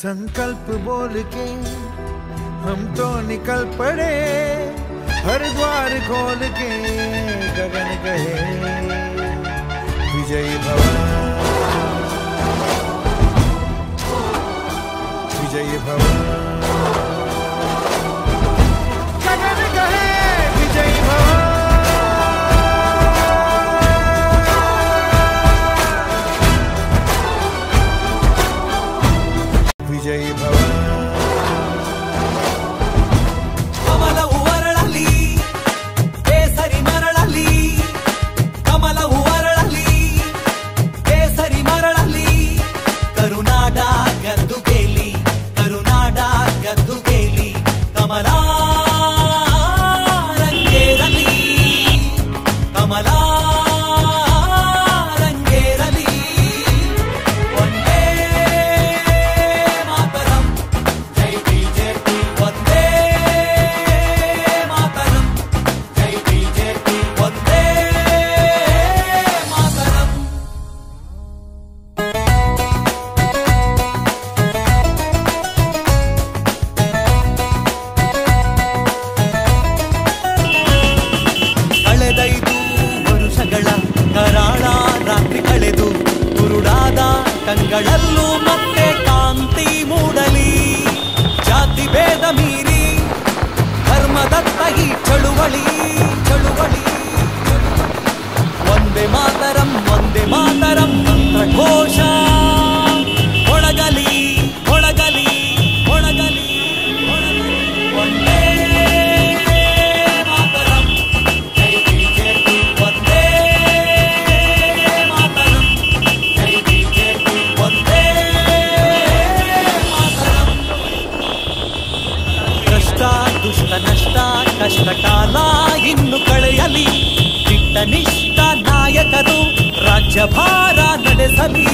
संकल्प बोल के हम तो निकल पड़े हर द्वार खोल के गगन कहे विजयी भव विजयी भव गगन कहे विजयी भव ವಿಜಯी ಭವ ಕಮಲವು ಅರಳಲಿ ಕೇಸರಿ ಮರಳಲಿ ಕಮಲವು ಅರಳಲಿ ಕೇಸರಿ ಮರಳಲಿ ಕರುನಾಡ ಗದ್ದು ಗೇಲಿ ಕರುನಾಡ ಗದ್ದು ಗೇಲಿ ಕಮಲ ರಂಗೇರಲಿ ಕಮಲ ರಂಗೇರಲಿ ಒಂದೇ ಮಾತರಂ ಜೈ ಬಿಜೆಪಿ ಒಂದೇ ಮಾತರಂ ಜೈ ಬಿಜೆಪಿ ಒಂದೇ ಮಾತರಂ ಕಳೆದೈದು ವರುಷಗಳ ಕರಾಳ ರಾತ್ರಿ ಕಳೆದು ಕುರುಡಾದ ಕಂಗಳಲ್ಲೂ ಮತ್ತೆ ಕಾಂತಿ ಮೂಡಲಿ ಜಾತಿ ಭೇದ ಮೀರಿ ಧರ್ಮದತ್ತ ಈ ಚಳುವಳಿ ಚಳುವಳಿ ಒಂದೇ ಮಾತರಂ ಒಂದೇ ಮಾತರಂ ಮಂತ್ರಘೋಷ ಒಳಗಲಿ ಒಳಗಲಿ ಒಳಗಲಿ ಒಳಗಲಿ ಒಂದೇ ಮಾತರಂ ಜೈ ಬಿಜೆಪಿ ಒಂದೇ ಮಾತರಂ ಜೈ ಬಿಜೆಪಿ ಒಂದೇ ಮಾತರಂ ಕಷ್ಟ ದುಷ್ಟ ನಷ್ಟ ಕಷ್ಟ ಕಾಲ ಇನ್ನು ಕಳೆಯಲಿ ದಿಟ್ಟ ನಿಷ್ಠ ನಾಯಕರು ರಾಜ್ಯಭಾರ ನಡೆಸಲಿ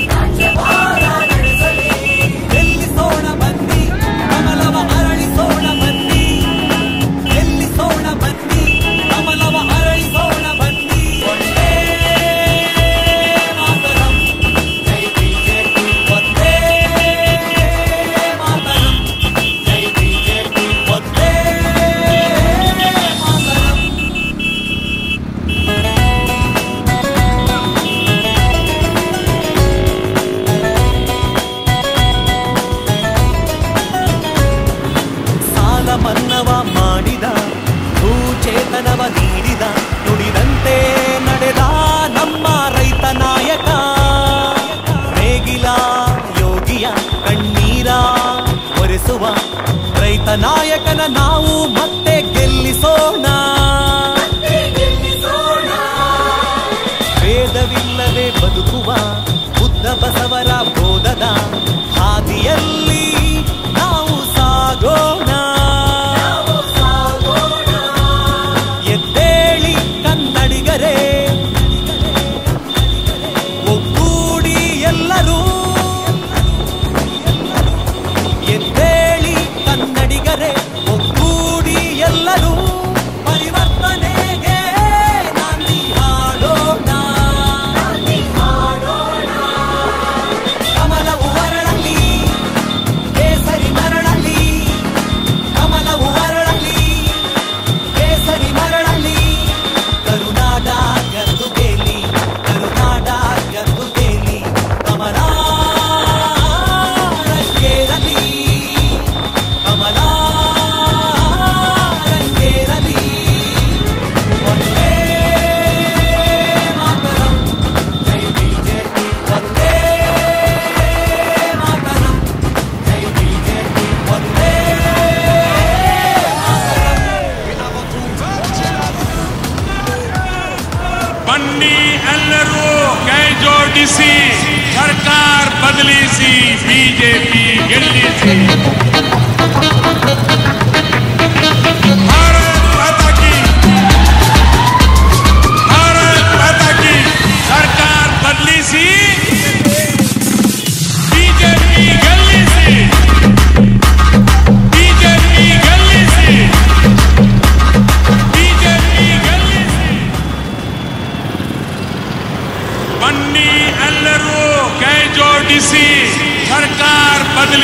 ಗೆಲ್ಲಿಸೋಣ ಬನ್ನಿ ಕಮಲವ ಅರಳಿಸೋಣ ಬನ್ನಿ ಗೆಲ್ಲಿಸೋಣ ಬನ್ನಿ ಕಮಲವ ಅರಳಿಸೋಣ ಬನ್ನಿ ಒಂದೇ ಮಾತರಂ ಜೈ ಬಿಜೆಪಿ ಒಂದೇ ಮಾತರಂ ಜೈ ಬಿಜೆಪಿ ಒಂದೇ ಮಾತರಂ ಸಾಲ ಮನ್ನವ ಮಾಡಿದ ಭೂಚೇತನವ ನೀಡಿದ ನುಡಿದಂತೆ ನಡೆದ ನಮ್ಮ ರೈತ ನಾಯಕ ನೇಗಿಲ ಯೋಗಿಯ ಕಣ್ಣೀರ ಒರೆಸುವ ರೈತ ನಾಯಕನ ನಾವು ಮತ್ತೆ ಗೆಲ್ಲಿಸೋಣ ವೇದವಿಲ್ಲದೆ ಬದುಕುವ ಬುದ್ಧ ಬಸವರ ಬೋಧದ ಹಾದಿಯಲ್ಲಿ ನಾವು ಸಾಗೋಣ ಎದ್ದೇಳಿ ಕನ್ನಡಿಗರೇ ಒಗ್ಗೂಡಿ ಎಲ್ಲರೂ ಎದ್ದೇಳಿ ಕನ್ನಡಿಗರೇ ಒಗ್ಗೂಡಿ ಎಲ್ಲರೂ ಪರಿವರ್ತನೆಗೆ ನಾಂದಿ ಹಾಡೋಣ ಕಮಲವು ಅರಳಲಿ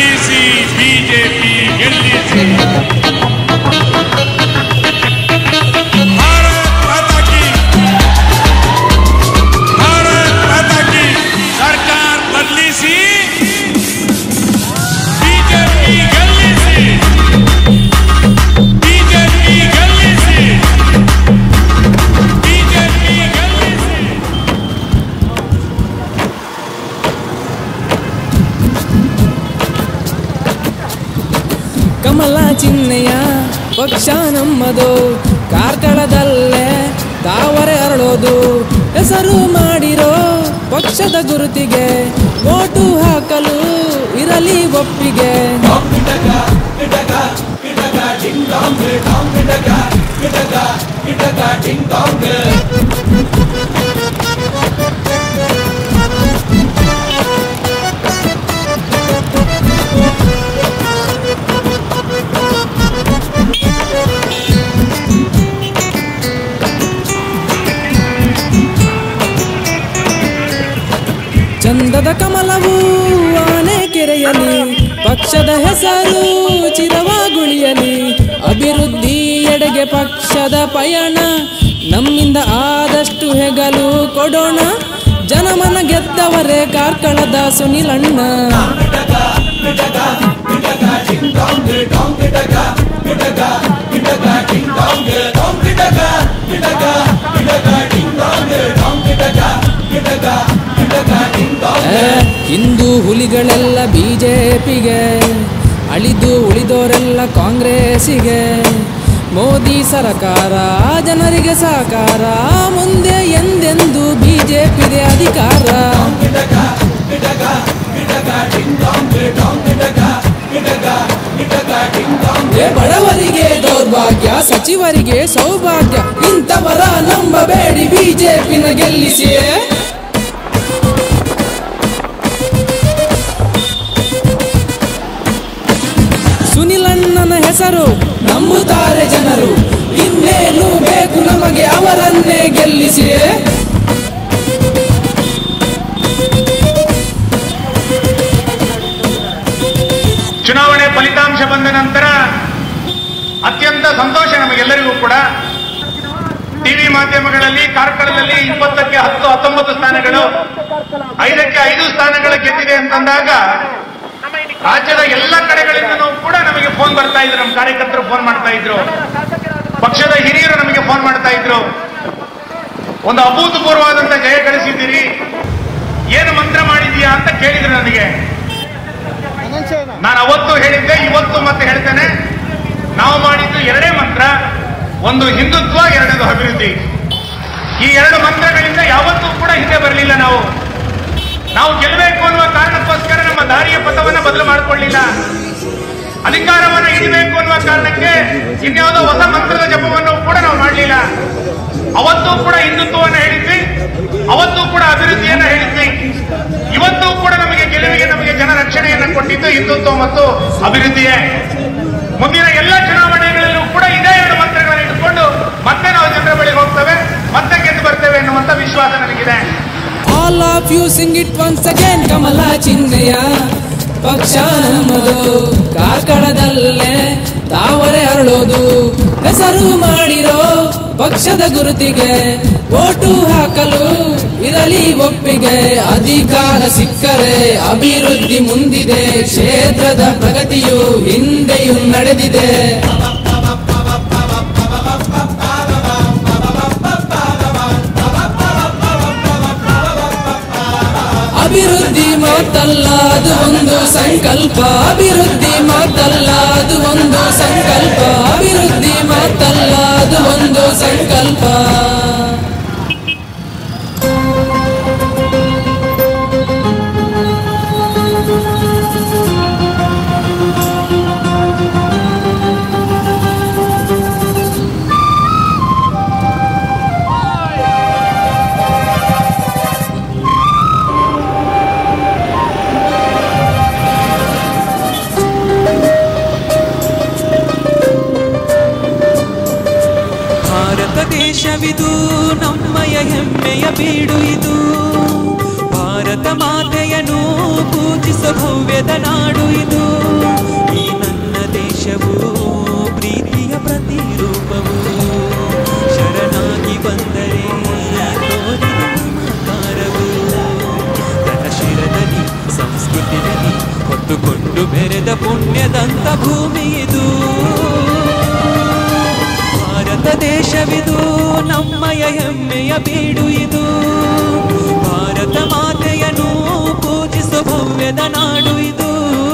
ಗೆಲ್ಲಿಸಿ ಬಿಜೆಪಿ ಗೆಲ್ಲಿಸಿ ಭಾರತ್ ಮಾತಾ ಕಿ ಭಾರತ್ ಮಾತಾ ಕಿ ಸರ್ಕಾರ ಬದಲಿಸಿ ಬಿಜೆಪಿ ಗೆಲ್ಲಿಸಿ ಬಿಜೆಪಿ ಗೆಲ್ಲಿಸಿ ಬಿಜೆಪಿ ಗೆಲ್ಲಿಸಿ ಕಮಲ ಚಿಹ್ನೆಯ ಪಕ್ಷ ನಮ್ಮದು ಕಾರ್ಕಳದಲ್ಲೇ ತಾವರೆ ಅರಳೋದು ಹೆಸರು ಮಾಡಿರೋ ಪಕ್ಷದ ಗುರುತಿಗೆ ಓಟು ಹಾಕಲು ಇರಲಿ ಒಪ್ಪಿಗೆ ಚಂದದ ಕಮಲವು ಆನೆ ಕೆರೆಯಲಿ ಪಕ್ಷದ ಹೆಸರು ಚಿರವಾಗುಳಿಯಲಿ ಅಭಿವೃದ್ಧಿ ಎಡೆಗೆ ಪಕ್ಷದ ಪಯಣ ನಮ್ಮಿಂದ ಆದಷ್ಟು ಹೆಗಲು ಕೊಡೋಣ ಜನಮನ ಗೆದ್ದವರೇ ಕಾರ್ಕಳದ ಸುನಿಲಣ್ಣ ಏ, ಹಿಂದೂ ಹುಲಿಗಳೆಲ್ಲ ಬಿಜೆಪಿಗೆ ಅಳಿದು ಉಳಿದೋರೆಲ್ಲ ಕಾಂಗ್ರೆಸ್ಸಿಗೆ ಮೋದಿ ಸರಕಾರ ಜನರಿಗೆ ಸಹಕಾರ ಮುಂದೆ ಎಂದೆಂದು ಬಿಜೆಪಿದೆ ಅಧಿಕಾರ ಏ ಬಡವರಿಗೆ ದೌರ್ಭಾಗ್ಯ ಸಚಿವರಿಗೆ ಸೌಭಾಗ್ಯ ಇಂಥವರ ನಂಬಬೇಡಿ ಬಿಜೆಪಿನ ಗೆಲ್ಲಿಸಿ ಸುನಿಲಣ್ಣನ ಹೆಸರು ನಂಬುತ್ತಾರೆ ಜನರು ಇನ್ನೇನು ಬೇಕು ನಮಗೆ ಅವರನ್ನೇ ಗೆಲ್ಲಿಸಿ ಚುನಾವಣೆ ಫಲಿತಾಂಶ ಬಂದ ನಂತರ ಅತ್ಯಂತ ಸಂತೋಷ ನಮಗೆಲ್ಲರಿಗೂ ಕೂಡ ಟಿವಿ ಮಾಧ್ಯಮಗಳಲ್ಲಿ ಕಾರ್ಕಳದಲ್ಲಿ ಇಪ್ಪತ್ತಕ್ಕೆ ಹತ್ತು ಹತ್ತೊಂಬತ್ತು ಸ್ಥಾನಗಳು ಐದಕ್ಕೆ ಐದು ಸ್ಥಾನಗಳು ಗೆದ್ದಿದೆ ಅಂತಂದಾಗ ರಾಜ್ಯದ ಎಲ್ಲ ಕಡೆಗಳಿಂದನೂ ಕೂಡ ನಮಗೆ ಫೋನ್ ಬರ್ತಾ ಇದ್ರು ನಮ್ಮ ಕಾರ್ಯಕರ್ತರು ಫೋನ್ ಮಾಡ್ತಾ ಇದ್ರು ಪಕ್ಷದ ಹಿರಿಯರು ನಮಗೆ ಫೋನ್ ಮಾಡ್ತಾ ಇದ್ರು ಒಂದು ಅಭೂತಪೂರ್ವವಾದಂತ ಜಯ ಗಳಿಸಿದ್ದೀರಿ ಏನು ಮಂತ್ರ ಮಾಡಿದೀಯಾ ಅಂತ ಕೇಳಿದ್ರು ನನಗೆ ನಾನು ಅವತ್ತು ಹೇಳಿದ್ದೆ ಇವತ್ತು ಮತ್ತೆ ಹೇಳ್ತೇನೆ ನಾವು ಮಾಡಿದ್ದು ಎರಡೇ ಮಂತ್ರ ಒಂದು ಹಿಂದುತ್ವ ಎರಡನೇದು ಅಭಿವೃದ್ಧಿ ಈ ಎರಡು ಮಂತ್ರಗಳಿಂದ ಯಾವತ್ತೂ ಕೂಡ ಹಿಂದೆ ಬರಲಿಲ್ಲ ನಾವು ನಾವು ಗೆಲ್ಲಬೇಕು ಅನ್ನುವ ಕಾರಣಕ್ಕೋಸ್ಕರ ನಮ್ಮ ದಾರಿಯ ಪಥವನ್ನ ಬದಲು ಮಾಡಿಕೊಳ್ಳಿಲ್ಲ ಅಧಿಕಾರವನ್ನು ಹಿಡಿಬೇಕು ಅನ್ನುವ ಕಾರಣಕ್ಕೆ ಇನ್ಯಾವುದೋ ಹೊಸ ಮಂತ್ರದ ಜಪವನ್ನು ಕೂಡ ನಾವು ಮಾಡಲಿಲ್ಲ ಅವತ್ತೂ ಕೂಡ ಹಿಂದುತ್ವವನ್ನು ಹೇಳಿದ್ವಿ ಅವತ್ತೂ ಕೂಡ ಅಭಿವೃದ್ಧಿಯನ್ನ ಹೇಳಿದ್ವಿ ಇವತ್ತೂ ಕೂಡ ನಮಗೆ ಗೆಲುವಿಗೆ ನಮಗೆ ಜನ ರಕ್ಷಣೆಯನ್ನು ಕೊಟ್ಟಿದ್ದು ಹಿಂದುತ್ವ ಮತ್ತು ಅಭಿವೃದ್ಧಿಯೇ ಮುಂದಿನ ಎಲ್ಲ ಚುನಾವಣೆಗಳಲ್ಲೂ ಕೂಡ ಇದೇ ಎರಡು ಮಂತ್ರಗಳನ್ನು ಇಟ್ಕೊಂಡು ಮತ್ತೆ ನಾವು ಜನರ ಬಳಿಗೆ ಹೋಗ್ತೇವೆ ಮತ್ತೆ ಗೆದ್ದು ಬರ್ತೇವೆ ಎನ್ನುವಂತ ವಿಶ್ವಾಸ ನನಗಿದೆ all of you sing it once again ಕಮಲ ಚಿಹ್ನೆಯ ಪಕ್ಷ ನಮ್ಮದು ಕಾರ್ಕಳದಲ್ಲೇ ತಾವರೆ ಅರಳೋದು ಹೆಸರು ಮಾಡಿರೋ ಪಕ್ಷದ ಗುರುತಿಗೆ ಓಟು ಹಾಕಲು ಇರಲಿ ಒಪ್ಪಿಗೆ ಅಧಿಕಾರ ಸಿಕ್ಕರೆ ಅಭಿವೃದ್ಧಿ ಮುಂದಿದೆ ಕ್ಷೇತ್ರದ ಪ್ರಗತಿಯು ಹಿಂದೆಯೂ ನಡೆದಿದೆ ಅಭಿವೃದ್ಧಿ ಮಾತಲ್ಲ ಅದು ಒಂದು ಸಂಕಲ್ಪ ಅಭಿವೃದ್ಧಿ ಮಾತಲ್ಲ ಅದು ಒಂದು ಸಂಕಲ್ಪ ಅಭಿವೃದ್ಧಿ ಮಾತಲ್ಲ ಅದು ಒಂದು ಸಂಕಲ್ಪ ಭಾರತ ದೇಶವಿದು ನಮ್ಮಯ ಹೆಮ್ಮೆಯ ಬೀಡು ಇದು ಭಾರತ ಮಾತೆಯನ್ನು ಪೂಜಿಸೋ ಭವ್ಯದ ನಾಡು ಇದು ಈ ನನ್ನ ದೇಶವು ಪ್ರೀತಿಯ ಪ್ರತಿರೂಪವು ಶರಣಾಗಿ ಬಂದರೆ ತೋರಿದ ಮಮಕಾರವು ತನ್ನ ಶಿರದಲ್ಲಿ ಸಂಸ್ಕೃತಿಯಲ್ಲಿ ಹೊತ್ತುಕೊಂಡು ಬೆರೆದ ಪುಣ್ಯದಂತ ಭೂಮಿ ಇದು ಭಾರತ ದೇಶವಿದು ನಮ್ಮಯ ಹೆಮ್ಮೆಯ ಬೀಡು ಇದು ಭಾರತ ಮಾತೆಯನ್ನು ಪೂಜಿಸೋ ಭವ್ಯದ ನಾಡು ಇದು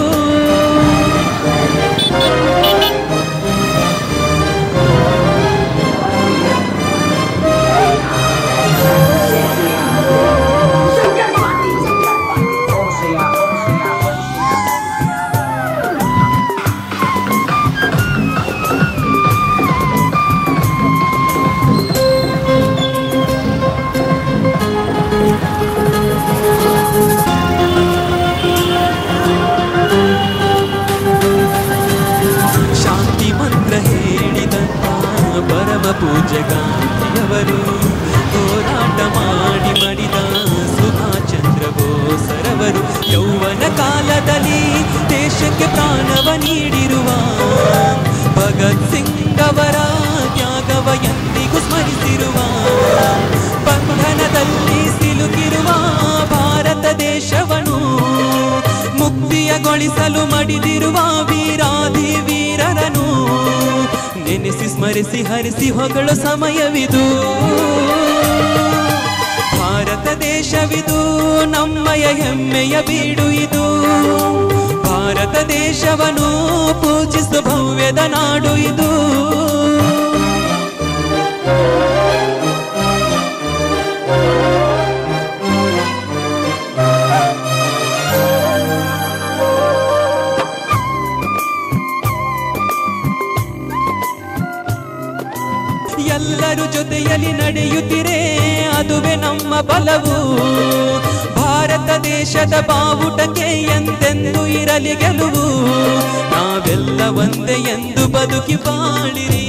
ಶಾಂತಿ ಮಂತ್ರ ಹೇಳಿದಂತ ಪರಮ ಪೂಜ್ಯ ಗಾಂಧಿಯವರು ಹೋರಾಟ ಮಾಡಿ ಮಡಿದ ಸುಭಾಷ್ ಚಂದ್ರ ಬೋಸರವರು ಯೌವನ ಕಾಲದಲ್ಲಿ ದೇಶಕ್ಕೆ ಪ್ರಾಣವ ನೀಡಿರುವ ಭಗತ್ ಸಿಂಗ್ ಅವರ ತ್ಯಾಗವ ಎಂದಿಗೂ ಸ್ಮರಿಸಿರುವ ಬಂಧನದಲ್ಲಿ ಸಿಲುಕಿರುವ ಭಾರತ ದೇಶವನ್ನು ಮುಕ್ತಿಯಗೊಳಿಸಲು ಮಡಿದಿರುವ ವೀರಾಧಿ ವೀರರನು ನೆನೆಸಿ ಸ್ಮರಿಸಿ ಹರಿಸಿ ಹೊಗಳು ಸಮಯವಿದು ಭಾರತ ದೇಶವಿದು ನಮ್ಮಯ ಹೆಮ್ಮೆಯ ಬೀಡು ಇದು ಭಾರತ ದೇಶವನ್ನು ಪೂಜಿಸು ಭವ್ಯದ ನಾಡು ಇದು ಎಲ್ಲರೂ ಜೊತೆಯಲ್ಲಿ ನಡೆಯುತ್ತಿರೆ ಅದುವೇ ನಮ್ಮ ಬಲವು ಭಾರತ ದೇಶದ ಬಾವುಟಕ್ಕೆ ಎಂದೆಂದು ಇರಲಿ ಗೆಲುವು ನಾವೆಲ್ಲ ಒಂದೇ ಎಂದು ಬದುಕಿ ಬಾಳಿರಿ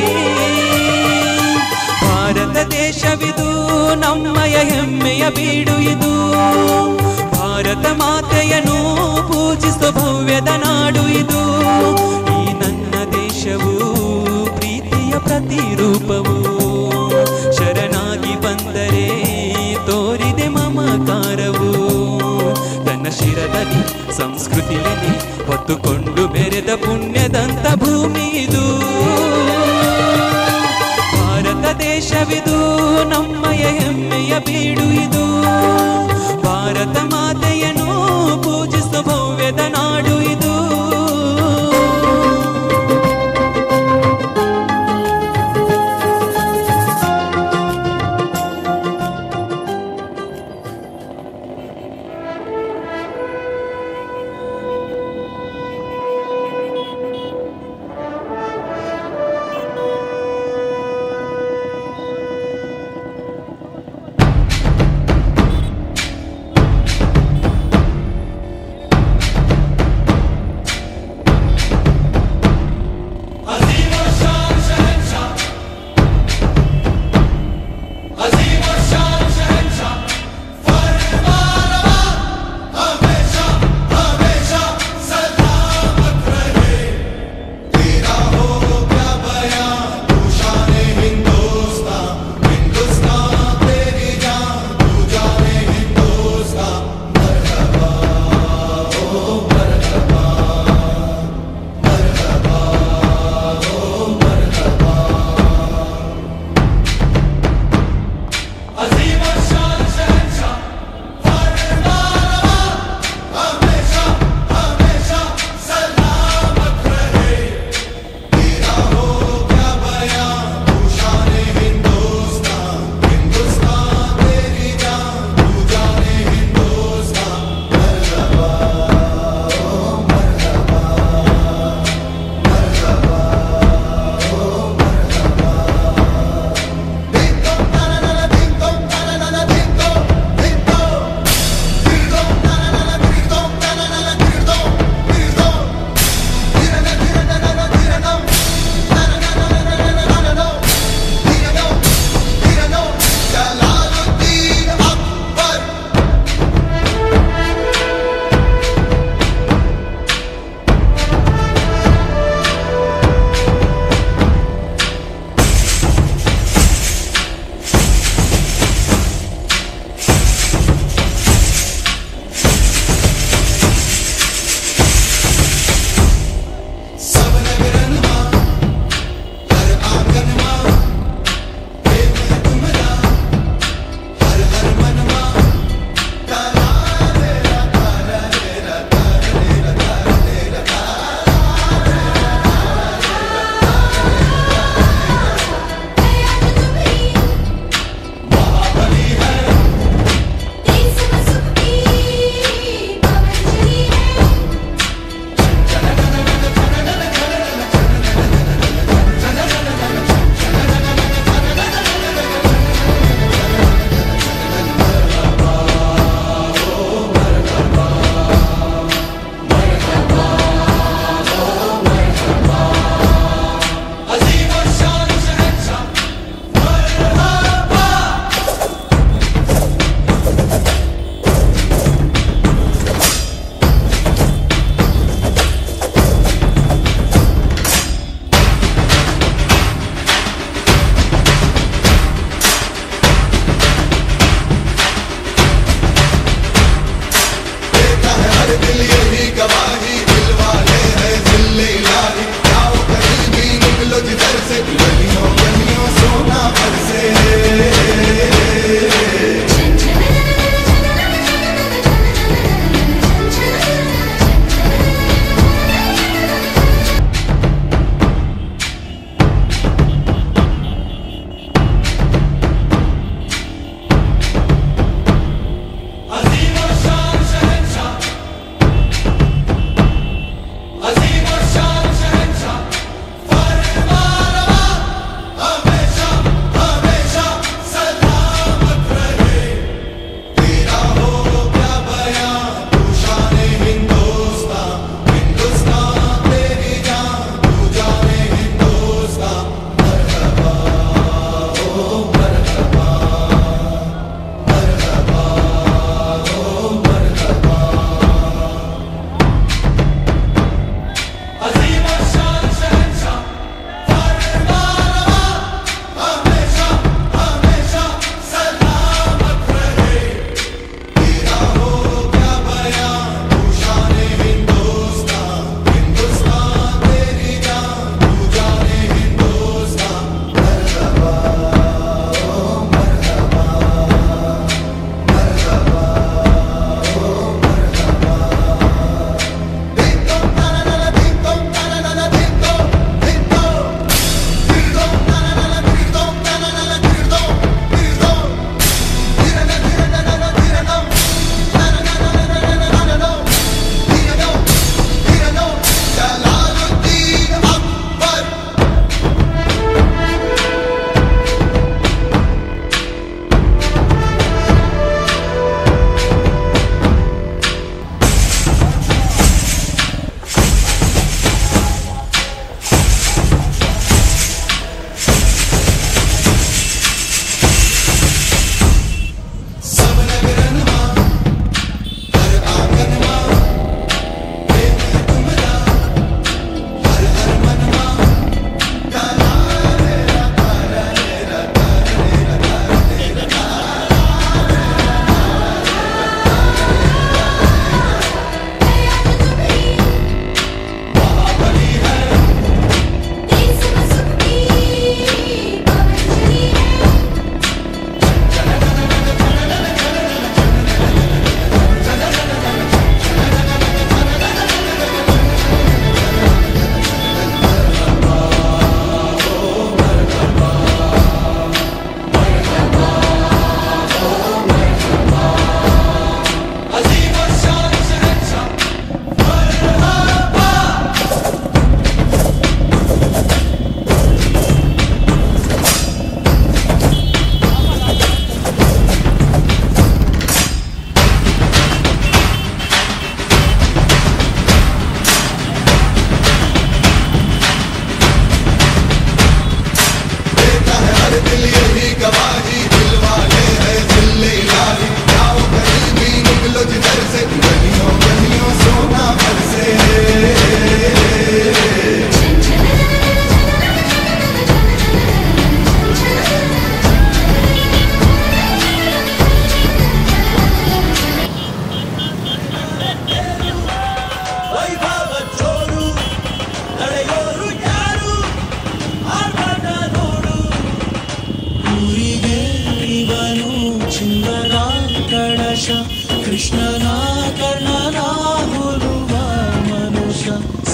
ಭಾರತ ದೇಶವಿದು ನಮ್ಮಯ ಹೆಮ್ಮೆಯ ಬೀಡು ಇದು ಭಾರತ ಮಾತೆಯನ್ನು ಪೂಜಿಸೋ ಭವ್ಯದ ನಾಡು ಇದು ಈ ನನ್ನ ದೇಶವು ಪ್ರೀತಿಯ ಪ್ರತಿರೂಪವು ಶರಣಾಗಿ ಬಂದರೆ ತೋರಿದೆ ಮಮಕಾರವು ತನ್ನ ಶಿರದಲ್ಲಿ ಸಂಸ್ಕೃತಿಯಲ್ಲಿ ಹೊತ್ತುಕೊಂಡು ಬೆರೆದ ಪುಣ್ಯದಂತ ಭೂಮಿ ಇದು ಭಾರತ ದೇಶವಿದು ನಮ್ಮಯ ಹೆಮ್ಮೆಯ ಬೀಡು ಇದು ಭಾರತ ಮಾತೆಯನ್ನು ಪೂಜಿಸೋ ಭವ್ಯದ ನಾಡು ಇದು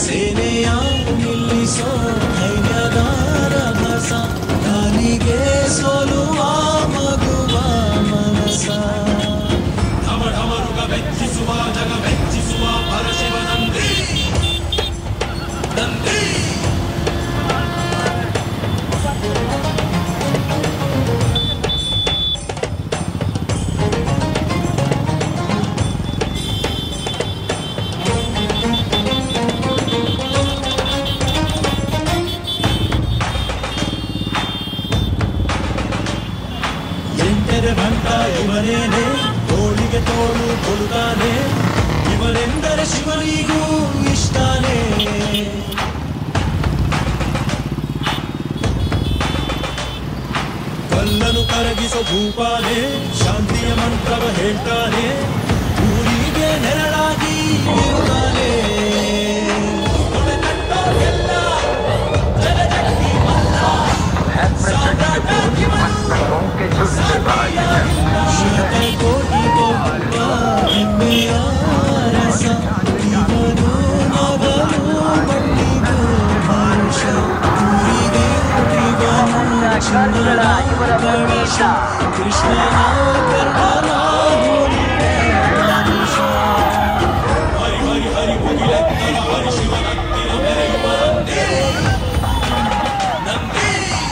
ಸೇನೆಯ ನಿಲ್ಲಿಸೋ ಧೈರ್ಯದ ರಭಸ ಗಾಲಿಗೆ ಸೋಲುವ ಮಗುವ ಮನಸ ಢಮಢಮರುಗ ಬೆಚ್ಚಿಸುವ ಜಗ ಬೆಚ್ಚಿಸುವ ಪರಶಿವ ನಂದಿ ನಂದಿ ಎಂಟರೆ ಬಂಟ ಇವನೇನೆ ತೋಳಿಗೆ ತೋಳು ಕೊಡುತ್ತಾನೆ ಇವನೆಂದರೆ ಶಿವನಿಗೂ ಇಷ್ಟಾನೇ ಕಲ್ಲನು ಕರಗಿಸೋ ಭೂಪಾನೆ ಶಾಂತಿಯ ಮಂತ್ರವ ಹೇಳ್ತಾನೆ ಊರಿಗೆ ನೆರಳಾಗಿ ಇರುತ್ತಾನೆ ಕೊಡೆ ಕಟ್ಟೋರ್ಗೆಲ್ಲ ಜಗಜಟ್ಟಿ ಮಲ್ಲ ಸಾಮ್ರಾಟಾಗಿ ಕೃಷ್ಣನ ಕರ್ಣನ ಹರಿ ಹರಿ ಹರಿ ಮುಗಿಲೆತ್ತರ ಹರಿ ಶಿವನತ್ತಿನ ಮೆರೆಯುವ ನಂದಿ ನಂದಿ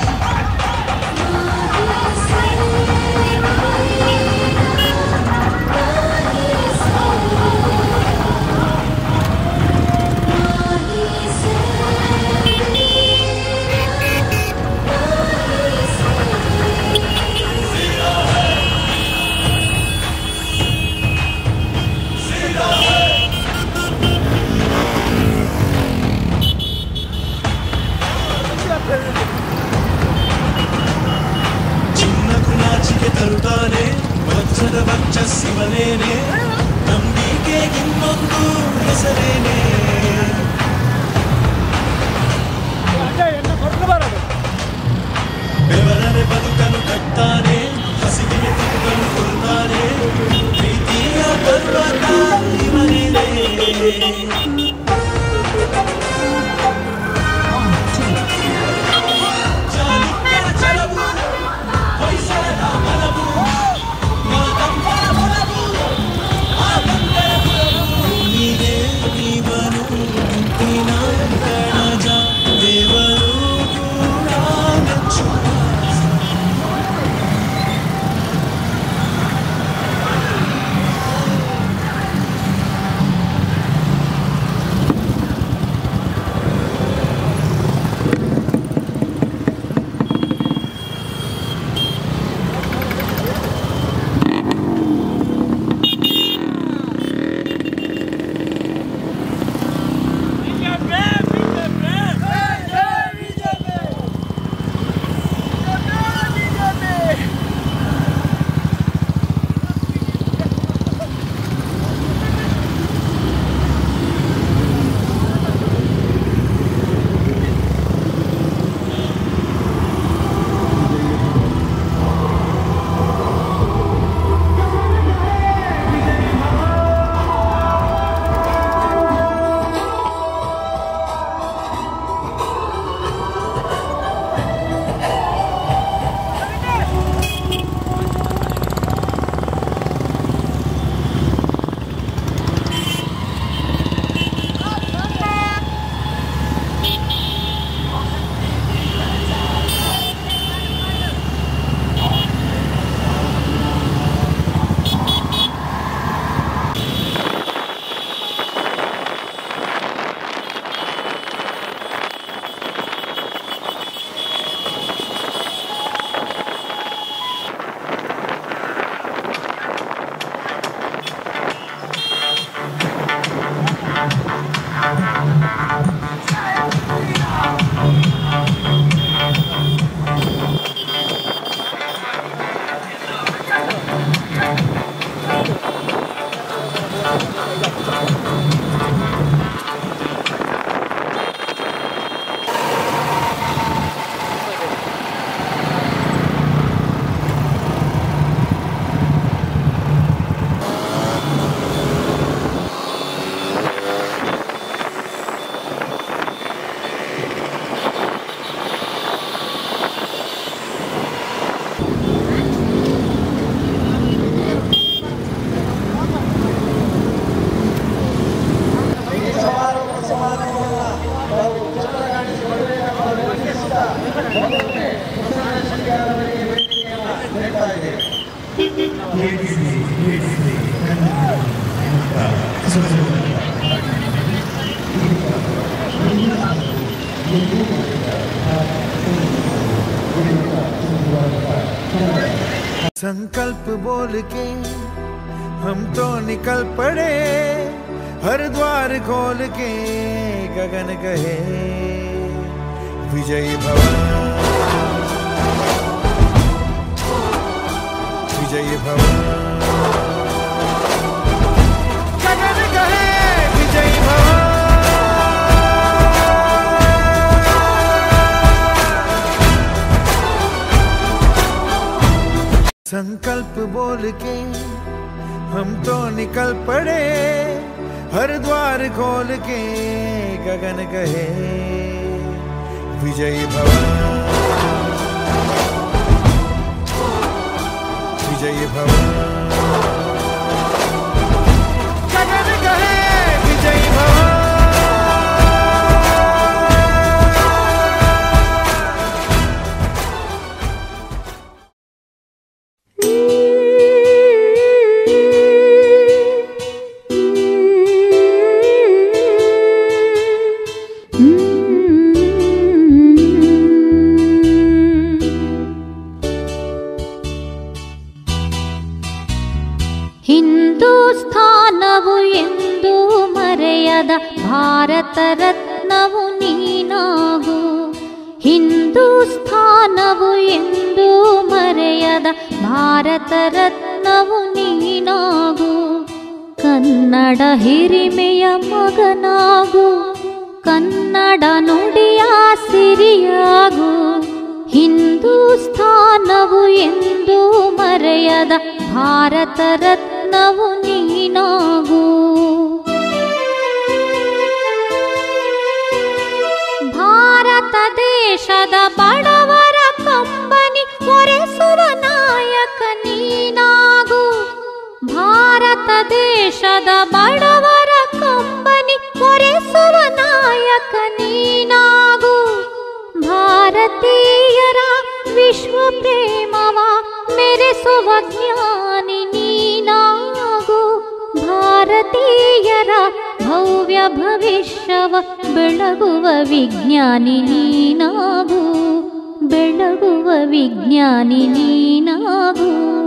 ಚಿನ್ನಕು ನಾಚಿಕೆ ತರುತ್ತಾನೆ ವಜ್ರದ ವಚ್ಚ ಶಿವನೇನೆ ನಂಬಿಕೆ ಇನ್ನೊಂದು ಹೆಸರೇನೆ ಬೆವರನೆ ಬದುಕನು ಕಟ್ತಾನೆ ಹಸಿವಿಗೆ ತುಕನು ಕೊಡುತ್ತಾನೆ ಪ್ರೀತಿಯ ಪರ್ವತ ಇವನೇನೆ ಚಾಲುಕ್ಯರ ಛಲವು ಹೊಯ್ಸಳರ ಬಲವು ಮಾತಂಬರ ಬಲವು ಆಗಂಗರ ಕುಲವು ನೀನೇ ನೀವನು संकल्प बोल के हम तो निकल पड़े हर द्वार खोल के गगन कहे विजयी भव विजयी भव गगन कहे विजयी भव संकल्प बोल के हम तो निकल पड़े हर द्वार खोल के गगन कहे विजयी भव विजयी भव गगन कहे विजयी भव ಹಿಂದೂಸ್ಥಾನವು ಎಂದು ಮರೆಯದ ಭಾರತ ರತ್ನವು ನೀನಾಗು ಹಿಂದೂಸ್ಥಾನವು ಎಂದು ಮರೆಯದ ಭಾರತ ರತ್ನವು ನೀನಾಗು ಕನ್ನಡ ಹಿರಿಮೆಯ ಮಗನಾಗು ಕನ್ನಡ ನುಡಿಯ ಸಿರಿಯಾಗು ಹಿಂದೂಸ್ಥಾನವು ಎಂದು ಮರೆಯದ ಭಾರತ ರತ್ನವು ನೀನಾಗು ಭಾರತ ದೇಶದ ಬಡವರ ಕಂಬನಿ ಒರೆಸುವ ನಾಯಕ ನೀನಾಗು ಭಾರತ ದೇಶದ ಬಡವರ ಕಂಬನಿ ಒರೆಸುವ ನಾಯಕ ನೀನಾಗು ಭಾರತೀಯರ ವಿಶ್ವ ಪ್ರೇಮವ ಮೆರೆಸುವ ಜ್ಞಾನಿ ನೀನಾಗು ಭಾರತೀಯರ ಭವ್ಯ ಭವಿಷ್ಯವ ಬೆಳಗುವ ವಿಜ್ಞಾನಿ ನೀನಾಗು ಬೆಳಗುವ ವಿಜ್ಞಾನಿ ನೀನಾಗು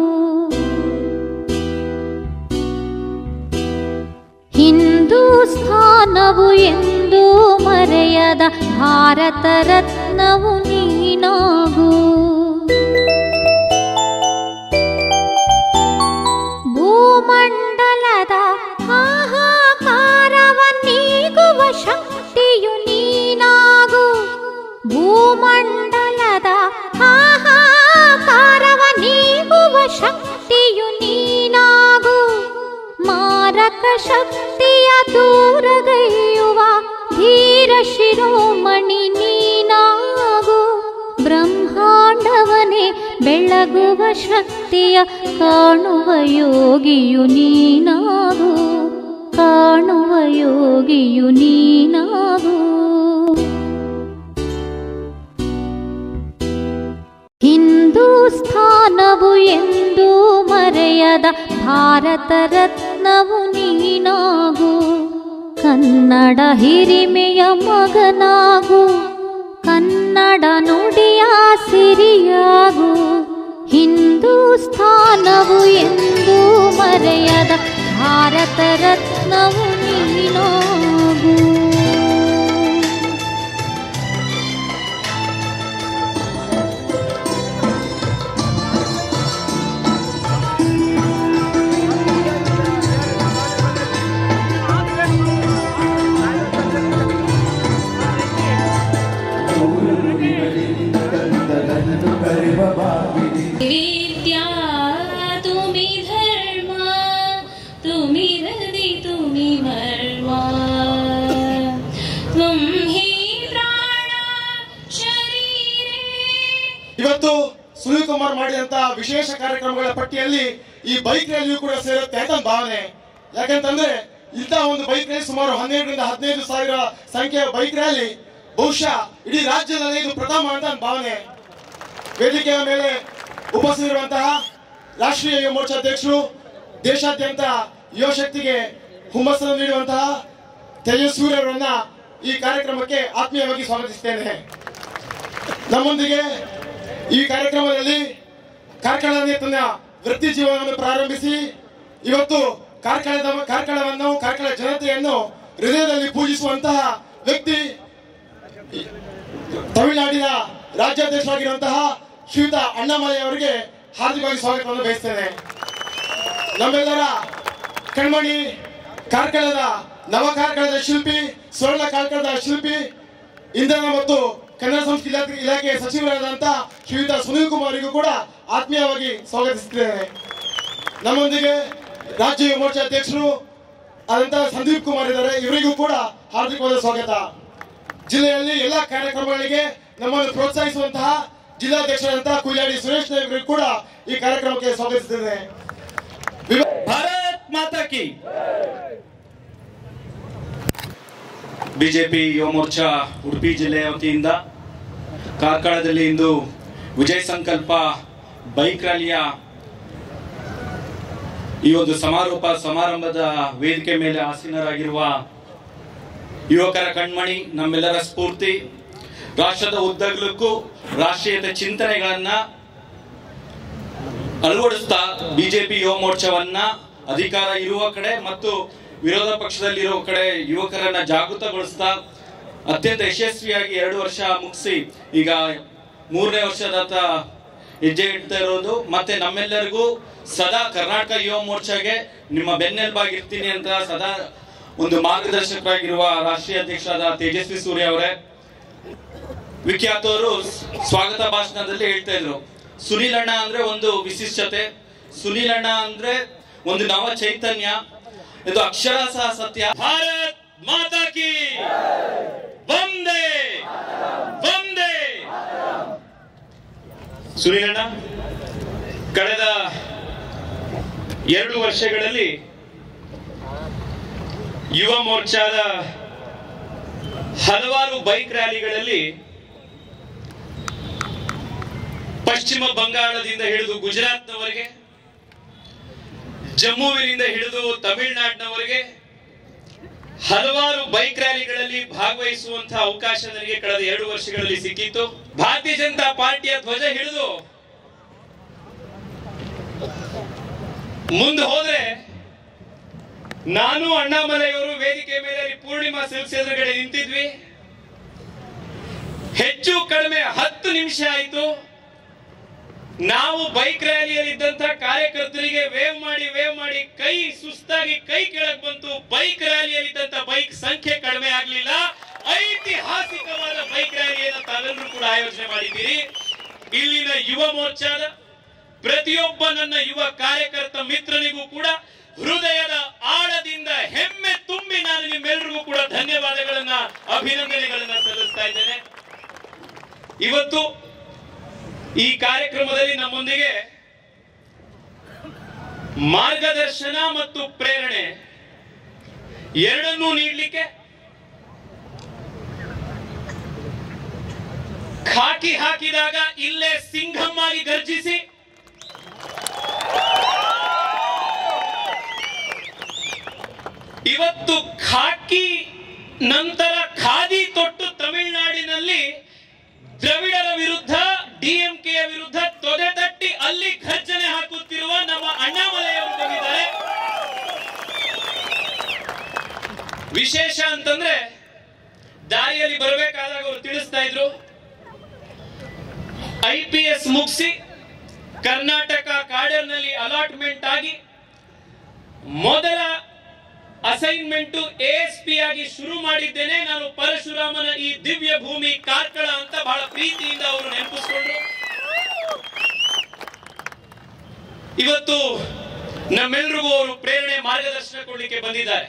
ಹಿಂದೂಸ್ಥಾನವು ಎಂದು ಮರೆಯದ ಭಾರತ ರತ್ನವು ನೀನಾಗು ಭೂಮಂಡಲದ ಹಾಹಾಕಾರವ ನೀಗುವ ಶಕ್ತಿಯು ನೀನಾಗು ಭೂಮಂಡಲದ ಹಾಹಾಕಾರವ ನೀಗುವ ಶಕ್ತಿಯು ನೀನಾಗು ಮಾರಕ ಶಕ್ತಿಯ ದೂರಗೈಯುವ ಧೀರ ಶಿರೋಮಣಿ ನೀನಾಗು ಬ್ರಹ್ಮಾಂಡವನೇ ಬೆಳಗುವ ಶಕ್ತಿಯ ಕಾಣುವ ಯೋಗಿಯು ನೀನಾಗು ಕಾಣುವ ಯೋಗಿಯು ನೀನಾಗು ಹಿಂದೂಸ್ಥಾನವು ಎಂದು ಮರೆಯದ ಭಾರತ ರತ್ನವು ನೀನಾಗು ಕನ್ನಡ ಹಿರಿಮೆಯ ಮಗನಾಗು ಕನ್ನಡ ನುಡಿಯ ಸಿರಿಯಾಗು ಹಿಂದೂಸ್ಥಾನವು ಎಂದು ಮರೆಯದ ಭಾರತ ರತ್ನವು ನೀನಾಗು विद्या तुम्ही धर्म तुम्ही हृदय तुम्ही मर्म तुम्ही प्राण शरीरे ಇವತ್ತು ಸುನೀಲ್ ಕುಮಾರ್ ಮಾಡಿದಂತ ವಿಶೇಷ ಕಾರ್ಯಕ್ರಮಗಳ ಪಟ್ಟಿಯಲ್ಲಿ ಈ ಬೈಕ್ ರ್ಯಾಲಿಯೂ ಕೂಡ ಸೇರುತ್ತೆ ಅಂತ ನನ್ನ ಭಾವನೆ ಯಾಕಂತಂದ್ರೆ ಇಂಥ ಒಂದು ಬೈಕ್ ರ್ಯಾಲಿ ಸುಮಾರು ಹನ್ನೆರಡರಿಂದ ಹದಿನೈದು ಸಾವಿರ ಸಂಖ್ಯೆಯ ಬೈಕ್ ರ್ಯಾಲಿ ಬಹುಶಃ ಇಡೀ ರಾಜ್ಯದಲ್ಲಿ ಇದು ಪ್ರಥಮ ಅಂತ ನನ್ನ ಭಾವನೆ ವೇದಿಕೆಯ ಮೇಲೆ ಉಪಸ್ಥಿತಿರುವಂತಹ ರಾಷ್ಟ್ರೀಯ ಯುವ ಮೋರ್ಚಾ ಅಧ್ಯಕ್ಷರು ದೇಶಾದ್ಯಂತ ಯುವ ಶಕ್ತಿಗೆ ಹುಮ್ಮಸ್ಸನ್ನು ನೀಡುವಂತಹ ತೇಜಸ್ವಿ ಅವರನ್ನ ಈ ಕಾರ್ಯಕ್ರಮಕ್ಕೆ ಆತ್ಮೀಯವಾಗಿ ಸ್ವಾಗತಿಸುತ್ತೇನೆ ನಮ್ಮೊಂದಿಗೆ ಈ ಕಾರ್ಯಕ್ರಮದಲ್ಲಿ ಕಾರ್ಕಳದಲ್ಲಿ ತನ್ನ ವೃತ್ತಿ ಜೀವನವನ್ನು ಪ್ರಾರಂಭಿಸಿ ಇವತ್ತು ಕಾರ್ಕಳದ ಕಾರ್ಕಳವನ್ನು ಕಾರ್ಕಳ ಜನತೆಯನ್ನು ಹೃದಯದಲ್ಲಿ ಪೂಜಿಸುವಂತಹ ವ್ಯಕ್ತಿ ತಮಿಳುನಾಡಿನ ರಾಜ್ಯಾಧ್ಯಕ್ಷರಾಗಿರುವಂತಹ ಶ್ರೀಯುತ ಅಣ್ಣಾಮಲೈ ಅವರಿಗೆ ಹಾರ್ದಿಕವಾಗಿ ಸ್ವಾಗತವನ್ನು ಬಯಸ್ತೇನೆ ನಮ್ಮೆಲ್ಲರ ಕಣ್ಮಣಿ ಕಾರ್ಕಳದ ನವ ಕಾರ್ಕಳದ ಶಿಲ್ಪಿ ಸ್ವರ್ಣ ಕಾರ್ಕಳದ ಶಿಲ್ಪಿ ಇಂಧನ ಮತ್ತು ಕನ್ನಡ ಸಂಸ್ಕೃತಿ ಇಲಾಖೆ ಇಲಾಖೆಯ ಸಚಿವರಾದಂತಹ ಶ್ರೀಯುತ ಸುನೀಲ್ ಕುಮಾರ್ಗೂ ಕೂಡ ಆತ್ಮೀಯವಾಗಿ ಸ್ವಾಗತಿಸುತ್ತೇನೆ ನಮ್ಮೊಂದಿಗೆ ರಾಜ್ಯ ಯುವ ಮೋರ್ಚಾ ಅಧ್ಯಕ್ಷರು ಆದಂತಹ ಸಂದೀಪ್ ಕುಮಾರ್ ಇದ್ದಾರೆ ಇವರಿಗೂ ಕೂಡ ಹಾರ್ದಿಕವಾದ ಸ್ವಾಗತ ಜಿಲ್ಲೆಯಲ್ಲಿ ಎಲ್ಲಾ ಕಾರ್ಯಕ್ರಮಗಳಿಗೆ ನಮ್ಮನ್ನು ಪ್ರೋತ್ಸಾಹಿಸುವಂತಹ ಜಿಲ್ಲಾಧ್ಯಕ್ಷರಾದಂತಹ ಕುಯ್ಯಾಡಿ ಸುರೇಶ್ ನಾಯ್ಕರು ಕೂಡ ಈ ಕಾರ್ಯಕ್ರಮಕ್ಕೆ ಸ್ವಾಗತಿಸುತ್ತೇನೆ ಭಾರತ್ ಮಾತಾ ಕಿ ಬಿಜೆಪಿ ಯುವ ಮೋರ್ಚಾ ಉಡುಪಿ ಜಿಲ್ಲೆಯ ವತಿಯಿಂದ ಕಾರ್ಕಳದಲ್ಲಿ ಇಂದು ವಿಜಯ ಸಂಕಲ್ಪ ಬೈಕ್ ರ್ಯಾಲಿಯ ಈ ಒಂದು ಸಮಾರೋಪ ಸಮಾರಂಭದ ವೇದಿಕೆ ಮೇಲೆ ಆಸೀನರಾಗಿರುವ ಯುವಕರ ಕಣ್ಮಣಿ ನಮ್ಮೆಲ್ಲರ ಸ್ಫೂರ್ತಿ ರಾಷ್ಟ್ರದ ಉದ್ದಗಲಕ್ಕೂ ರಾಷ್ಟ್ರೀಯತೆ ಚಿಂತನೆಗಳನ್ನ ಅಳವಡಿಸ್ತಾ ಬಿಜೆಪಿ ಯುವ ಮೋರ್ಚಾವನ್ನ ಅಧಿಕಾರ ಇರುವ ಕಡೆ ಮತ್ತು ವಿರೋಧ ಪಕ್ಷದಲ್ಲಿರುವ ಕಡೆ ಯುವಕರನ್ನ ಜಾಗೃತಗೊಳಿಸ್ತಾ ಅತ್ಯಂತ ಯಶಸ್ವಿಯಾಗಿ ಎರಡು ವರ್ಷ ಮುಗಿಸಿ ಈಗ ಮೂರನೇ ವರ್ಷದ ಹೆಜ್ಜೆ ಇಡ್ತಾ ಇರೋದು ಮತ್ತೆ ನಮ್ಮೆಲ್ಲರಿಗೂ ಸದಾ ಕರ್ನಾಟಕ ಯುವ ಮೋರ್ಚಾಗೆ ನಿಮ್ಮ ಬೆನ್ನೆಲುಬಾಗಿರ್ತೀನಿ ಅಂತ ಸದಾ ಒಂದು ಮಾರ್ಗದರ್ಶಕರಾಗಿರುವ ರಾಷ್ಟ್ರೀಯ ಅಧ್ಯಕ್ಷರಾದ ತೇಜಸ್ವಿ ಸೂರ್ಯ ಅವರೇ ವಿಖ್ಯಾತವರು ಸ್ವಾಗತ ಭಾಷಣದಲ್ಲಿ ಹೇಳ್ತಾ ಇದ್ರು ಸುನೀಲ್ ಅಣ್ಣ ಅಂದ್ರೆ ಒಂದು ವಿಶಿಷ್ಟತೆ ಸುನೀಲ್ ಅಣ್ಣ ಅಂದ್ರೆ ಒಂದು ನವ ಚೈತನ್ಯ ಇದು ಅಕ್ಷರ ಸಹ ಸತ್ಯ ಭಾರತ್ ಮಾತಾ ಕಿ ವಂದೇ ವಂದೇ ಸುನೀಲ್ ಅಣ್ಣ ಕಳೆದ ಎರಡು ವರ್ಷಗಳಲ್ಲಿ ಯುವ ಮೋರ್ಚಾದ ಹಲವಾರು ಬೈಕ್ ರ್ಯಾಲಿಗಳಲ್ಲಿ ಪಶ್ಚಿಮ ಬಂಗಾಳದಿಂದ ಹಿಡಿದು ಗುಜರಾತ್ನವರೆಗೆ ಜಮ್ಮುವಿನಿಂದ ಹಿಡಿದು ತಮಿಳುನಾಡಿನವರೆಗೆ ಹಲವಾರು ಬೈಕ್ ರ್ಯಾಲಿಗಳಲ್ಲಿ ಭಾಗವಹಿಸುವಂತಹ ಅವಕಾಶ ನನಗೆ ಕಳೆದ ಎರಡು ವರ್ಷಗಳಲ್ಲಿ ಸಿಕ್ಕಿತ್ತು ಭಾರತೀಯ ಜನತಾ ಪಾರ್ಟಿಯ ಧ್ವಜ ಹಿಡಿದು ಮುಂದೆ ಹೋದ್ರೆ ನಾನು ಅಣ್ಣಾಮಲೈಯವರು ವೇದಿಕೆ ಮೇಲೆ ಅಲ್ಲಿ ಪೂರ್ಣಿಮಾ ಸಿಲ್ಕ್ಸ್ ಎದುರುಗಡೆ ನಿಂತಿದ್ವಿ ಹೆಚ್ಚು ಕಡಿಮೆ ಹತ್ತು ನಿಮಿಷ ಆಯ್ತು ನಾವು ಬೈಕ್ ರ್ಯಾಲಿಯಲ್ಲಿ ಇದ್ದಂತ ಕಾರ್ಯಕರ್ತರಿಗೆ ವೇವ್ ಮಾಡಿ ವೇವ್ ಮಾಡಿ ಕೈ ಸುಸ್ತಾಗಿ ಕೈ ಕೆಳಗ್ ಬಂತು ಬೈಕ್ ರ್ಯಾಲಿಯಲ್ಲಿ ಇದ್ದಂತ ಬೈಕ್ ಸಂಖ್ಯೆ ಕಡಿಮೆ ಆಗ್ಲಿಲ್ಲ ಐತಿಹಾಸಿಕವಾದ ಬೈಕ್ ರ್ಯಾಲಿಯನ್ನು ತಾವೆಲ್ಲರೂ ಕೂಡ ಆಯೋಜನೆ ಮಾಡಿದ್ದೀರಿ ಇಲ್ಲಿನ ಯುವ ಮೋರ್ಚಾದ ಪ್ರತಿಯೊಬ್ಬ ನನ್ನ ಯುವ ಕಾರ್ಯಕರ್ತ ಮಿತ್ರನಿಗೂ ಕೂಡ ಹೃದಯದ ಆಳದಿಂದ ಹೆಮ್ಮೆ ತುಂಬಿ ನಾನು ನಿಮ್ಮೆಲ್ಲರಿಗೂ ಕೂಡ ಧನ್ಯವಾದಗಳನ್ನ ಅಭಿನಂದನೆಗಳನ್ನ ಸಲ್ಲಿಸ್ತಾ ಇದ್ದೇನೆ ಇವತ್ತು ಈ ಕಾರ್ಯಕ್ರಮದಲ್ಲಿ ನಮ್ಮೊಂದಿಗೆ ಮಾರ್ಗದರ್ಶನ ಮತ್ತು ಪ್ರೇರಣೆ ಎರಡನ್ನೂ ನೀಡಲಿಕ್ಕೆ ಖಾಕಿ ಹಾಕಿದಾಗ ಇಲ್ಲೇ ಸಿಂಘಮ್ಮಾಗಿ ಗರ್ಜಿಸಿ ಇವತ್ತು ಖಾಕಿ ನಂತರ ಖಾದಿ ತೊಟ್ಟು ತಮಿಳುನಾಡಿನಲ್ಲಿ ದ್ರವಿಡರ ವಿರುದ್ಧ ಡಿಎಂಕೆಯ ವಿರುದ್ಧ ತೊಡೆ ತಟ್ಟಿ ಅಲ್ಲಿ ಘರ್ಜನೆ ಹಾಕುತ್ತಿರುವ ನಮ್ಮ ಅಣ್ಣಾಮಲೈಯವರು ಬಂದಿದ್ದಾರೆ ವಿಶೇಷ ಅಂತಂದ್ರೆ ದಾರಿಯಲ್ಲಿ ಬರಬೇಕಾದಾಗ ಅವರು ತಿಳಿಸ್ತಾ ಇದ್ರು ಐ ಪಿ ಎಸ್ ಮುಗಿಸಿ ಕರ್ನಾಟಕ ಕಾಡರ್ನಲ್ಲಿ ಅಲಾಟ್ಮೆಂಟ್ ಆಗಿ ಮೊದಲ ಅಸೈನ್ಮೆಂಟ್ ಎಸ್ ಪಿ ಆಗಿ ಶುರು ಮಾಡಿದ್ದೇನೆ ನಾನು ಪರಶುರಾಮನ ಈ ದಿವ್ಯ ಭೂಮಿ ಕಾರ್ಕಳ ಅಂತ ಬಹಳ ಪ್ರೀತಿಯಿಂದ ಅವರು ನೆನಪಿಸ್ಕೊಂಡ್ರು ಇವತ್ತು ನಮ್ಮೆಲ್ರಿಗೂ ಅವರು ಪ್ರೇರಣೆ ಮಾರ್ಗದರ್ಶನ ಕೊಡ್ಲಿಕ್ಕೆ ಬಂದಿದ್ದಾರೆ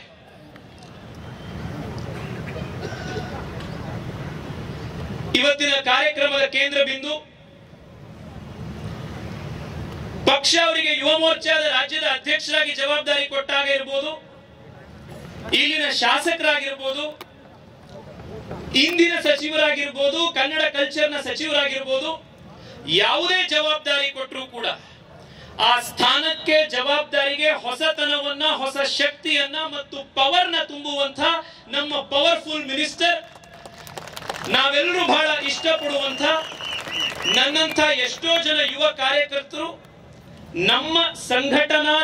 ಇವತ್ತಿನ ಕಾರ್ಯಕ್ರಮದ ಕೇಂದ್ರ ಬಿಂದು ಪಕ್ಷ ಅವರಿಗೆ ಯುವ ಮೋರ್ಚಾದ ರಾಜ್ಯದ ಅಧ್ಯಕ್ಷರಾಗಿ ಜವಾಬ್ದಾರಿ ಕೊಟ್ಟಾಗ ಇರಬಹುದು ಇಲ್ಲಿನ ಶಾಸಕರಾಗಿರ್ಬೋದು ಇಂದಿನ ಸಚಿವರಾಗಿರ್ಬೋದು ಕನ್ನಡ ಕಲ್ಚರ್ನ ಸಚಿವರಾಗಿರ್ಬೋದು ಯಾವುದೇ ಜವಾಬ್ದಾರಿ ಕೊಟ್ಟರೂ ಕೂಡ ಆ ಸ್ಥಾನಕ್ಕೆ ಜವಾಬ್ದಾರಿಗೆ ಹೊಸತನವನ್ನ ಹೊಸ ಶಕ್ತಿಯನ್ನ ಮತ್ತು ಪವರ್ನ ತುಂಬುವಂತ ನಮ್ಮ ಪವರ್ಫುಲ್ ಮಿನಿಸ್ಟರ್ ನಾವೆಲ್ಲರೂ ಬಹಳ ಇಷ್ಟಪಡುವಂತ ನನ್ನಂಥ ಎಷ್ಟೋ ಜನ ಯುವ ಕಾರ್ಯಕರ್ತರು ನಮ್ಮ ಸಂಘಟನಾ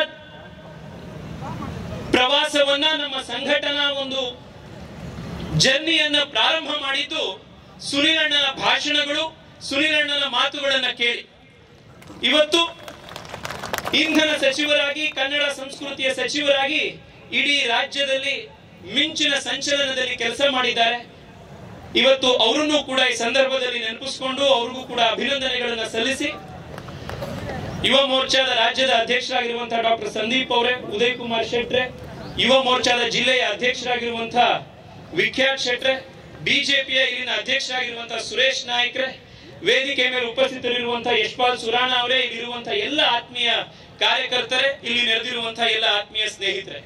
ಪ್ರವಾಸವನ್ನ ನಮ್ಮ ಸಂಘಟನಾ ಒಂದು ಜರ್ನಿಯನ್ನ ಪ್ರಾರಂಭ ಮಾಡಿದ್ದು ಸುನಿಲಣ್ಣನ ಭಾಷಣಗಳು ಸುನಿಲಣ್ಣನ ಮಾತುಗಳನ್ನ ಕೇಳಿ ಇವತ್ತು ಇಂಧನ ಸಚಿವರಾಗಿ ಕನ್ನಡ ಸಂಸ್ಕೃತಿಯ ಸಚಿವರಾಗಿ ಇಡೀ ರಾಜ್ಯದಲ್ಲಿ ಮಿಂಚಿನ ಸಂಚಲನದಲ್ಲಿ ಕೆಲಸ ಮಾಡಿದ್ದಾರೆ ಇವತ್ತು ಅವರನ್ನು ಕೂಡ ಈ ಸಂದರ್ಭದಲ್ಲಿ ನೆನಪಿಸಿಕೊಂಡು ಅವ್ರಿಗೂ ಕೂಡ ಅಭಿನಂದನೆಗಳನ್ನ ಸಲ್ಲಿಸಿ ಯುವ ಮೋರ್ಚಾದ ರಾಜ್ಯದ ಅಧ್ಯಕ್ಷರಾಗಿರುವಂತಹ ಡಾಕ್ಟರ್ ಸಂದೀಪ್ ಅವರೇ ಉದಯ್ ಕುಮಾರ್ ಶೆಟ್ರೆ ಯುವ ಮೋರ್ಚಾದ ಜಿಲ್ಲೆಯ ಅಧ್ಯಕ್ಷರಾಗಿರುವಂತಹ ವಿಖ್ಯಾತ್ ಶೆಟ್ರೆ ಬಿಜೆಪಿಯ ಇಲ್ಲಿನ ಅಧ್ಯಕ್ಷರಾಗಿರುವಂತಹ ಸುರೇಶ್ ನಾಯ್ಕ್ರೆ ವೇದಿಕೆ ಮೇಲೆ ಉಪಸ್ಥಿತರಿರುವಂತಹ ಯಶ್ಪಾಲ್ ಸುರಾಣ ಅವರೇ ಇಲ್ಲಿರುವಂತಹ ಎಲ್ಲ ಆತ್ಮೀಯ ಕಾರ್ಯಕರ್ತರೇ ಇಲ್ಲಿ ನೆರೆದಿರುವಂತಹ ಎಲ್ಲ ಆತ್ಮೀಯ ಸ್ನೇಹಿತರೆ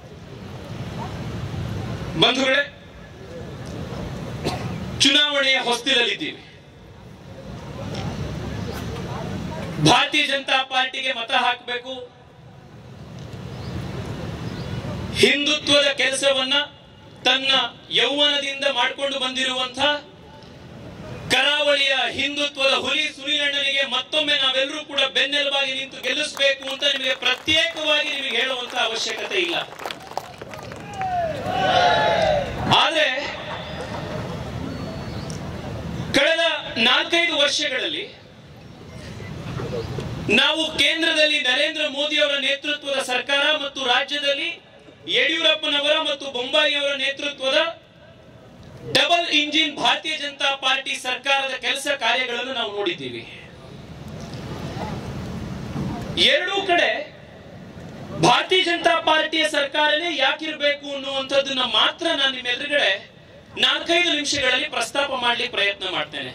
ಬಂಧುಗಳೇ ಚುನಾವಣೆಯ ಹೊಸ್ತಿಲಲ್ಲಿದ್ದೀವಿ ಭಾರತೀಯ ಜನತಾ ಪಾರ್ಟಿಗೆ ಮತ ಹಾಕಬೇಕು ಹಿಂದುತ್ವದ ಕೆಲಸವನ್ನ ತನ್ನ ಯೌವನದಿಂದ ಮಾಡಿಕೊಂಡು ಬಂದಿರುವಂತ ಕರಾವಳಿಯ ಹಿಂದುತ್ವದ ಹುಲಿ ಸುನಿಲಣ್ಣನಿಗೆ ಮತ್ತೊಮ್ಮೆ ನಾವೆಲ್ಲರೂ ಕೂಡ ಬೆನ್ನೆಲುಬಾಗಿ ನಿಂತು ಗೆಲ್ಲಿಸಬೇಕು ಅಂತ ನಿಮಗೆ ಪ್ರತ್ಯೇಕವಾಗಿ ನಿಮಗೆ ಹೇಳುವಂತ ಅವಶ್ಯಕತೆ ಇಲ್ಲ ಆದ್ರೆ ಕಳೆದ ನಾಲ್ಕೈದು ವರ್ಷಗಳಲ್ಲಿ ನಾವು ಕೇಂದ್ರದಲ್ಲಿ ನರೇಂದ್ರ ಮೋದಿ ಅವರ ನೇತೃತ್ವದ ಸರ್ಕಾರ ಮತ್ತು ರಾಜ್ಯದಲ್ಲಿ ಯಡಿಯೂರಪ್ಪನವರ ಮತ್ತು ಬೊಂಬಾಯಿಯವರ ನೇತೃತ್ವದ ಡಬಲ್ ಇಂಜಿನ್ ಭಾರತೀಯ ಜನತಾ ಪಾರ್ಟಿ ಸರ್ಕಾರದ ಕೆಲಸ ಕಾರ್ಯಗಳನ್ನು ನಾವು ನೋಡಿದ್ದೀವಿ ಎರಡೂ ಕಡೆ ಭಾರತೀಯ ಜನತಾ ಪಾರ್ಟಿಯ ಸರ್ಕಾರನೇ ಯಾಕಿರ್ಬೇಕು ಅನ್ನುವಂಥದ್ದನ್ನ ಮಾತ್ರ ನಾನು ನಿಮ್ಮೆದುರುಗಡೆ ನಾಲ್ಕೈದು ನಿಮಿಷಗಳಲ್ಲಿ ಪ್ರಸ್ತಾಪ ಮಾಡ್ಲಿಕ್ಕೆ ಪ್ರಯತ್ನ ಮಾಡ್ತೇನೆ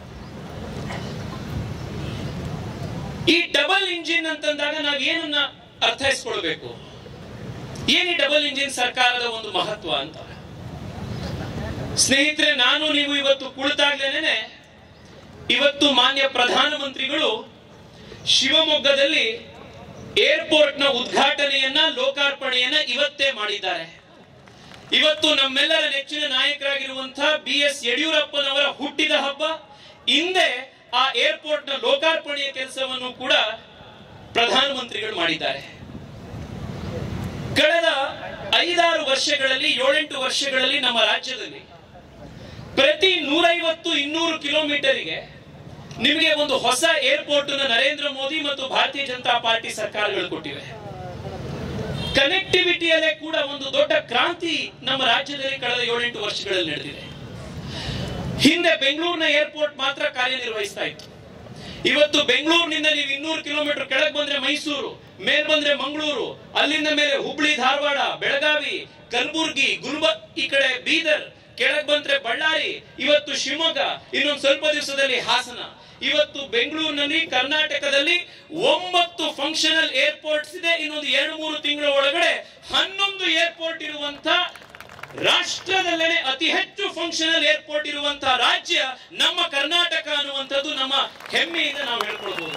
ಈ ಡಬಲ್ ಇಂಜಿನ್ ಅಂತಂದಾಗ ನಾವು ಏನನ್ನ ಅರ್ಥೈಸ್ಕೊಳ್ಬೇಕು ಏನ್ ಈ ಡಬಲ್ ಇಂಜಿನ್ ಸರ್ಕಾರದ ಒಂದು ಮಹತ್ವ ಅಂತ ಸ್ನೇಹಿತರೆ ನಾನು ನೀವು ಇವತ್ತು ಕುಳಿತಾಗ್ಲೇನೆ ಇವತ್ತು ಮಾನ್ಯ ಪ್ರಧಾನಮಂತ್ರಿಗಳು ಶಿವಮೊಗ್ಗದಲ್ಲಿ ಏರ್ಪೋರ್ಟ್ ನ ಉದ್ಘಾಟನೆಯನ್ನ ಲೋಕಾರ್ಪಣೆಯನ್ನ ಇವತ್ತೇ ಮಾಡಿದ್ದಾರೆ ಇವತ್ತು ನಮ್ಮೆಲ್ಲರ ನೆಚ್ಚಿನ ನಾಯಕರಾಗಿರುವಂತಹ ಬಿ ಎಸ್ ಯಡಿಯೂರಪ್ಪನವರ ಹುಟ್ಟಿದ ಹಬ್ಬ ಹಿಂದೆ ಆ ಏರ್ಪೋರ್ಟ್ ನ ಲೋಕಾರ್ಪಣೆಯ ಕೆಲಸವನ್ನು ಕೂಡ ಪ್ರಧಾನಮಂತ್ರಿಗಳು ಮಾಡಿದ್ದಾರೆ ಕಳೆದ ಐದಾರು ವರ್ಷಗಳಲ್ಲಿ ಏಳೆಂಟು ವರ್ಷಗಳಲ್ಲಿ ನಮ್ಮ ರಾಜ್ಯದಲ್ಲಿ ಪ್ರತಿ ನೂರೈವತ್ತು ಇನ್ನೂರು ಕಿಲೋಮೀಟರಿಗೆ ನಿಮಗೆ ಒಂದು ಹೊಸ ಏರ್ಪೋರ್ಟ್ ನರೇಂದ್ರ ಮೋದಿ ಮತ್ತು ಭಾರತೀಯ ಜನತಾ ಪಾರ್ಟಿ ಸರ್ಕಾರಗಳು ಕೊಟ್ಟಿವೆ ಕನೆಕ್ಟಿವಿಟಿಯಲ್ಲೇ ಕೂಡ ಒಂದು ದೊಡ್ಡ ಕ್ರಾಂತಿ ನಮ್ಮ ರಾಜ್ಯದಲ್ಲಿ ಕಳೆದ ಏಳೆಂಟು ವರ್ಷಗಳಲ್ಲಿ ನಡೆದಿದೆ ಹಿಂದೆ ಬೆಂಗಳೂರಿನ ಏರ್ಪೋರ್ಟ್ ಮಾತ್ರ ಕಾರ್ಯನಿರ್ವಹಿಸ್ತಾ ಇತ್ತು ಇವತ್ತು ಬೆಂಗಳೂರಿನಿಂದ ನೀವು ಇನ್ನೂರು ಕಿಲೋಮೀಟರ್ ಕೆಳಗೆ ಬಂದ್ರೆ ಮೈಸೂರು ಮೇಲ್ ಬಂದ್ರೆ ಮಂಗಳೂರು ಅಲ್ಲಿಂದ ಮೇಲೆ ಹುಬ್ಳಿ ಧಾರವಾಡ ಬೆಳಗಾವಿ ಕಲಬುರ್ಗಿ ಗುಲ್ಬ ಈ ಕಡೆ ಬೀದರ್ ಕೆಳಗ್ ಬಂದ್ರೆ ಬಳ್ಳಾರಿ ಇವತ್ತು ಶಿವಮೊಗ್ಗ ಇನ್ನೊಂದು ಸ್ವಲ್ಪ ದಿವಸದಲ್ಲಿ ಹಾಸನ ಇವತ್ತು ಬೆಂಗಳೂರಿನಲ್ಲಿ ಕರ್ನಾಟಕದಲ್ಲಿ ಒಂಬತ್ತು ಫಂಕ್ಷನಲ್ ಏರ್ಪೋರ್ಟ್ಸ್ ಇದೆ ಇನ್ನೊಂದು ಎರಡು ಮೂರು ತಿಂಗಳ ಒಳಗಡೆ ಹನ್ನೊಂದು ಏರ್ಪೋರ್ಟ್ ಇರುವಂತ ರಾಷ್ಟ್ರದಲ್ಲೇನೆ ಅತಿ ಹೆಚ್ಚು ಫಂಕ್ಷನಲ್ ಏರ್ಪೋರ್ಟ್ ಇರುವಂತಹ ರಾಜ್ಯ ನಮ್ಮ ಕರ್ನಾಟಕ ಅನ್ನುವಂಥದ್ದು ನಮ್ಮ ಹೆಮ್ಮೆಯಿಂದ ನಾವು ಹೇಳ್ಕೊಳ್ಬಹುದು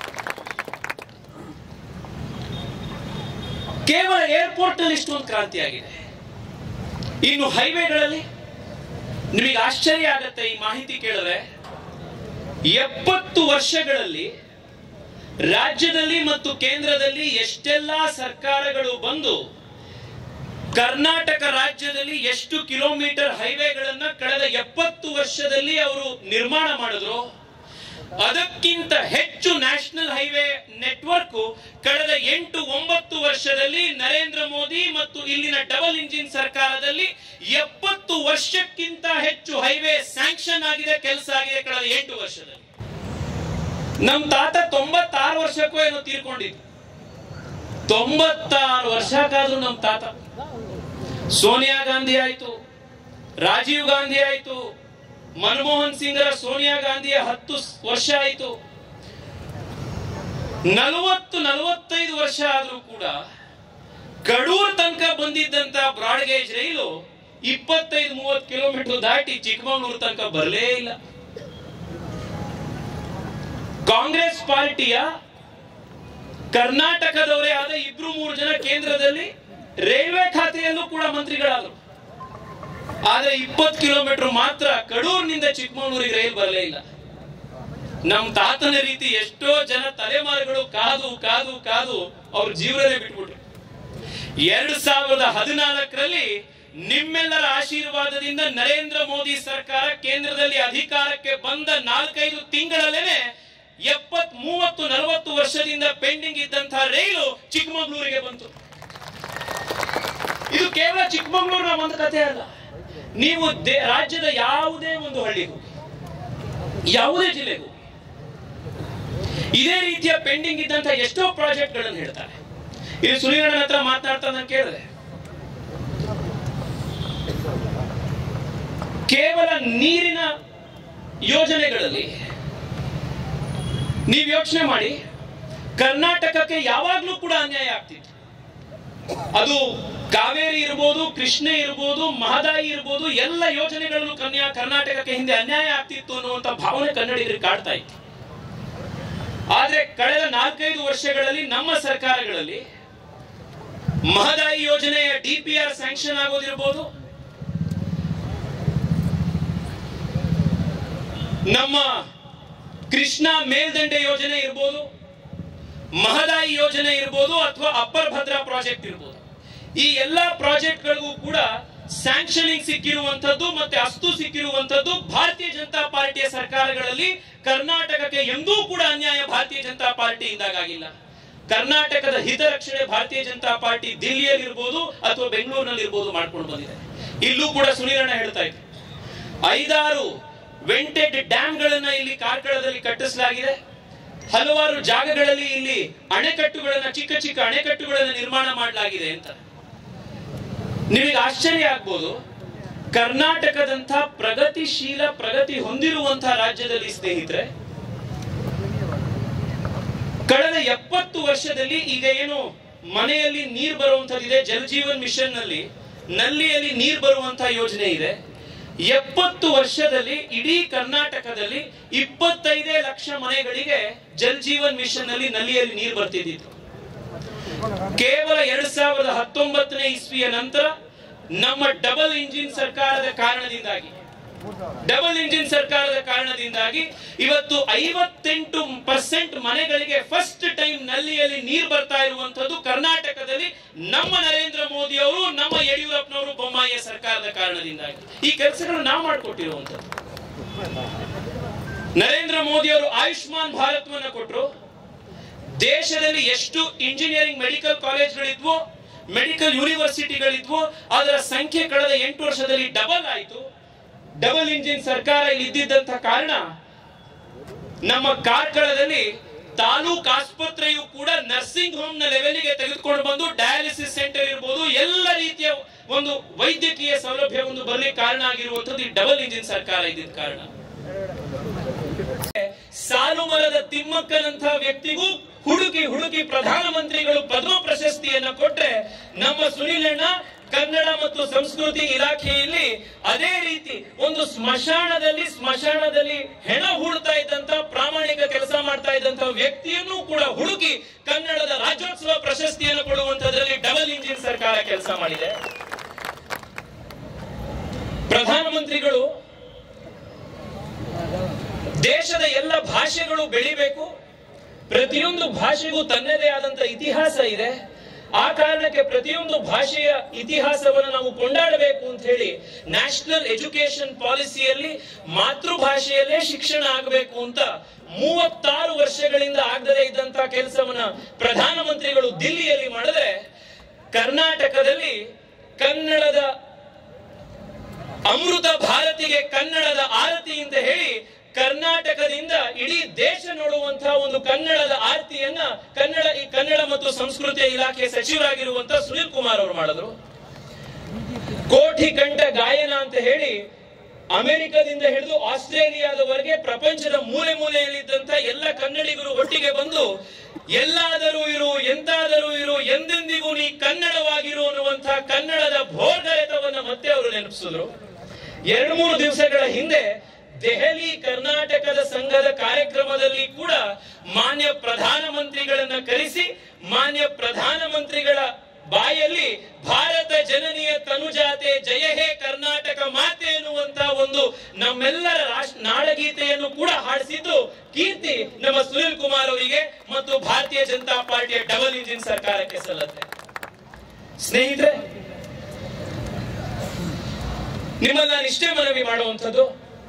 ಕೇವಲ ಏರ್ಪೋರ್ಟ್ ನಲ್ಲಿ ಇಷ್ಟೊಂದು ಕ್ರಾಂತಿ ಆಗಿದೆ ಇನ್ನು ಹೈವೇಗಳಲ್ಲಿ ನಿಮಗೆ ಆಶ್ಚರ್ಯ ಆಗತ್ತೆ ಈ ಮಾಹಿತಿ ಕೇಳಿದ್ರೆ ಎಪ್ಪತ್ತು ವರ್ಷಗಳಲ್ಲಿ ರಾಜ್ಯದಲ್ಲಿ ಮತ್ತು ಕೇಂದ್ರದಲ್ಲಿ ಎಷ್ಟೆಲ್ಲಾ ಸರ್ಕಾರಗಳು ಬಂದು ಕರ್ನಾಟಕ ರಾಜ್ಯದಲ್ಲಿ ಎಷ್ಟು ಕಿಲೋಮೀಟರ್ ಹೈವೇಗಳನ್ನ ಕಳೆದ ಎಪ್ಪತ್ತು ವರ್ಷದಲ್ಲಿ ಅವರು ನಿರ್ಮಾಣ ಮಾಡಿದ್ರು ಅದಕ್ಕಿಂತ ಹೆಚ್ಚು ನ್ಯಾಷನಲ್ ಹೈವೇ ನೆಟ್ವರ್ಕ್ ಕಳೆದ ಎಂಟು ಒಂಬತ್ತು ವರ್ಷದಲ್ಲಿ ನರೇಂದ್ರ ಮೋದಿ ಮತ್ತು ಇಲ್ಲಿನ ಡಬಲ್ ಇಂಜಿನ್ ಸರ್ಕಾರದಲ್ಲಿ ಎಪ್ಪತ್ತು ವರ್ಷಕ್ಕಿಂತ ಹೆಚ್ಚು ಹೈವೇ ಸ್ಯಾಂಕ್ಷನ್ ಆಗಿದೆ ಕೆಲಸ ಆಗಿದೆ ಕಳೆದ ಎಂಟು ವರ್ಷದಲ್ಲಿ ನಮ್ ತಾತ ತೊಂಬತ್ತಾರು ವರ್ಷಕ್ಕೂ ಏನೋ ತೀರ್ಕೊಂಡಿದ್ದು ತೊಂಬತ್ತಾರು ವರ್ಷಕ್ಕಾದ್ರೂ ನಮ್ ತಾತ ಸೋನಿಯಾ ಗಾಂಧಿ ಆಯ್ತು ರಾಜೀವ್ ಗಾಂಧಿ ಆಯ್ತು ಮನಮೋಹನ್ ಸಿಂಗ್ರ ಸೋನಿಯಾ ಗಾಂಧಿಯ ಹತ್ತು ವರ್ಷ ಆಯ್ತು ನಲವತ್ತು ನಲವತ್ತೈದು ವರ್ಷ ಆದ್ರೂ ಕೂಡ ಕಡೂರ್ ತನಕ ಬಂದಿದ್ದಂತ ಬ್ರಾಡ್ಗೇಜ್ ರೈಲು ಇಪ್ಪತ್ತೈದು ಮೂವತ್ತು ಕಿಲೋಮೀಟರ್ ದಾಟಿ ಚಿಕ್ಕಮಗಳೂರು ತನಕ ಬರಲೇ ಇಲ್ಲ ಕಾಂಗ್ರೆಸ್ ಪಾರ್ಟಿಯ ಕರ್ನಾಟಕದವರೇ ಆದ ಇಬ್ರು ಮೂರು ಜನ ಕೇಂದ್ರದಲ್ಲಿ ರೈಲ್ವೆ ಖಾತೆಯಲ್ಲೂ ಕೂಡ ಮಂತ್ರಿಗಳಾದರು ಆದ್ರೆ ಇಪ್ಪತ್ತು ಕಿಲೋಮೀಟರ್ ಮಾತ್ರ ಕಡೂರಿನಿಂದ ಚಿಕ್ಕಮಗಳೂರಿಗೆ ರೈಲು ಬರಲೇ ಇಲ್ಲ ನಮ್ ತಾತನ ರೀತಿ ಎಷ್ಟೋ ಜನ ತಲೆಮಾರುಗಳು ಕಾದು ಕಾದು ಕಾದು ಅವ್ರ ಜೀವನನೇ ಬಿಟ್ಬಿಟ್ರು ಎರಡ್ ಸಾವಿರದ ಹದಿನಾಲ್ಕರಲ್ಲಿ ನಿಮ್ಮೆಲ್ಲರ ಆಶೀರ್ವಾದದಿಂದ ನರೇಂದ್ರ ಮೋದಿ ಸರ್ಕಾರ ಕೇಂದ್ರದಲ್ಲಿ ಅಧಿಕಾರಕ್ಕೆ ಬಂದ ನಾಲ್ಕೈದು ತಿಂಗಳಲ್ಲೇನೆ ಎಪ್ಪತ್ ಮೂವತ್ತು ನಲವತ್ತು ವರ್ಷದಿಂದ ಪೆಂಡಿಂಗ್ ಇದ್ದಂತಹ ರೈಲು ಚಿಕ್ಕಮಗಳೂರಿಗೆ ಬಂತು ಇದು ಕೇವಲ ಚಿಕ್ಕಮಗಳೂರಿನ ಒಂದು ಕಥೆ ಅಲ್ಲ ನೀವು ದೇ- ರಾಜ್ಯದ ಯಾವುದೇ ಒಂದು ಹಳ್ಳಿಗೂ ಯಾವುದೇ ಜಿಲ್ಲೆಗೂ ಇದೇ ರೀತಿಯ ಪೆಂಡಿಂಗ್ ಇದ್ದಂತಹ ಎಷ್ಟೋ ಪ್ರಾಜೆಕ್ಟ್ಗಳನ್ನು ಹೇಳ್ತಾರೆ ಇಲ್ಲಿ ಸುನೀಲಣ್ಣನ ಹತ್ರ ಮಾತನಾಡ್ತಾ ನಾನು ಕೇಳಿದೆ ಕೇವಲ ನೀರಿನ ಯೋಜನೆಗಳಲ್ಲಿ ನೀವು ಯೋಚನೆ ಮಾಡಿ ಕರ್ನಾಟಕಕ್ಕೆ ಯಾವಾಗ್ಲೂ ಕೂಡ ಅನ್ಯಾಯ ಆಗ್ತಿತ್ತು ಅದು ಕಾವೇರಿ ಇರ್ಬೋದು ಕೃಷ್ಣ ಇರ್ಬೋದು ಮಹದಾಯಿ ಇರ್ಬೋದು ಎಲ್ಲ ಯೋಜನೆಗಳಲ್ಲೂ ಕನ್ಯಾ ಕರ್ನಾಟಕಕ್ಕೆ ಹಿಂದೆ ಅನ್ಯಾಯ ಆಗ್ತಿತ್ತು ಅನ್ನುವಂತ ಭಾವನೆ ಕನ್ನಡಿಗರಿಗೆ ಕಾಡ್ತಾ ಇತ್ತು ಆದ್ರೆ ಕಳೆದ ನಾಲ್ಕೈದು ವರ್ಷಗಳಲ್ಲಿ ನಮ್ಮ ಸರ್ಕಾರಗಳಲ್ಲಿ ಮಹದಾಯಿ ಯೋಜನೆಯ ಡಿಪಿಆರ್ ಸ್ಯಾಂಕ್ಷನ್ ಆಗೋದಿರ್ಬೋದು ನಮ್ಮ ಕೃಷ್ಣ ಮೇಲ್ದಂಡೆ ಯೋಜನೆ ಇರ್ಬೋದು ಮಹದಾಯಿ ಯೋಜನೆ ಇರ್ಬೋದು ಅಥವಾ ಅಪ್ಪರ್ ಭದ್ರಾ ಪ್ರಾಜೆಕ್ಟ್ ಇರ್ಬೋದು ಈ ಎಲ್ಲಾ ಪ್ರಾಜೆಕ್ಟ್ಗಳಿಗೂ ಕೂಡ ಸ್ಯಾಂಕ್ಷನಿಂಗ್ ಸಿಕ್ಕಿರುವಂತದ್ದು ಮತ್ತೆ ಅಸ್ತು ಸಿಕ್ಕಿರುವಂತದ್ದು ಭಾರತೀಯ ಜನತಾ ಪಾರ್ಟಿಯ ಸರ್ಕಾರಗಳಲ್ಲಿ ಕರ್ನಾಟಕಕ್ಕೆ ಎಂದೂ ಕೂಡ ಅನ್ಯಾಯ ಭಾರತೀಯ ಜನತಾ ಪಾರ್ಟಿ ಇದ್ದಾಗಿಲ್ಲ ಕರ್ನಾಟಕದ ಹಿತರಕ್ಷಣೆ ಭಾರತೀಯ ಜನತಾ ಪಾರ್ಟಿ ದಿಲ್ಲಿಯಲ್ಲಿ ಇರ್ಬೋದು ಅಥವಾ ಬೆಂಗಳೂರಿನಲ್ಲಿ ಇರ್ಬೋದು ಮಾಡ್ಕೊಂಡು ಬಂದಿದೆ ಇಲ್ಲೂ ಕೂಡ ಸುನೀಲಣ್ಣ ಹೇಳ್ತಾ ಇದ್ರು ಐದಾರು ವೆಂಟೆಡ್ ಡ್ಯಾಮ್ಗಳನ್ನ ಇಲ್ಲಿ ಕಾರ್ಕಳದಲ್ಲಿ ಕಟ್ಟಿಸಲಾಗಿದೆ ಹಲವಾರು ಜಾಗಗಳಲ್ಲಿ ಇಲ್ಲಿ ಅಣೆಕಟ್ಟುಗಳನ್ನ ಚಿಕ್ಕ ಚಿಕ್ಕ ಅಣೆಕಟ್ಟುಗಳನ್ನ ನಿರ್ಮಾಣ ಮಾಡಲಾಗಿದೆ ಅಂತ ನಿಮಗೆ ಆಶ್ಚರ್ಯ ಆಗ್ಬೋದು ಕರ್ನಾಟಕದಂತ ಪ್ರಗತಿಶೀಲ ಪ್ರಗತಿ ಹೊಂದಿರುವಂತಹ ರಾಜ್ಯದಲ್ಲಿ ಸ್ನೇಹಿತರೆ ಕಳೆದ ಎಪ್ಪತ್ತು ವರ್ಷದಲ್ಲಿ ಈಗ ಏನು ಮನೆಯಲ್ಲಿ ನೀರು ಬರುವಂತದ್ದಿದೆ ಜಲ್ ಜೀವನ್ ಮಿಷನ್ ನಲ್ಲಿ ನಲ್ಲಿಯಲ್ಲಿ ನೀರು ಬರುವಂತಹ ಯೋಜನೆ ಇದೆ ಎಪ್ಪತ್ತು ವರ್ಷದಲ್ಲಿ ಇಡೀ ಕರ್ನಾಟಕದಲ್ಲಿ ಇಪ್ಪತ್ತೈದೇ ಲಕ್ಷ ಮನೆಗಳಿಗೆ ಜಲ್ ಜೀವನ್ ಮಿಷನ್ ನಲ್ಲಿ ನಲ್ಲಿಯಲ್ಲಿ ನೀರು ಬರ್ತಿದ್ದಿತ್ತು ಕೇವಲ ಎರಡ್ ಸಾವಿರದ ಹತ್ತೊಂಬತ್ತನೇ ಇಸ್ವಿಯ ನಂತರ ನಮ್ಮ ಡಬಲ್ ಇಂಜಿನ್ ಸರ್ಕಾರದ ಕಾರಣದಿಂದಾಗಿ ಡಬಲ್ ಇಂಜಿನ್ ಸರ್ಕಾರದ ಕಾರಣದಿಂದಾಗಿ ಇವತ್ತು ಐವತ್ತೆಂಟು ಪರ್ಸೆಂಟ್ ಮನೆಗಳಿಗೆ ಫಸ್ಟ್ ಟೈಮ್ ನಲ್ಲಿಯಲ್ಲಿ ನೀರು ಬರ್ತಾ ಇರುವಂತದ್ದು ಕರ್ನಾಟಕದಲ್ಲಿ ನಮ್ಮ ನರೇಂದ್ರ ಮೋದಿ ಅವರು ನಮ್ಮ ಯಡಿಯೂರಪ್ಪನವರು ಬೊಮ್ಮಾಯಿಯ ಸರ್ಕಾರದ ಕಾರಣದಿಂದಾಗಿ ಈ ಕೆಲಸಗಳು ನಾವು ಮಾಡಿಕೊಟ್ಟಿರುವಂತದ್ದು ನರೇಂದ್ರ ಮೋದಿ ಅವರು ಆಯುಷ್ಮಾನ್ ಭಾರತವನ್ನ ಕೊಟ್ಟರು ದೇಶದಲ್ಲಿ ಎಷ್ಟು ಇಂಜಿನಿಯರಿಂಗ್ ಮೆಡಿಕಲ್ ಕಾಲೇಜ್ಗಳಿದ್ವೋ ಮೆಡಿಕಲ್ ಯೂನಿವರ್ಸಿಟಿಗಳಿದ್ವೋ ಅದರ ಸಂಖ್ಯೆ ಕಳೆದ ಎಂಟು ವರ್ಷದಲ್ಲಿ ಡಬಲ್ ಆಯಿತು ಡಬಲ್ ಇಂಜಿನ್ ಸರ್ಕಾರ ಇಲ್ಲಿ ಇದ್ದಿದ್ದಂತ ಕಾರಣ ನಮ್ಮ ಕಾರ್ಕಳದಲ್ಲಿ ತಾಲೂಕ್ ಆಸ್ಪತ್ರೆಯು ಕೂಡ ನರ್ಸಿಂಗ್ ಹೋಮ್ ನ ಲೆವೆಲ್ಗೆ ತೆಗೆದುಕೊಂಡು ಬಂದು ಡಯಾಲಿಸಿಸ್ ಸೆಂಟರ್ ಇರ್ಬೋದು ಎಲ್ಲ ರೀತಿಯ ಒಂದು ವೈದ್ಯಕೀಯ ಸೌಲಭ್ಯ ಒಂದು ಬರ್ಲಿಕ್ಕೆ ಕಾರಣ ಆಗಿರುವಂತದ್ದು ಈ ಡಬಲ್ ಇಂಜಿನ್ ಸರ್ಕಾರ ಇದ್ದಿದ್ದ ಕಾರಣ ಸಾಲು ಮರದ ತಿಮ್ಮಕ್ಕನಂತಹ ವ್ಯಕ್ತಿಗೂ ಹುಡುಕಿ ಹುಡುಕಿ ಪ್ರಧಾನಮಂತ್ರಿಗಳು ಪದ್ಮ ಪ್ರಶಸ್ತಿಯನ್ನ ಕೊಟ್ರೆ ನಮ್ಮ ಸುನಿಲಣ್ಣ ಕನ್ನಡ ಮತ್ತು ಸಂಸ್ಕೃತಿ ಇಲಾಖೆಯಲ್ಲಿ ಅದೇ ರೀತಿ ಒಂದು ಸ್ಮಶಾನದಲ್ಲಿ ಸ್ಮಶಾನದಲ್ಲಿ ಹೆಣ ಹೂಡ್ತಾ ಇದ್ದಂತ ಪ್ರಾಮಾಣಿಕ ಕೆಲಸ ಮಾಡ್ತಾ ಇದ್ದಂತ ವ್ಯಕ್ತಿಯನ್ನು ಕೂಡ ಹುಡುಕಿ ಕನ್ನಡದ ರಾಜ್ಯೋತ್ಸವ ಪ್ರಶಸ್ತಿಯನ್ನು ಕೊಡುವಂತದ್ರಲ್ಲಿ ಡಬಲ್ ಇಂಜಿನ್ ಸರ್ಕಾರ ಕೆಲಸ ಮಾಡಿದೆ ಪ್ರಧಾನಮಂತ್ರಿಗಳು ದೇಶದ ಎಲ್ಲ ಭಾಷೆಗಳು ಬೆಳಿಬೇಕು ಪ್ರತಿಯೊಂದು ಭಾಷೆಗೂ ತನ್ನದೇ ಆದಂತ ಇತಿಹಾಸ ಇದೆ ಆ ಕಾರಣಕ್ಕೆ ಪ್ರತಿಯೊಂದು ಭಾಷೆಯ ಇತಿಹಾಸವನ್ನು ನಾವು ಕೊಂಡಾಡಬೇಕು ಅಂತ ಹೇಳಿ ನ್ಯಾಷನಲ್ ಎಜುಕೇಶನ್ ಪಾಲಿಸಿಯಲ್ಲಿ ಮಾತೃಭಾಷೆಯಲ್ಲೇ ಶಿಕ್ಷಣ ಆಗಬೇಕು ಅಂತ ಮೂವತ್ತಾರು ವರ್ಷಗಳಿಂದ ಆಗದೇ ಇದ್ದಂತ ಕೆಲಸವನ್ನ ಪ್ರಧಾನಮಂತ್ರಿಗಳು ದಿಲ್ಲಿಯಲ್ಲಿ ಮಾಡಿದ್ರೆ ಕರ್ನಾಟಕದಲ್ಲಿ ಕನ್ನಡದ ಅಮೃತ ಭಾರತಿಗೆ ಕನ್ನಡದ ಆರತಿ ಅಂತ ಹೇಳಿ ಕರ್ನಾಟಕದಿಂದ ಇಡೀ ದೇಶ ನೋಡುವಂತಹ ಒಂದು ಕನ್ನಡದ ಆರತಿಯನ್ನ ಕನ್ನಡ ಈ ಕನ್ನಡ ಮತ್ತು ಸಂಸ್ಕೃತಿ ಇಲಾಖೆ ಸಚಿವರಾಗಿರುವಂತಹ ಸುನೀಲ್ ಕುಮಾರ್ ಅವರು ಮಾಡಿದ್ರು ಕೋಟಿ ಕಂಠ ಗಾಯನ ಅಂತ ಹೇಳಿ ಅಮೆರಿಕದಿಂದ ಹಿಡಿದು ಆಸ್ಟ್ರೇಲಿಯಾದವರೆಗೆ ಪ್ರಪಂಚದ ಮೂಲೆ ಮೂಲೆಯಲ್ಲಿದ್ದಂತ ಎಲ್ಲ ಕನ್ನಡಿಗರು ಒಟ್ಟಿಗೆ ಬಂದು ಎಲ್ಲಾದರೂ ಇರು ಎಂತಾದರೂ ಇರು ಎಂದೆಂದಿಗೂ ನೀ ಕನ್ನಡವಾಗಿರು ಅನ್ನುವಂತಹ ಕನ್ನಡದ ಭೋರ್ಗರೆತವನ್ನ ಮತ್ತೆ ಅವರು ನೆನಪಿಸಿದ್ರು ಎರಡು ಮೂರು ದಿವಸಗಳ ಹಿಂದೆ ದೆಹಲಿ ಕರ್ನಾಟಕದ ಸಂಘದ ಕಾರ್ಯಕ್ರಮದಲ್ಲಿ ಕೂಡ ಮಾನ್ಯ ಪ್ರಧಾನಮಂತ್ರಿಗಳನ್ನ ಕರೆಸಿ ಮಾನ್ಯ ಪ್ರಧಾನಮಂತ್ರಿಗಳ ಬಾಯಲ್ಲಿ ಭಾರತ ಜನನಿಯ ತನುಜಾತೆ ಜಯ ಹೇ ಕರ್ನಾಟಕ ಮಾತೆ ಎನ್ನುವಂತ ಒಂದು ನಮ್ಮೆಲ್ಲರ ರಾಷ್ಟ್ರ ನಾಡಗೀತೆಯನ್ನು ಕೂಡ ಹಾಡಿಸಿದ್ದು ಕೀರ್ತಿ ನಮ್ಮ ಸುನಿಲ್ ಕುಮಾರ್ ಅವರಿಗೆ ಮತ್ತು ಭಾರತೀಯ ಜನತಾ ಪಾರ್ಟಿಯ ಡಬಲ್ ಇಂಜಿನ್ ಸರ್ಕಾರಕ್ಕೆ ಸಲ್ಲತ್ತೆ ಸ್ನೇಹಿತರೆ ನಿಮ್ಮನ್ನ ನಾನು ಇಷ್ಟೇ ಮನವಿ ಮಾಡುವಂಥದ್ದು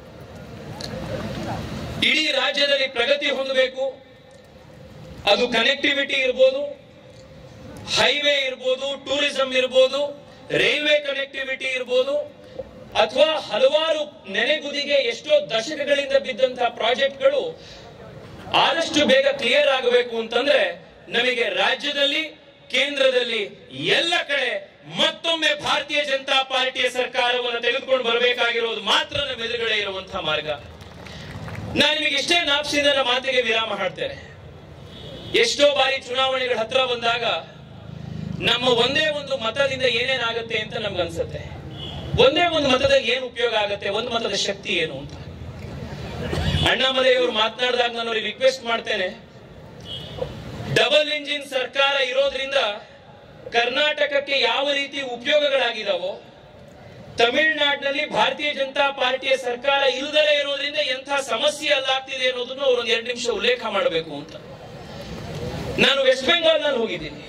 ಇಡೀ ರಾಜ್ಯದಲ್ಲಿ ಪ್ರಗತಿ ಹೊಂದಬೇಕು ಅದು ಕನೆಕ್ಟಿವಿಟಿ ಇರ್ಬೋದು ಹೈವೇ ಇರ್ಬೋದು ಟೂರಿಸಂ ಇರ್ಬೋದು ರೈಲ್ವೆ ಕನೆಕ್ಟಿವಿಟಿ ಇರ್ಬೋದು ಅಥವಾ ಹಲವಾರು ನೆನೆಗುದಿಗೆ ಎಷ್ಟೋ ದಶಕಗಳಿಂದ ಬಿದ್ದಂತಹ ಪ್ರಾಜೆಕ್ಟ್ಗಳು ಆದಷ್ಟು ಬೇಗ ಕ್ಲಿಯರ್ ಆಗಬೇಕು ಅಂತಂದ್ರೆ ನಮಗೆ ರಾಜ್ಯದಲ್ಲಿ ಕೇಂದ್ರದಲ್ಲಿ ಎಲ್ಲ ಕಡೆ ಮತ್ತೊಮ್ಮೆ ಭಾರತೀಯ ಜನತಾ ಪಾರ್ಟಿಯ ಸರ್ಕಾರವನ್ನು ತೆಗೆದುಕೊಂಡು ಬರಬೇಕಾಗಿರೋದು ಮಾತ್ರ ನಮ್ಮ ಎದುರುಗಡೆ ಇರುವಂತಹ ಮಾರ್ಗ ನಾನು ನಿಮಗೆ ಇಷ್ಟೇ ನಾಪ್ಸಿದ ನನ್ನ ಮಾತಿಗೆ ವಿರಾಮ ಹಾಡ್ತೇನೆ ಎಷ್ಟೋ ಬಾರಿ ಚುನಾವಣೆಗಳ ಹತ್ರ ಬಂದಾಗ ನಮ್ಮ ಒಂದೇ ಒಂದು ಮತದಿಂದ ಏನೇನಾಗುತ್ತೆ ಅಂತ ನಮ್ಗನ್ಸುತ್ತೆ ಒಂದೇ ಒಂದು ಮತದಲ್ಲಿ ಏನು ಉಪಯೋಗ ಆಗುತ್ತೆ ಒಂದು ಮತದ ಶಕ್ತಿ ಏನು ಅಂತ ಅಣ್ಣಾಮಲೈಯವರು ಮಾತನಾಡಿದಾಗ ನಾನು ಅವ್ರಿಗೆ ರಿಕ್ವೆಸ್ಟ್ ಮಾಡ್ತೇನೆ ಡಬಲ್ ಇಂಜಿನ್ ಸರ್ಕಾರ ಇರೋದ್ರಿಂದ ಕರ್ನಾಟಕಕ್ಕೆ ಯಾವ ರೀತಿ ಉಪಯೋಗಗಳಾಗಿದಾವೋ ತಮಿಳುನಾಡಿನಲ್ಲಿ ಭಾರತೀಯ ಜನತಾ ಪಾರ್ಟಿಯ ಸರ್ಕಾರ ಇಲ್ಲದಲೇ ಇರೋದ್ರಿಂದ ಎಂಥ ಸಮಸ್ಯೆ ಅಲ್ಲಾಗ್ತಿದೆ ಅನ್ನೋದನ್ನು ಅವರು ಒಂದು ಎರಡು ನಿಮಿಷ ಉಲ್ಲೇಖ ಮಾಡಬೇಕು ಅಂತ ನಾನು ವೆಸ್ಟ್ ಬೆಂಗಾಲ್ ನಲ್ಲಿ ಹೋಗಿದ್ದೀನಿ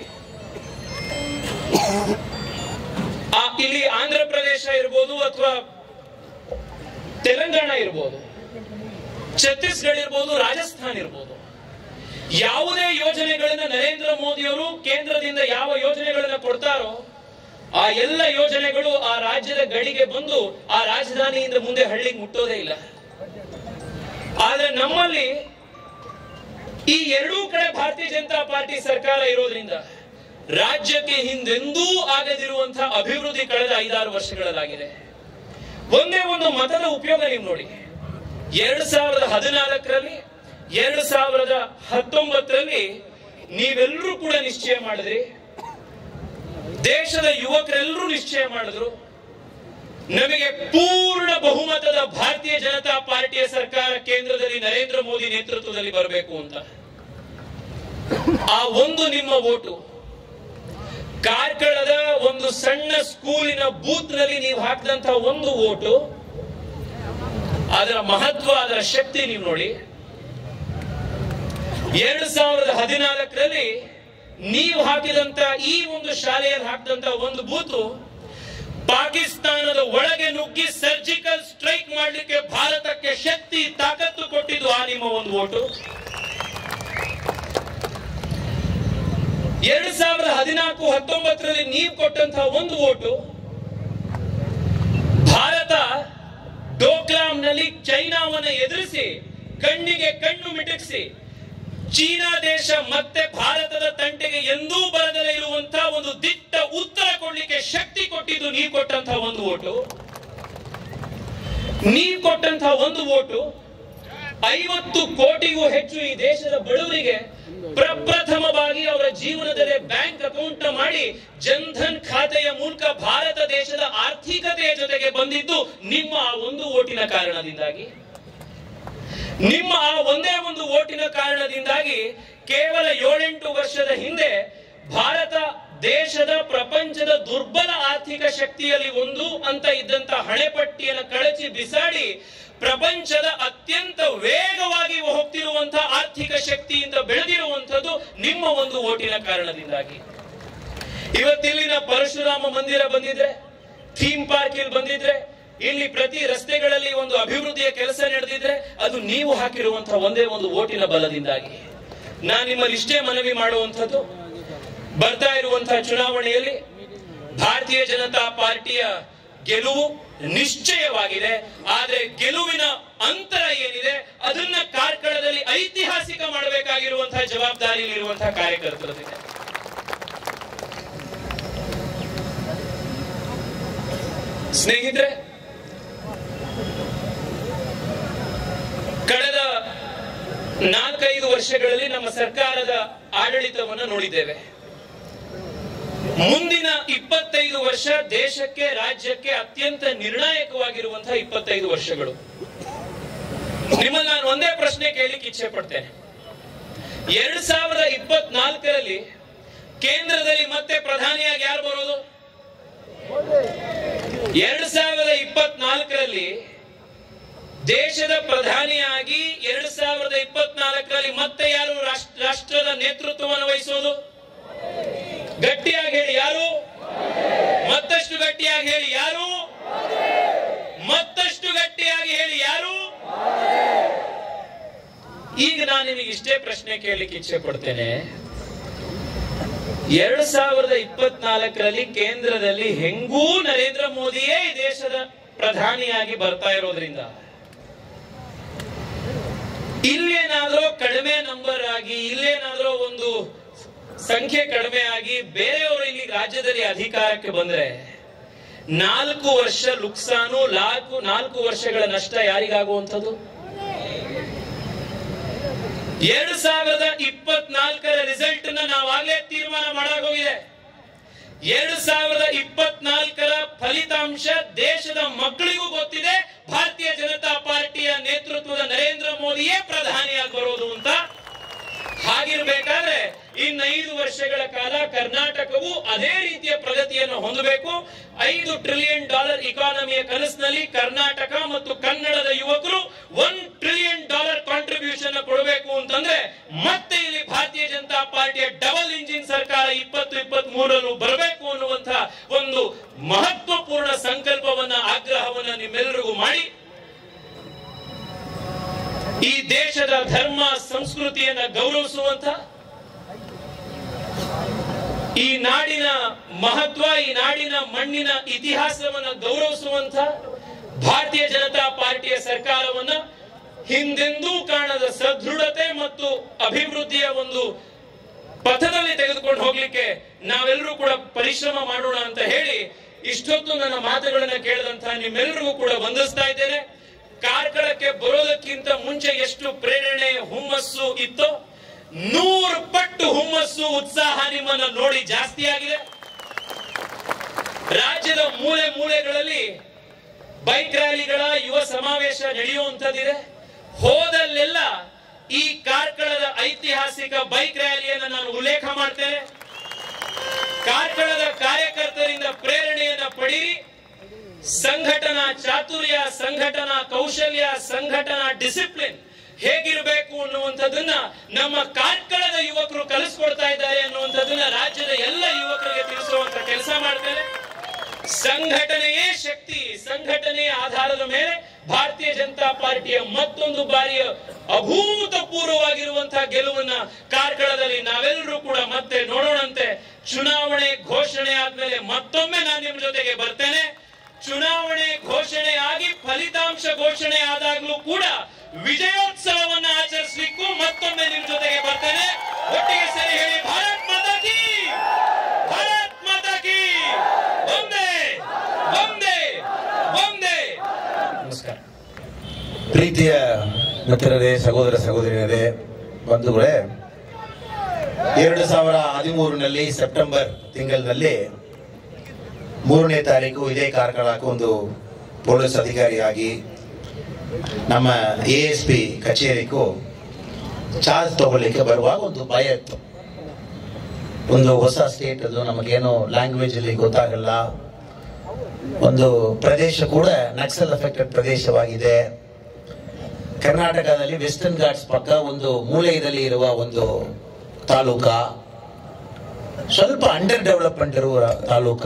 ಆ ಇಲ್ಲಿ ಆಂಧ್ರ ಪ್ರದೇಶ ಇರ್ಬೋದು ಅಥವಾ ತೆಲಂಗಾಣ ಇರ್ಬೋದು ಛತ್ತೀಸ್ಗಢ ಇರ್ಬೋದು ರಾಜಸ್ಥಾನ್ ಇರ್ಬೋದು ಯಾವುದೇ ಯೋಜನೆಗಳನ್ನ ನರೇಂದ್ರ ಮೋದಿ ಅವರು ಕೇಂದ್ರದಿಂದ ಯಾವ ಯೋಜನೆಗಳನ್ನ ಕೊಡ್ತಾರೋ ಆ ಎಲ್ಲ ಯೋಜನೆಗಳು ಆ ರಾಜ್ಯದ ಗಡಿಗೆ ಬಂದು ಆ ರಾಜಧಾನಿಯಿಂದ ಮುಂದೆ ಹಳ್ಳಿಗೆ ಮುಟ್ಟೋದೇ ಇಲ್ಲ ಆದ್ರೆ ನಮ್ಮಲ್ಲಿ ಈ ಎರಡೂ ಕಡೆ ಭಾರತೀಯ ಜನತಾ ಪಾರ್ಟಿ ಸರ್ಕಾರ ಇರೋದ್ರಿಂದ ರಾಜ್ಯಕ್ಕೆ ಹಿಂದೆಂದೂ ಆಗದಿರುವಂತಹ ಅಭಿವೃದ್ಧಿ ಕಳೆದ ಐದಾರು ವರ್ಷಗಳಲ್ಲಾಗಿದೆ ಒಂದೇ ಒಂದು ಮತದ ಉಪಯೋಗ ನೀವು ನೋಡಿ ಎರಡ್ ಸಾವಿರದ ಹದಿನಾಲ್ಕರಲ್ಲಿ ಎರಡ್ ಸಾವಿರದ ಹತ್ತೊಂಬತ್ತರಲ್ಲಿ ನೀವೆಲ್ಲರೂ ಕೂಡ ನಿಶ್ಚಯ ಮಾಡಿದ್ರಿ ದೇಶದ ಯುವಕರೆಲ್ಲರೂ ನಿಶ್ಚಯ ಮಾಡಿದ್ರು ನಮಗೆ ಪೂರ್ಣ ಬಹುಮತದ ಭಾರತೀಯ ಜನತಾ ಪಾರ್ಟಿಯ ಸರ್ಕಾರ ಕೇಂದ್ರದಲ್ಲಿ ನರೇಂದ್ರ ಮೋದಿ ನೇತೃತ್ವದಲ್ಲಿ ಬರಬೇಕು ಅಂತ ಆ ಒಂದು ನಿಮ್ಮ ಓಟು ಕಾರ್ಕಳದ ಒಂದು ಸಣ್ಣ ಸ್ಕೂಲಿನ ಬೂತ್ ನಲ್ಲಿ ನೀವು ಹಾಕಿದಂತಹ ಒಂದು ಓಟು ಅದರ ಮಹತ್ವ ಅದರ ಶಕ್ತಿ ನೀವು ನೋಡಿ ಎರಡು ಸಾವಿರದ ಹದಿನಾಲ್ಕರಲ್ಲಿ ನೀವು ಹಾಕಿದಂತ ಈ ಒಂದು ಶಾಲೆಯಲ್ಲಿ ಹಾಕಿದಂತ ಒಂದು ಬೂತು ಪಾಕಿಸ್ತಾನದ ಒಳಗೆ ನುಗ್ಗಿ ಸರ್ಜಿಕಲ್ ಸ್ಟ್ರೈಕ್ ಮಾಡಲಿಕ್ಕೆ ಭಾರತಕ್ಕೆ ಶಕ್ತಿ ತಾಕತ್ತು ಕೊಟ್ಟಿದ್ದು ಆ ನಿಮ್ಮ ಒಂದು ಓಟು ಎರಡ್ ಸಾವಿರದ ಹದಿನಾಲ್ಕು ಹತ್ತೊಂಬತ್ತರಲ್ಲಿ ನೀವು ಕೊಟ್ಟಂತಹ ಒಂದು ಓಟು ಭಾರತ ಡೋಕ್ಲಾಂನಲ್ಲಿ ಚೈನಾವನ್ನು ಎದುರಿಸಿ ಕಣ್ಣಿಗೆ ಕಣ್ಣು ಮಿಟುಕಿಸಿ ಚೀನಾ ದೇಶ ಮತ್ತೆ ಭಾರತದ ತಂಟೆಗೆ ಎಂದೂ ಬರದಲೇ ಇರುವಂತಹ ಒಂದು ದಿಟ್ಟ ಉತ್ತರ ಕೊಡ್ಲಿಕ್ಕೆ ಶಕ್ತಿ ಕೊಟ್ಟಿದ್ದು ನೀವು ಕೊಟ್ಟಂತಹ ಒಂದು ಓಟು ನೀವು ಕೊಟ್ಟಂತಹ ಒಂದು ಓಟು ಐವತ್ತು ಕೋಟಿಗೂ ಹೆಚ್ಚು ಈ ದೇಶದ ಬಡವರಿಗೆ ಪ್ರಪ್ರಥಮವಾಗಿ ಅವರ ಜೀವನದಲ್ಲಿ ಬ್ಯಾಂಕ್ ಅಕೌಂಟ್ ಮಾಡಿ ಜನ್ಧನ್ ಖಾತೆಯ ಮೂಲಕ ಭಾರತ ದೇಶದ ಆರ್ಥಿಕತೆಯ ಜೊತೆಗೆ ಬಂದಿದ್ದು ನಿಮ್ಮ ಆ ಒಂದು ಓಟಿನ ಕಾರಣದಿಂದಾಗಿ ನಿಮ್ಮ ಆ ಒಂದೇ ಒಂದು ಓಟಿನ ಕಾರಣದಿಂದಾಗಿ ಕೇವಲ ಏಳೆಂಟು ವರ್ಷದ ಹಿಂದೆ ಭಾರತ ದೇಶದ ಪ್ರಪಂಚದ ದುರ್ಬಲ ಆರ್ಥಿಕ ಶಕ್ತಿಯಲ್ಲಿ ಒಂದು ಅಂತ ಇದ್ದಂತ ಹಣೆಪಟ್ಟಿಯನ್ನು ಕಳಚಿ ಬಿಸಾಡಿ ಪ್ರಪಂಚದ ಅತ್ಯಂತ ವೇಗವಾಗಿ ಹೋಗ್ತಿರುವಂತಹ ಆರ್ಥಿಕ ಶಕ್ತಿಯಿಂದ ಬೆಳೆದಿರುವಂತದ್ದು ನಿಮ್ಮ ಒಂದು ಓಟಿನ ಕಾರಣದಿಂದಾಗಿ ಇವತ್ತಿಲ್ಲಿನ ಪರಶುರಾಮ ಮಂದಿರ ಬಂದಿದ್ರೆ ಥೀಮ್ ಪಾರ್ಕ್ ಇಲ್ಲಿ ಬಂದಿದ್ರೆ ಇಲ್ಲಿ ಪ್ರತಿ ರಸ್ತೆಗಳಲ್ಲಿ ಒಂದು ಅಭಿವೃದ್ಧಿಯ ಕೆಲಸ ನಡೆದಿದ್ರೆ ಅದು ನೀವು ಹಾಕಿರುವಂತಹ ಒಂದೇ ಒಂದು ಓಟಿನ ಬಲದಿಂದಾಗಿ ನಾನು ನಿಮ್ಮಲ್ಲಿ ಇಷ್ಟೇ ಮನವಿ ಮಾಡುವಂಥದ್ದು ಬರ್ತಾ ಇರುವಂತಹ ಚುನಾವಣೆಯಲ್ಲಿ ಭಾರತೀಯ ಜನತಾ ಪಾರ್ಟಿಯ ಗೆಲುವು ನಿಶ್ಚಯವಾಗಿದೆ ಆದ್ರೆ ಗೆಲುವಿನ ಅಂತರ ಏನಿದೆ ಅದನ್ನ ಕಾರ್ಕಳದಲ್ಲಿ ಐತಿಹಾಸಿಕ ಮಾಡಬೇಕಾಗಿರುವಂತಹ ಜವಾಬ್ದಾರಿ ಇರುವಂತಹ ಕಾರ್ಯಕರ್ತರದಿದೆ ಸ್ನೇಹಿತರೆ ನಾಲ್ಕೈದು ವರ್ಷಗಳಲ್ಲಿ ನಮ್ಮ ಸರ್ಕಾರದ ಆಡಳಿತವನ್ನು ನೋಡಿದ್ದೇವೆ ಮುಂದಿನ ಇಪ್ಪತ್ತೈದು ವರ್ಷ ದೇಶಕ್ಕೆ ರಾಜ್ಯಕ್ಕೆ ಅತ್ಯಂತ ನಿರ್ಣಾಯಕವಾಗಿರುವಂತಹ ಇಪ್ಪತ್ತೈದು ವರ್ಷಗಳು ನಿಮ್ಮಲ್ಲಿ ನಾನು ಒಂದೇ ಪ್ರಶ್ನೆ ಕೇಳಲಿಕ್ಕೆ ಇಚ್ಛೆ ಪಡ್ತೇನೆ ಎರಡ್ ಸಾವಿರದ ಇಪ್ಪತ್ನಾಲ್ಕರಲ್ಲಿ ಕೇಂದ್ರದಲ್ಲಿ ಮತ್ತೆ ಪ್ರಧಾನಿಯಾಗಿ ಯಾರು ಬರೋದು ಎರಡ್ ಸಾವಿರದ ಇಪ್ಪತ್ನಾಲ್ಕರಲ್ಲಿ ದೇಶದ ಪ್ರಧಾನಿಯಾಗಿ ಎರಡ್ ಸಾವಿರದ ಇಪ್ಪತ್ನಾಲ್ಕರಲ್ಲಿ ಮತ್ತೆ ಯಾರು ರಾಷ್ಟ್ರ- ರಾಷ್ಟ್ರದ ನೇತೃತ್ವವನ್ನು ವಹಿಸೋದು ಗಟ್ಟಿಯಾಗಿ ಹೇಳಿ ಯಾರು ಮತ್ತಷ್ಟು ಗಟ್ಟಿಯಾಗಿ ಹೇಳಿ ಯಾರು ಮತ್ತಷ್ಟು ಗಟ್ಟಿಯಾಗಿ ಹೇಳಿ ಯಾರು ಈಗ ನಾನು ನಿಮಗೆ ಇಷ್ಟೇ ಪ್ರಶ್ನೆ ಕೇಳಲಿಕ್ಕೆ ಇಚ್ಛೆ ಪಡ್ತೇನೆ ಎರಡ್ ಸಾವಿರದ ಇಪ್ಪತ್ನಾಲ್ಕರಲ್ಲಿ ಕೇಂದ್ರದಲ್ಲಿ ಹೆಂಗೂ ನರೇಂದ್ರ ಮೋದಿಯೇ ಈ ದೇಶದ ಪ್ರಧಾನಿಯಾಗಿ ಬರ್ತಾ ಇರೋದ್ರಿಂದ ಇಲ್ಲೇನಾದ್ರೂ ಕಡಿಮೆ ನಂಬರ್ ಆಗಿ ಇಲ್ಲೇನಾದ್ರೂ ಒಂದು ಸಂಖ್ಯೆ ಕಡಿಮೆ ಆಗಿ ಬೇರೆಯವರು ಇಲ್ಲಿ ರಾಜ್ಯದಲ್ಲಿ ಅಧಿಕಾರಕ್ಕೆ ಬಂದ್ರೆ ನಾಲ್ಕು ವರ್ಷ ಲುಕ್ಸಾನು ನಾಲ್ಕು ನಾಲ್ಕು ವರ್ಷಗಳ ನಷ್ಟ ಯಾರಿಗಾಗುವಂಥದ್ದು ಎರಡು ಸಾವಿರದ ಇಪ್ಪತ್ನಾಲ್ಕರ ರಿಸಲ್ಟ್ ನ ನಾವಾಗ್ಲೇ ತೀರ್ಮಾನ ಮಾಡಾಗೋಗಿದೆ ಎರಡು ಸಾವಿರದ ಇಪ್ಪತ್ನಾಲ್ಕರ ಫಲಿತಾಂಶ ದೇಶದ ಮಕ್ಕಳಿಗೂ ಗೊತ್ತಿದೆ ಭಾರತೀಯ ಜನತಾ ಪಾರ್ಟಿಯ ನೇತೃತ್ವದ ನರೇಂದ್ರ ಮೋದಿಯೇ ಪ್ರಧಾನಿಯಾಗಿ ಬರೋದು ಅಂತ ಹಾಗಿರ್ಬೇಕಾದ್ರೆ ಇನ್ನೈದು ವರ್ಷಗಳ ಕಾಲ ಕರ್ನಾಟಕವು ಅದೇ ರೀತಿಯ ಪ್ರಗತಿಯನ್ನು ಹೊಂದಬೇಕು ಐದು ಟ್ರಿಲಿಯನ್ ಡಾಲರ್ ಇಕಾನಮಿಯ ಕನಸಿನಲ್ಲಿ ಕರ್ನಾಟಕ ಮತ್ತು ಕನ್ನಡದ ಯುವಕರು ಒನ್ ಟ್ರಿಲಿಯನ್ ಡಾಲರ್ ಕಾಂಟ್ರಿಬ್ಯೂಷನ್ ಕೊಡಬೇಕು ಅಂತಂದ್ರೆ ಮತ್ತೆ ಇಲ್ಲಿ ಭಾರತೀಯ ಜನತಾ ಪಾರ್ಟಿಯ ಡಬಲ್ ಇಂಜಿನ್ ಸರ್ಕಾರ ಇಪ್ಪತ್ತು ಇಪ್ಪತ್ತ್ ಮೂರಲ್ಲೂ ಬರಬೇಕು ಅನ್ನುವಂತ ಒಂದು ಮಹತ್ವಪೂರ್ಣ ಸಂಕಲ್ಪವನ್ನ ಆಗ್ರಹವನ್ನ ನಿಮ್ಮೆಲ್ಲರಿಗೂ ಮಾಡಿ ಈ ದೇಶದ ಧರ್ಮ ಸಂಸ್ಕೃತಿಯನ್ನ ಗೌರವಿಸುವಂತ ಈ ನಾಡಿನ ಮಹತ್ವ ಈ ನಾಡಿನ ಮಣ್ಣಿನ ಇತಿಹಾಸವನ್ನ ಗೌರವಿಸುವಂತ ಭಾರತೀಯ ಜನತಾ ಪಾರ್ಟಿಯ ಸರ್ಕಾರವನ್ನ ಹಿಂದೆಂದೂ ಕಾಣದ ಸದೃಢತೆ ಮತ್ತು ಅಭಿವೃದ್ಧಿಯ ಒಂದು ಪಥದಲ್ಲಿ ತೆಗೆದುಕೊಂಡು ಹೋಗ್ಲಿಕ್ಕೆ ನಾವೆಲ್ಲರೂ ಕೂಡ ಪರಿಶ್ರಮ ಮಾಡೋಣ ಅಂತ ಹೇಳಿ ಇಷ್ಟೊತ್ತು ನನ್ನ ಮಾತುಗಳನ್ನ ಕೇಳಿದಂತಹ ನಿಮ್ಮೆಲ್ಲರಿಗೂ ಕೂಡ ವಂದಿಸ್ತಾ ಇದ್ದೇನೆ ಕಾರ್ಕಳಕ್ಕೆ ಬರೋದಕ್ಕಿಂತ ಮುಂಚೆ ಎಷ್ಟು ಪ್ರೇರಣೆ ಹುಮ್ಮಸ್ಸು ಇತ್ತೋ ನೂರು ಪಟ್ಟು ಹುಮ್ಮಸ್ಸು ಉತ್ಸಾಹ ನಿಮ್ಮನ್ನ ನೋಡಿ ಜಾಸ್ತಿ ಆಗಿದೆ ರಾಜ್ಯದ ಮೂಲೆ ಮೂಲೆಗಳಲ್ಲಿ ಬೈಕ್ ರ್ಯಾಲಿಗಳ ಯುವ ಸಮಾವೇಶ ನಡೆಯುವಂತದ್ದಿದೆ ಹೋದಲ್ಲೆಲ್ಲ ಈ ಕಾರ್ಕಳದ ಐತಿಹಾಸಿಕ ಬೈಕ್ ರ್ಯಾಲಿಯನ್ನು ನಾನು ಉಲ್ಲೇಖ ಮಾಡ್ತೇನೆ ಕಾರ್ಕಳದ ಕಾರ್ಯಕರ್ತರಿಂದ ಪ್ರೇರಣೆಯನ್ನ ಪಡೀರಿ ಸಂಘಟನಾ ಚಾತುರ್ಯ ಸಂಘಟನಾ ಕೌಶಲ್ಯ ಸಂಘಟನಾ ಡಿಸಿಪ್ಲಿನ್ ಹೇಗಿರಬೇಕು ಅನ್ನುವಂಥದ್ದನ್ನ ನಮ್ಮ ಕಾರ್ಕಳದ ಯುವಕರು ಕಲಿಸ್ಕೊಡ್ತಾ ಇದ್ದಾರೆ ಅನ್ನುವಂಥದ್ದನ್ನ ರಾಜ್ಯದ ಎಲ್ಲ ಯುವಕರಿಗೆ ತಿಳಿಸುವಂತ ಕೆಲಸ ಮಾಡ್ತೇನೆ ಸಂಘಟನೆಯೇ ಶಕ್ತಿ ಸಂಘಟನೆಯ ಆಧಾರದ ಮೇಲೆ ಭಾರತೀಯ ಜನತಾ ಪಾರ್ಟಿಯ ಮತ್ತೊಂದು ಬಾರಿಯ ಅಭೂತಪೂರ್ವವಾಗಿರುವಂತಹ ಗೆಲುವನ್ನ ಕಾರ್ಕಳದಲ್ಲಿ ನಾವೆಲ್ಲರೂ ಕೂಡ ಮತ್ತೆ ನೋಡೋಣಂತೆ ಚುನಾವಣೆ ಘೋಷಣೆ ಆದ್ಮೇಲೆ ಮತ್ತೊಮ್ಮೆ ನಾನು ನಿಮ್ ಜೊತೆಗೆ ಬರ್ತೇನೆ ಚುನಾವಣೆ ಘೋಷಣೆ ಆಗಿ ಫಲಿತಾಂಶ ಘೋಷಣೆ ಆದಾಗ್ಲೂ ಕೂಡ ವಿಜಯೋತ್ಸವವನ್ನ ಆಚರಿಸಲಿಕ್ಕೂ ಮತ್ತೊಮ್ಮೆ ನಿಮ್ ಜೊತೆಗೆ ಬರ್ತೇನೆ ಒಟ್ಟಿಗೆ ಸೇರಿ ಹೇಳಿ ಭಾರತ್ ಮಾತಾ ಕಿ ಭಾರತ್ ಮಾತಾ ಕಿ ಒಂದೇ ಒಂದೇ ಒಂದೇ ನಮಸ್ಕಾರ ಪ್ರೀತಿಯ ಮಿತ್ರರೇ ಸಹೋದರ ಸಹೋದರಿಯರೇ ಬಂಧುಗಳೇ ಎರಡು ಸಾವಿರ ಹದಿಮೂರಿನಲ್ಲಿ ಸೆಪ್ಟೆಂಬರ್ ತಿಂಗಳಿನಲ್ಲಿ ಮೂರನೇ ತಾರೀಕು ಇದೇ ಕಾರ್ಕಳಕ್ಕೆ ಒಂದು ಪೊಲೀಸ್ ಅಧಿಕಾರಿಯಾಗಿ ನಮ್ಮ ಎ ಎಸ್ ಪಿ ಕಚೇರಿಗೂ ಚಾರ್ಜ್ ತಗೊಳ್ಳಿಕ್ಕೆ ಬರುವಾಗ ಒಂದು ಭಯ ಇತ್ತು ಒಂದು ಹೊಸ ಸ್ಟೇಟ್ ಅದು ನಮಗೇನು ಲ್ಯಾಂಗ್ವೇಜ್ ಅಲ್ಲಿ ಗೊತ್ತಾಗಲ್ಲ ಒಂದು ಪ್ರದೇಶ ಕೂಡ ನಕ್ಸಲ್ ಅಫೆಕ್ಟೆಡ್ ಪ್ರದೇಶವಾಗಿದೆ ಕರ್ನಾಟಕದಲ್ಲಿ ವೆಸ್ಟರ್ನ್ ಘಾಟ್ಸ್ ಪಕ್ಕ ಒಂದು ಮೂಲೆಯಲ್ಲಿ ಇರುವ ಒಂದು ತಾಲೂಕ ಸ್ವಲ್ಪ ಅಂಡರ್ ಡೆವಲಪ್ಮೆಂಟ್ ಇರುವ ತಾಲೂಕ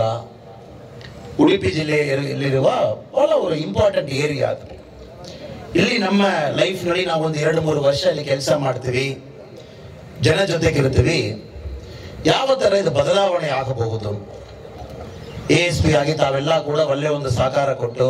ಉಡುಪಿ ಜಿಲ್ಲೆಯಲ್ಲಿರುವ ಬಹಳ ಒಂದು ಇಂಪಾರ್ಟೆಂಟ್ ಏರಿಯಾ ಅದು ಇಲ್ಲಿ ನಮ್ಮ ಲೈಫ್ನಲ್ಲಿ ನಾವು ಒಂದು ಎರಡು ಮೂರು ವರ್ಷ ಇಲ್ಲಿ ಕೆಲಸ ಮಾಡ್ತೀವಿ ಜನ ಜೊತೆಗಿರ್ತೀವಿ ಯಾವ ತರ ಇದು ಬದಲಾವಣೆ ಆಗಬಹುದು ಎ ಎಸ್ ಪಿ ಆಗಿ ತಾವೆಲ್ಲ ಕೂಡ ಒಳ್ಳೆ ಒಂದು ಸಹಕಾರ ಕೊಟ್ಟು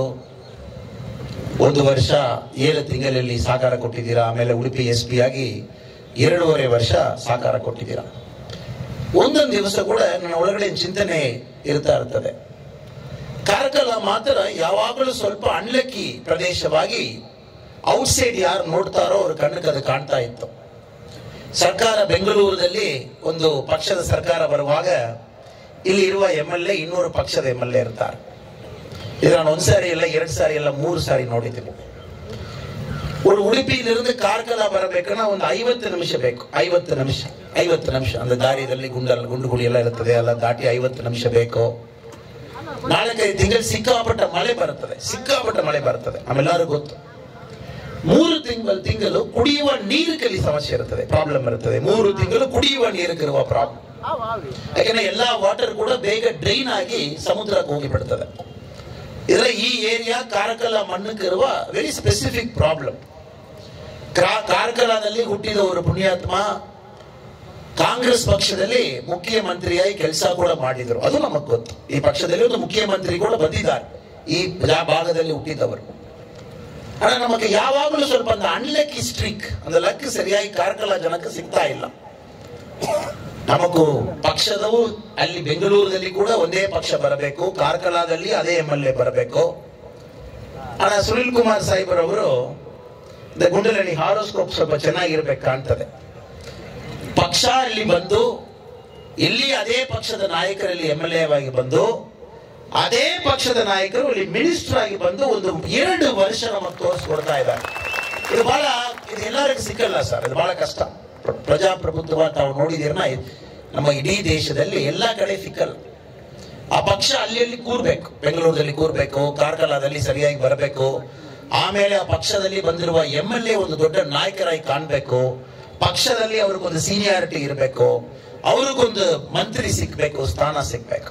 ಒಂದು ವರ್ಷ ಏಳು ತಿಂಗಳಲ್ಲಿ ಸಹಕಾರ ಕೊಟ್ಟಿದ್ದೀರಾ ಆಮೇಲೆ ಉಡುಪಿ ಎಸ್ ಪಿ ಆಗಿ ಎರಡೂವರೆ ವರ್ಷ ಸಹಕಾರ ಕೊಟ್ಟಿದ್ದೀರಾ ಒಂದೊಂದು ದಿವಸ ಕೂಡ ನನ್ನ ಒಳಗಡೆ ಚಿಂತನೆ ಇರ್ತಾ ಇರ್ತದೆ ಕಾರ್ಕಳ ಮಾತ್ರ ಯಾವಾಗಲೂ ಸ್ವಲ್ಪ ಅಣ್ಲಕ್ಕಿ ಪ್ರದೇಶವಾಗಿ ಔಟ್ಸೈಡ್ ಯಾರು ನೋಡ್ತಾರೋ ಅವ್ರ ಕಣ್ಣಿಗೆ ಅದು ಕಾಣ್ತಾ ಇತ್ತು ಸರ್ಕಾರ ಬೆಂಗಳೂರಿನಲ್ಲಿ ಒಂದು ಪಕ್ಷದ ಸರ್ಕಾರ ಬರುವಾಗ ಇಲ್ಲಿ ಇರುವ ಎಂ ಎಲ್ ಎ ಇನ್ನೂರು ಪಕ್ಷದ ಎಂ ಎಲ್ ಎ ಇರ್ತಾರೆ ಇದು ನಾನು ಒಂದ್ ಸಾರಿ ಇಲ್ಲ ಎರಡು ಸಾರಿ ಇಲ್ಲ ಮೂರು ಸಾರಿ ನೋಡಿದ್ದೀನಿ ஒரு ಉಡುಪಿயிலிருந்து ಕಾರ್ಕಳ ಬರಬೇಕನ್ನ ಒಂದು ಐವತ್ತು ನಿಮಿಷ ಬೇಕು ಐವತ್ತು ನಿಮಿಷ ಐವತ್ತು ನಿಮಿಷ ಅಂದ್ರೆ ದಾರಿಯಲ್ಲಿ ಗುಂಡಲ್ ಗುಂಡುಗುಳಿ ಎಲ್ಲ ಇರುತ್ತದೆ ಎಲ್ಲ ದಾಟಿ ಐವತ್ತು ನಿಮಿಷ ಬೇಕು ನಾಲ್ಕೈದು ತಿಂಗಳು ಸಿಕ್ಕಾಪಟ್ಟ ಮಳೆ ಬರುತ್ತದೆ ಸಿಕ್ಕಾಪಟ್ಟ ಮಳೆ ಬರುತ್ತದೆ ನಮ್ಮೆಲ್ಲರೂ ಗೊತ್ತು ಮೂರು ತಿಂಗಳು ತಿಂಗಳು ಕುಡಿಯುವ ನೀರಿನಲ್ಲಿ ಸಮಸ್ಯೆ ಇರುತ್ತದೆ ಪ್ರಾಬ್ಲಮ್ ಇರುತ್ತದೆ ಮೂರು ತಿಂಗಳು ಕುಡಿಯುವ ನೀರಿಗಿರುವ ಪ್ರಾಬ್ಲಮ್ ಯಾಕಂದ್ರೆ ಎಲ್ಲಾ ವಾಟರ್ ಕೂಡ ಬೇಗ ಡ್ರೈನ್ ಆಗಿ ಸಮುದ್ರಕ್ಕೆ ಹೋಗಿ ಬಿಡ್ತದೆ ಇದರ ಈ ಏರಿಯಾ ಕಾರ್ಕಳ ಮಣ್ಣಕ್ಕಿರುವ ವೆರಿ ಸ್ಪೆಸಿಫಿಕ್ ಪ್ರಾಬ್ಲಮ್ ಕಾರ್ಕಳದಲ್ಲಿ ಹುಟ್ಟಿದವರು ಪುಣ್ಯಾತ್ಮ ಕಾಂಗ್ರೆಸ್ ಪಕ್ಷದಲ್ಲಿ ಮುಖ್ಯಮಂತ್ರಿಯಾಗಿ ಕೆಲಸ ಕೂಡ ಮಾಡಿದ್ರು ಅದು ನಮಗ್ ಗೊತ್ತು ಈ ಪಕ್ಷದಲ್ಲಿ ಒಂದು ಮುಖ್ಯಮಂತ್ರಿ ಕೂಡ ಬಂದಿದ್ದಾರೆ ಈ ಜಾ- ಭಾಗದಲ್ಲಿ ಹುಟ್ಟಿದವರು ಆದ್ರೆ ನಮಗೆ ಯಾವಾಗಲೂ ಸ್ವಲ್ಪ ಒಂದು ಅನ್ಲಕ್ಕಿ ಸ್ಟ್ರೀಕ್ ಒಂದು ಲಕ್ ಸರಿಯಾಗಿ ಕಾರ್ಕಳ ಜನಕ್ಕೆ ಸಿಗ್ತಾ ಇಲ್ಲ ನಮಗೂ ಪಕ್ಷದವು ಅಲ್ಲಿ ಬೆಂಗಳೂರಿನಲ್ಲಿ ಕೂಡ ಒಂದೇ ಪಕ್ಷ ಬರಬೇಕು ಕಾರ್ಕಳದಲ್ಲಿ ಅದೇ ಎಂ ಎಲ್ ಎ ಬರಬೇಕು ಆದ್ರೆ ಸುನಿಲ್ ಕುಮಾರ್ ಸಾಹೇಬರವರು ಗುಂಡಲಲ್ಲಿ ಹಾರೋಸ್ಕೋಪ್ ಸ್ವಲ್ಪ ಚೆನ್ನಾಗಿರ್ಬೇಕು ಕಾಣ್ತದೆ ಪಕ್ಷ ಅಲ್ಲಿ ಬಂದು ಇಲ್ಲಿ ಅದೇ ಪಕ್ಷದ ನಾಯಕರಲ್ಲಿ ಎಂ ಎಲ್ ಎ ಆಗಿ ಬಂದು ಅದೇ ಪಕ್ಷದ ನಾಯಕರು ಇಲ್ಲಿ ಮಿನಿಸ್ಟರ್ ಆಗಿ ಬಂದು ಒಂದು ಎರಡು ವರ್ಷ ನಮಗೆ ತೋರಿಸ್ಕೊಡ್ತಾ ಇದ್ದಾರೆ ಇದು ಬಹಳ ಇದು ಎಲ್ಲರಿಗೂ ಸಿಕ್ಕಲ್ಲ ಸರ್ ಇದು ಬಹಳ ಕಷ್ಟ ಪ್ರ- ಪ್ರಜಾಪ್ರಭುತ್ವ ತಾವು ನೋಡಿದಿರನ ನಮ್ಮ ಇಡೀ ದೇಶದಲ್ಲಿ ಎಲ್ಲಾ ಕಡೆ ಸಿಕ್ಕಲ್ಲ ಆ ಪಕ್ಷ ಅಲ್ಲಿ ಅಲ್ಲಿ ಕೂರ್ಬೇಕು ಬೆಂಗಳೂರಲ್ಲಿ ಕೂರ್ಬೇಕು ಕಾರ್ಕಳದಲ್ಲಿ ಸರಿಯಾಗಿ ಬರಬೇಕು ಆಮೇಲೆ ಆ ಪಕ್ಷದಲ್ಲಿ ಬಂದಿರುವ ಎಂ ಎಲ್ ಎ ಒಂದು ದೊಡ್ಡ ನಾಯಕರಾಗಿ ಕಾಣ್ಬೇಕು ಪಕ್ಷದಲ್ಲಿ ಅವ್ರಿಗೊಂದು ಸೀನಿಯಾರಿಟಿ ಇರಬೇಕು ಅವ್ರಿಗೊಂದು ಮಂತ್ರಿ ಸಿಗ್ಬೇಕು ಸ್ಥಾನ ಸಿಗ್ಬೇಕು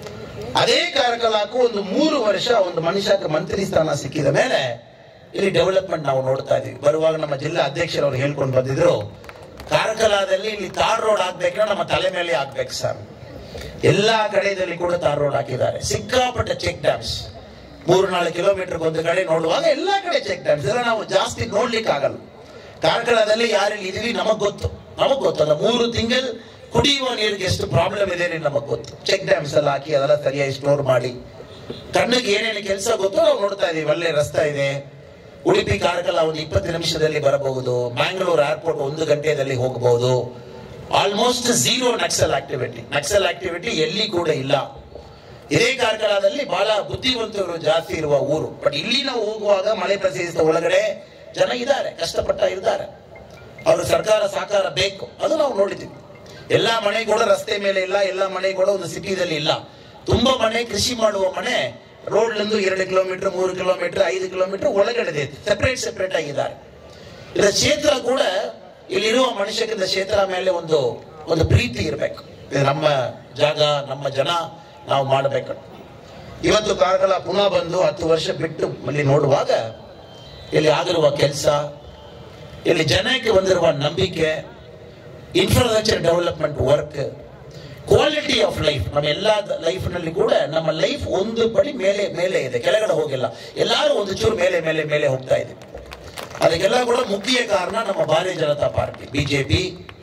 ಅದೇ ಕಾರ್ಕಳಕ್ಕೂ ಒಂದು ಮೂರು ವರ್ಷ ಒಂದು ಮನುಷ್ಯಕ್ಕೆ ಮಂತ್ರಿ ಸ್ಥಾನ ಸಿಕ್ಕಿದ ಮೇಲೆ ಇಲ್ಲಿ ಡೆವಲಪ್ಮೆಂಟ್ ನಾವು ನೋಡ್ತಾ ಇದೀವಿ ಬರುವಾಗ ನಮ್ಮ ಜಿಲ್ಲಾ ಅಧ್ಯಕ್ಷರು ಅವ್ರು ಹೇಳ್ಕೊಂಡು ಬಂದಿದ್ರು ಕಾರ್ಕಳದಲ್ಲಿ ಇಲ್ಲಿ ತಾರ್ ರೋಡ್ ಆಗ್ಬೇಕಂದ್ರೆ ನಮ್ಮ ತಲೆ ಮೇಲೆ ಆಗ್ಬೇಕು ಸರ್ ಎಲ್ಲಾ ಕಡೆಯಲ್ಲಿ ಕೂಡ ತಾರ್ ರೋಡ್ ಹಾಕಿದ್ದಾರೆ ಸಿಕ್ಕಾಪಟ್ಟೆ ಚೆಕ್ ಡ್ಯಾಮ್ಸ್ ಮೂರು ನಾಲ್ಕು ಕಿಲೋಮೀಟರ್ ಒಂದು ಕಡೆ ನೋಡುವಾಗ ಎಲ್ಲಾ ಕಡೆ ಚೆಕ್ ಡ್ಯಾಮ್ಸ್ ಇದೆಲ್ಲ ನಾವು ಜಾಸ್ತಿ ನೋಡ್ಲಿಕ್ಕೆ ಆಗಲ್ಲ ಕಾರ್ಕಳದಲ್ಲಿ ಯಾರಲ್ಲಿ ಇದೀವಿ ನಮಗ್ ಗೊತ್ತು ನಮಗ್ ಗೊತ್ತಲ್ಲ ಮೂರು ತಿಂಗಳು ಕುಡಿಯುವ ನೀರಿಗೆ ಎಷ್ಟು ಪ್ರಾಬ್ಲಮ್ ಇದೆ ನಮಗ್ ಗೊತ್ತು ಚೆಕ್ ಡ್ಯಾಮ್ಸ್ ಎಲ್ಲ ಹಾಕಿ ಅದೆಲ್ಲ ಸರಿಯಾಗಿ ಸ್ಟೋರ್ ಮಾಡಿ ಕಣ್ಣಿಗೆ ಏನೇನು ಕೆಲಸ ಗೊತ್ತೋ ನಾವು ನೋಡ್ತಾ ಇದೀವಿ ಒಳ್ಳೆ ರಸ್ತೆ ಇದೆ ಉಡುಪಿ ಕಾರ್ಕಳ ಒಂದು ಇಪ್ಪತ್ತು ನಿಮಿಷದಲ್ಲಿ ಬರಬಹುದು ಬ್ಯಾಂಗ್ಳೂರ್ ಏರ್ಪೋರ್ಟ್ ಒಂದು ಗಂಟೆಯಲ್ಲಿ ಹೋಗಬಹುದು almost zero Naxal activity Naxal activity ಎಲ್ಲಿ ಕೂಡ ಇಲ್ಲ ಇದೇ ಕಾರ್ಕಳದಲ್ಲಿ ಬಹಳ ಬುದ್ಧಿವಂತರು ಜಾಸ್ತಿ ಇರುವ ಊರು ಬಟ್ ಇಲ್ಲಿ ನಾವು ಹೋಗುವಾಗ ಮಳೆ ಪ್ರದೇಶದ ಒಳಗಡೆ ಜನ ಇದ್ದಾರೆ ಕಷ್ಟಪಟ್ಟ ಇದ್ದಾರೆ ಅವರು ಸರ್ಕಾರ ಸಹಕಾರ ಬೇಕು ಅದು ನಾವು ನೋಡಿದ್ದೀವಿ ಎಲ್ಲಾ ಮನೆ ಕೂಡ ರಸ್ತೆ ಮೇಲೆ ಇಲ್ಲ ಎಲ್ಲಾ ಮನೆ ಕೂಡ ಒಂದು ಸಿಟಿದಲ್ಲಿ ಇಲ್ಲ ತುಂಬಾ ಮನೆ ಕೃಷಿ ಮಾಡುವ ಮನೆ ರೋಡ್ಲಿಂದ ಎರಡು ಕಿಲೋಮೀಟರ್ ಮೂರು ಕಿಲೋಮೀಟರ್ ಐದು ಕಿಲೋಮೀಟರ್ ಒಳಗಡೆ ಇದೆ ಸೆಪರೇಟ್ ಸೆಪರೇಟ್ ಆಗಿದ್ದಾರೆ ಇದರ ಕ್ಷೇತ್ರ ಕೂಡ ಇಲ್ಲಿರುವ ಮನುಷ್ಯಕ್ಕಿಂತ ಕ್ಷೇತ್ರ ಮೇಲೆ ಒಂದು ಒಂದು ಪ್ರೀತಿ ಇರಬೇಕು ಇದು ನಮ್ಮ ಜಾಗ ನಮ್ಮ ಜನ ನಾವು ಮಾಡಬೇಕು ಇವತ್ತು ಕಾರ್ಕಳ ಪುನಃ ಬಂದು ಹತ್ತು ವರ್ಷ ಬಿಟ್ಟು ಇಲ್ಲಿ ನೋಡುವಾಗ ಇಲ್ಲಿ ಆಗಿರುವ ಕೆಲಸ ಇಲ್ಲಿ ಜನಕ್ಕೆ ಬಂದಿರುವ ನಂಬಿಕೆ infrastructure development work quality of life ನಮ್ಮ ಎಲ್ಲ ಲೈಫ್ನಲ್ಲಿ ಕೂಡ ನಮ್ಮ ಲೈಫ್ ಒಂದು ಪಡಿ ಮೇಲೆ ಮೇಲೆ ಇದೆ ಕೆಳಗಡೆ ಹೋಗಿಲ್ಲ ಎಲ್ಲರೂ ಒಂದು ಚೂರು ಮೇಲೆ ಮೇಲೆ ಮೇಲೆ ಹೋಗ್ತಾ ಇದೆ ಅದಕ್ಕೆಲ್ಲ ಕೂಡ ಮುಖ್ಯ ಕಾರಣ ನಮ್ಮ ಭಾರತೀಯ ಜನತಾ ಪಾರ್ಟಿ ಬಿಜೆಪಿ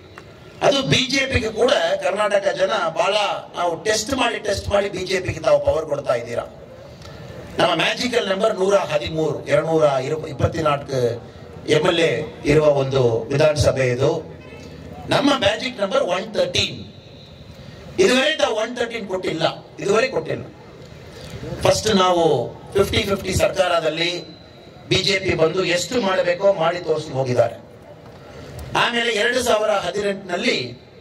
ಅದು ಬಿಜೆಪಿಗೆ ಕೂಡ ಕರ್ನಾಟಕ ಜನ ಬಹಳ ನಾವು ಟೆಸ್ಟ್ ಮಾಡಿ ಟೆಸ್ಟ್ ಮಾಡಿ ಬಿಜೆಪಿಗೆ ತಾವು ಪವರ್ ಕೊಡ್ತಾ ಇದ್ದೀರಾ ನಮ್ಮ ಮ್ಯಾಜಿಕಲ್ ನಂಬರ್ ನೂರ ಹದಿಮೂರು ಎರಡು ನೂರ ಇಪ್ಪತ್ನಾಲ್ಕು ಎಂ ಎಲ್ ಎ ಇರುವ ಒಂದು ವಿಧಾನಸಭೆ ಇದು ನಮ್ಮ ಮ್ಯಾಜಿಕ್ ನಂಬರ್ ಒನ್ ತರ್ಟೀನ್ ಇದುವರೆ ತಾವು ಒನ್ ತರ್ಟೀನ್ ಕೊಟ್ಟಿಲ್ಲ ಇದುವರೆ ಕೊಟ್ಟಿಲ್ಲ ಫಸ್ಟ್ ನಾವು ಫಿಫ್ಟಿ ಫಿಫ್ಟಿ ಸರ್ಕಾರದಲ್ಲಿ ಬಿಜೆಪಿ ಬಂದು ಎಷ್ಟು ಮಾಡಬೇಕೋ ಮಾಡಿ ತೋರಿಸಿ ಹೋಗಿದ್ದಾರೆ ಆಮೇಲೆ ಎರಡು ಸಾವಿರ ಹದಿನೆಂಟಿನಲ್ಲಿ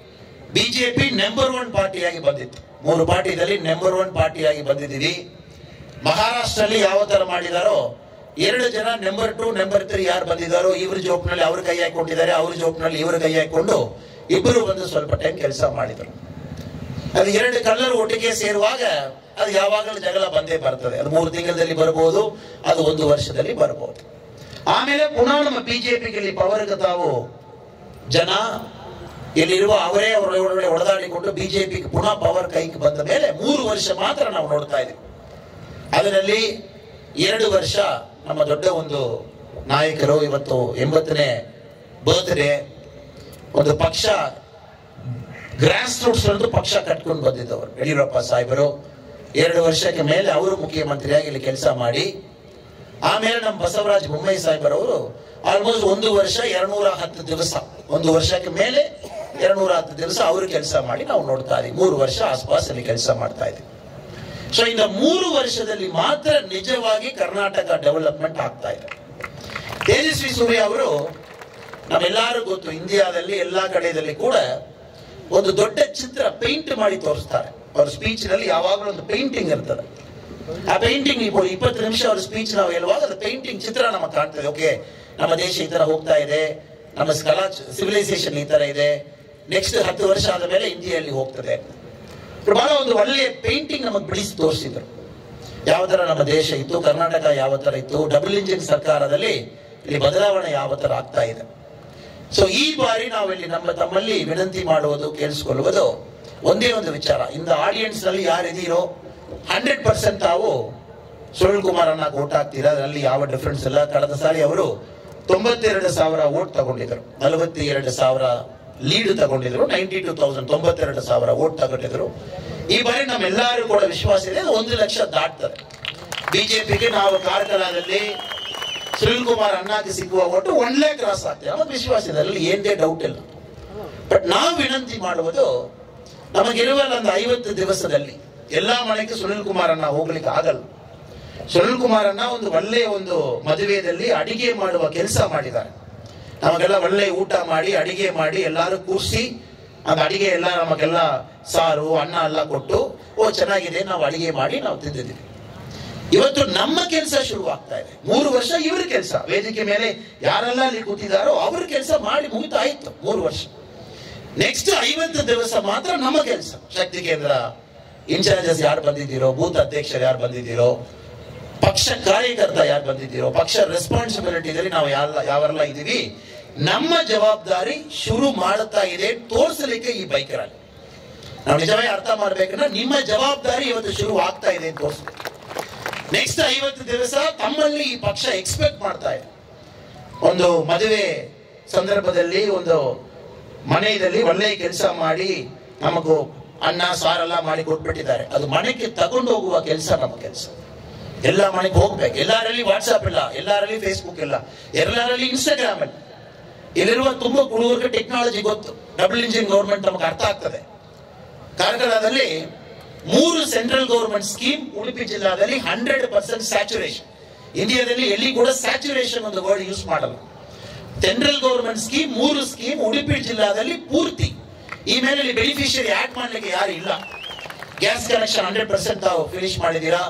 ಬಿಜೆಪಿ ನಂಬರ್ ಒನ್ ಪಾರ್ಟಿಯಾಗಿ ಬಂದಿತ್ತು ಮೂರು ಪಾರ್ಟಿದಲ್ಲಿ ನಂಬರ್ ಒನ್ ಪಾರ್ಟಿಯಾಗಿ ಬಂದಿದ್ದೀವಿ ಮಹಾರಾಷ್ಟ್ರಲ್ಲಿ ಯಾವ ತರ ಮಾಡಿದಾರೋ ಎರಡು ಜನ ನಂಬರ್ ಟು ನಂಬರ್ ತ್ರೀ ಯಾರು ಬಂದಿದ್ದಾರೋ ಇವ್ರ ಜೋಪ್ನಲ್ಲಿ ಅವ್ರ ಕೈ ಹಾಕೊಂಡಿದ್ದಾರೆ ಅವ್ರ ಜೋಪ್ನಲ್ಲಿ ಇವ್ರ ಕೈ ಹಾಕೊಂಡು ಇಬ್ಬರು ಬಂದು ಸ್ವಲ್ಪ ಟೈಮ್ ಕೆಲಸ ಮಾಡಿದರು ಅದು ಎರಡು ಕಲ್ಲರು ಒಟ್ಟಿಗೆ ಸೇರುವಾಗ ಅದು ಯಾವಾಗಲೂ ಜಗಳ ಬಂದೇ ಬರ್ತದೆ ಅದು ಮೂರು ತಿಂಗಳಲ್ಲಿ ಬರಬಹುದು ಅದು ಒಂದು ವರ್ಷದಲ್ಲಿ ಬರಬಹುದು ಆಮೇಲೆ ಪುನಃ ನಮ್ಮ ಬಿಜೆಪಿಗೆ ಇಲ್ಲಿ ಪವರ್ಗೆ ತಾವು ಜನ ಇಲ್ಲಿರುವ ಅವರೇ ಅವರ ಒಳಗಡೆ ಹೊಡೆದಾಡಿಕೊಂಡು ಬಿಜೆಪಿಗೆ ಪುನಃ ಪವರ್ ಕೈಗೆ ಬಂದ ಮೇಲೆ ಮೂರು ವರ್ಷ ಮಾತ್ರ ನಾವು ನೋಡ್ತಾ ಇದ್ದೀವಿ ಅದರಲ್ಲಿ ಎರಡು ವರ್ಷ ನಮ್ಮ ದೊಡ್ಡ ಒಂದು ನಾಯಕರು ಇವತ್ತು ಎಂಬತ್ತನೇ ಬರ್ತ್ಡೇ ಒಂದು ಪಕ್ಷ ಗ್ರಾಸ್ ರೂಟ್ಸ್ ಅಂತ ಪಕ್ಷ ಕಟ್ಕೊಂಡು ಬಂದಿದ್ದವರು ಯಡಿಯೂರಪ್ಪ ಸಾಹೇಬರು ಎರಡು ವರ್ಷಕ್ಕೆ ಮೇಲೆ ಅವರು ಮುಖ್ಯಮಂತ್ರಿಯಾಗಿ ಇಲ್ಲಿ ಕೆಲಸ ಮಾಡಿ ಆಮೇಲೆ ನಮ್ಮ ಬಸವರಾಜ ಬೊಮ್ಮಾಯಿ ಸಾಹೇಬರವರು ಆಲ್ಮೋಸ್ಟ್ ಒಂದು ವರ್ಷ ಎರಡ್ನೂರ ಹತ್ತು ದಿವಸ ಒಂದು ವರ್ಷಕ್ಕೆ ಮೇಲೆ ಎರಡ್ನೂರ ಹತ್ತು ದಿವಸ ಅವರು ಕೆಲಸ ಮಾಡಿ ನಾವು ನೋಡ್ತಾ ಇದ್ದೀವಿ ಮೂರು ವರ್ಷ ಆಸ್ಪಾಸಲ್ಲಿ ಕೆಲಸ ಮಾಡ್ತಾ ಇದ್ದೀವಿ ಸೊ ಇನ್ನು ಮೂರು ವರ್ಷದಲ್ಲಿ ಮಾತ್ರ ನಿಜವಾಗಿ ಕರ್ನಾಟಕ ಡೆವಲಪ್ಮೆಂಟ್ ಆಗ್ತಾ ಇದೆ ತೇಜಸ್ವಿ ಸೂರ್ಯ ಅವರು ನಮ್ಮೆಲ್ಲರೂ ಗೊತ್ತು ಇಂಡಿಯಾದಲ್ಲಿ ಎಲ್ಲಾ ಕಡೆಯಲ್ಲಿ ಕೂಡ ಒಂದು ದೊಡ್ಡ ಚಿತ್ರ ಪೇಂಟ್ ಮಾಡಿ ತೋರಿಸ್ತಾರೆ ಅವ್ರ ಸ್ಪೀಚ್ ನಲ್ಲಿ ಯಾವಾಗಲೂ ಒಂದು ಪೇಂಟಿಂಗ್ ಇರ್ತದೆ ಆ ಪೇಂಟಿಂಗ್ ಇಪ್ಪತ್ತು ನಿಮಿಷ ಅವ್ರ ಸ್ಪೀಚ್ ನಾವು ಹೇಳುವಾಗ ಅದು ಪೇಂಟಿಂಗ್ ಚಿತ್ರ ನಮಗೆ ಕಾಣ್ತದೆ ಓಕೆ ನಮ್ಮ ದೇಶ ಈ ತರ ಹೋಗ್ತಾ ಇದೆ ನಮ್ಮ ಕಲಾ ಸಿವಿಲೈಸೇಷನ್ ಈ ತರ ಇದೆ ನೆಕ್ಸ್ಟ್ ಹತ್ತು ವರ್ಷ ಆದ ಮೇಲೆ ಇಂಡಿಯಾದಲ್ಲಿ ಹೋಗ್ತದೆ ಬಹಳ ಒಂದು ಒಳ್ಳೆಯ ಪೇಂಟಿಂಗ್ ನಮಗೆ ಬಿಡಿಸಿ ತೋರಿಸಿದ್ರು ಯಾವ ತರ ನಮ್ಮ ದೇಶ ಇತ್ತು ಕರ್ನಾಟಕ ಯಾವ ತರ ಇತ್ತು ಡಬಲ್ ಇಂಜಿನ್ ಸರ್ಕಾರದಲ್ಲಿ ಇಲ್ಲಿ ಬದಲಾವಣೆ ಯಾವ ತರ ಆಗ್ತಾ ಇದೆ ಸೊ ಈ ಬಾರಿ ನಾವಿಲ್ಲಿ ನಮ್ಮ ತಮ್ಮಲ್ಲಿ ವಿನಂತಿ ಮಾಡುವುದು ಕೇಳಿಸ್ಕೊಳ್ಳುವುದು ಒಂದೇ ಒಂದು ವಿಚಾರ ಇಂದ ಆಡಿಯನ್ಸ್ ನಲ್ಲಿ ಯಾರಿದ್ದೀರೋ ಹಂಡ್ರೆಡ್ ಪರ್ಸೆಂಟ್ ತಾವು ಸುನಿಲ್ ಕುಮಾರ್ ಅನ್ನ ಓಟ್ ಹಾಕ್ತೀರಾ ಅದರಲ್ಲಿ ಯಾವ ಡಿಫರೆನ್ಸ್ ಇಲ್ಲ ಕಳೆದ ಸಾರಿ ಅವರು ತೊಂಬತ್ತೆರಡು ಸಾವಿರ ಓಟ್ ತಗೊಂಡಿದ್ರು ನಲವತ್ತೆರಡು ಸಾವಿರ ಲೀಡ್ ತಗೊಂಡಿದ್ರು ನೈಂಟಿ ಟೂ ತೌಸಂಡ್ ತೊಂಬತ್ತೆರಡು ಸಾವಿರ ಓಟ್ ತಗೊಂಡಿದ್ರು ಈ ಬಾರಿ ನಮ್ಮೆಲ್ಲರೂ ಕೂಡ ವಿಶ್ವಾಸ ಇದೆ ಅದು ಒಂದು ಲಕ್ಷ ದಾಟ್ತದೆ ಬಿಜೆಪಿಗೆ ನಾವು ಕಾರ್ಕಳದಲ್ಲಿ ಸುನಿಲ್ ಕುಮಾರ್ ಅಣ್ಣಾಗೆ ಸಿಗುವ ಒಟ್ಟು ಒಳ್ಳೆ ಕ್ರಾಸ್ ಆಗ್ತದೆ ನಮಗೆ ವಿಶ್ವಾಸ ಇದೆ ಅದರಲ್ಲಿ ಏನೇ ಡೌಟ್ ಇಲ್ಲ ಬಟ್ ನಾವು ವಿನಂತಿ ಮಾಡುವುದು ನಮಗಿರುವ ಒಂದು ಐವತ್ತು ದಿವಸದಲ್ಲಿ ಎಲ್ಲಾ ಮನೆಗೆ ಸುನಿಲ್ ಕುಮಾರ್ ಅಣ್ಣ ಹೋಗ್ಲಿಕ್ಕೆ ಆಗಲ್ಲ ಸುನಿಲ್ ಕುಮಾರ್ ಅಣ್ಣ ಒಂದು ಒಳ್ಳೆಯ ಒಂದು ಮದುವೆಯಲ್ಲಿ ಅಡಿಗೆ ಮಾಡುವ ಕೆಲಸ ಮಾಡಿದ್ದಾರೆ ನಮಗೆಲ್ಲ ಒಳ್ಳೆ ಊಟ ಮಾಡಿ ಅಡಿಗೆ ಮಾಡಿ ಎಲ್ಲಾರು ಕೂರಿಸಿ ಅದು ಅಡಿಗೆ ಎಲ್ಲ ನಮಗೆಲ್ಲ ಸಾರು ಅನ್ನ ಎಲ್ಲ ಕೊಟ್ಟು ಓ ಚೆನ್ನಾಗಿದೆ ನಾವು ಅಡಿಗೆ ಮಾಡಿ ನಾವು ತಿಂದಿದ್ದೀವಿ ಇವತ್ತು ನಮ್ಮ ಕೆಲಸ ಶುರು ಆಗ್ತಾ ಇದೆ ಮೂರು ವರ್ಷ ಇವ್ರ ಕೆಲಸ ವೇದಿಕೆ ಮೇಲೆ ಯಾರೆಲ್ಲ ಅಲ್ಲಿ ಕೂತಿದಾರೋ ಅವ್ರ ಕೆಲಸ ಮಾಡಿ ಮುಗಿತಾಯ್ತು ಮೂರು ವರ್ಷ ನೆಕ್ಸ್ಟ್ ಐವತ್ತು ದಿವಸ ಮಾತ್ರ ನಮ್ಮ ಕೆಲಸ ಶಕ್ತಿ ಕೇಂದ್ರ ಇನ್ಚಾರ್ಜಸ್ ಯಾರು ಬಂದಿದ್ದೀರೋ ಬೂತ್ ಅಧ್ಯಕ್ಷರು ಯಾರು ಬಂದಿದ್ದೀರೋ ಪಕ್ಷ ಕಾರ್ಯಕರ್ತ ಯಾರು ಬಂದಿದ್ದೀರೋ ಪಕ್ಷ ರೆಸ್ಪಾನ್ಸಿಬಿಲಿಟಿದಲ್ಲಿ ನಾವು ಯಾರ ಯಾವೆಲ್ಲ ಇದೀವಿ ನಮ್ಮ ಜವಾಬ್ದಾರಿ ಶುರು ಮಾಡುತ್ತಾ ಇದೆ ತೋರಿಸಲಿಕ್ಕೆ ಈ ಬೈಕ್ ರ್ಯಾಲಿ ನಾವು ನಿಜವೇ ಅರ್ಥ ಮಾಡ್ಬೇಕಂದ್ರೆ ನಿಮ್ಮ ಜವಾಬ್ದಾರಿ ಇವತ್ತು ಶುರು ಆಗ್ತಾ ಇದೆ ಅಂತ ತೋರಿಸ್ಬೇಕು ನೆಕ್ಸ್ಟ್ ಐವತ್ತು ದಿವಸ ತಮ್ಮಲ್ಲಿ ಈ ಪಕ್ಷ ಎಕ್ಸ್ಪೆಕ್ಟ್ ಮಾಡ್ತಾ ಇದೆ ಒಂದು ಮದುವೆ ಸಂದರ್ಭದಲ್ಲಿ ಒಂದು ಮನೆಯಲ್ಲಿ ಒಳ್ಳೆ ಕೆಲಸ ಮಾಡಿ ನಮಗೂ ಅನ್ನ ಸಾರೆಲ್ಲ ಮಾಡಿ ಕೊಟ್ಬಿಟ್ಟಿದ್ದಾರೆ ಅದು ಮನೆಗೆ ತಗೊಂಡು ಹೋಗುವ ಕೆಲಸ ನಮ್ಮ ಕೆಲಸ ಎಲ್ಲ ಮನೆಗೆ ಹೋಗ್ಬೇಕು ಎಲ್ಲರಲ್ಲಿ ವಾಟ್ಸ್ಆಪ್ ಇಲ್ಲ ಎಲ್ಲರಲ್ಲಿ ಫೇಸ್ಬುಕ್ ಇಲ್ಲ ಎಲ್ಲರಲ್ಲಿ ಇನ್ಸ್ಟಾಗ್ರಾಮ್ ಇಲ್ಲ ಇಲ್ಲಿರುವ ತುಂಬಾ ಹುಡುಗರಿಗೆ ಟೆಕ್ನಾಲಜಿ ಗೊತ್ತು ಡಬಲ್ ಇಂಜಿನ್ ಗೌರ್ಮೆಂಟ್ ನಮಗೆ ಅರ್ಥ ಆಗ್ತದೆ ಕಾರ್ಕಳದಲ್ಲಿ ಮೂರು ಸೆಂಟ್ರಲ್ ಗೌರ್ಮೆಂಟ್ ಸ್ಕೀಮ್ ಉಡುಪಿ ಜಿಲ್ಲಾದಲ್ಲಿ ಹಂಡ್ರೆಡ್ ಪರ್ಸೆಂಟ್ ಸ್ಯಾಚುರೇಷನ್ ಇಂಡಿಯಾದಲ್ಲಿ ಎಲ್ಲಿ ಕೂಡ ಸ್ಯಾಚುರೇಷನ್ ಒಂದು ವರ್ಡ್ ಯೂಸ್ ಮಾಡಲ್ಲ ಸೆಂಟ್ರಲ್ ಗೌರ್ಮೆಂಟ್ ಸ್ಕೀಮ್ ಮೂರು ಸ್ಕೀಮ್ ಉಡುಪಿ ಜಿಲ್ಲಾದಲ್ಲಿ ಪೂರ್ತಿ ಈ ಮೇಲೆ ಇಲ್ಲಿ ಬೆನಿಫಿಷಿಯರಿ ಆಡ್ ಮಾಡ್ಲಿಕ್ಕೆ ಯಾರು ಇಲ್ಲ ಗ್ಯಾಸ್ ಕನೆಕ್ಷನ್ ಹಂಡ್ರೆಡ್ ಪರ್ಸೆಂಟ್ ತಾವು ಫಿನಿಶ್ ಮಾಡಿದೀರಾ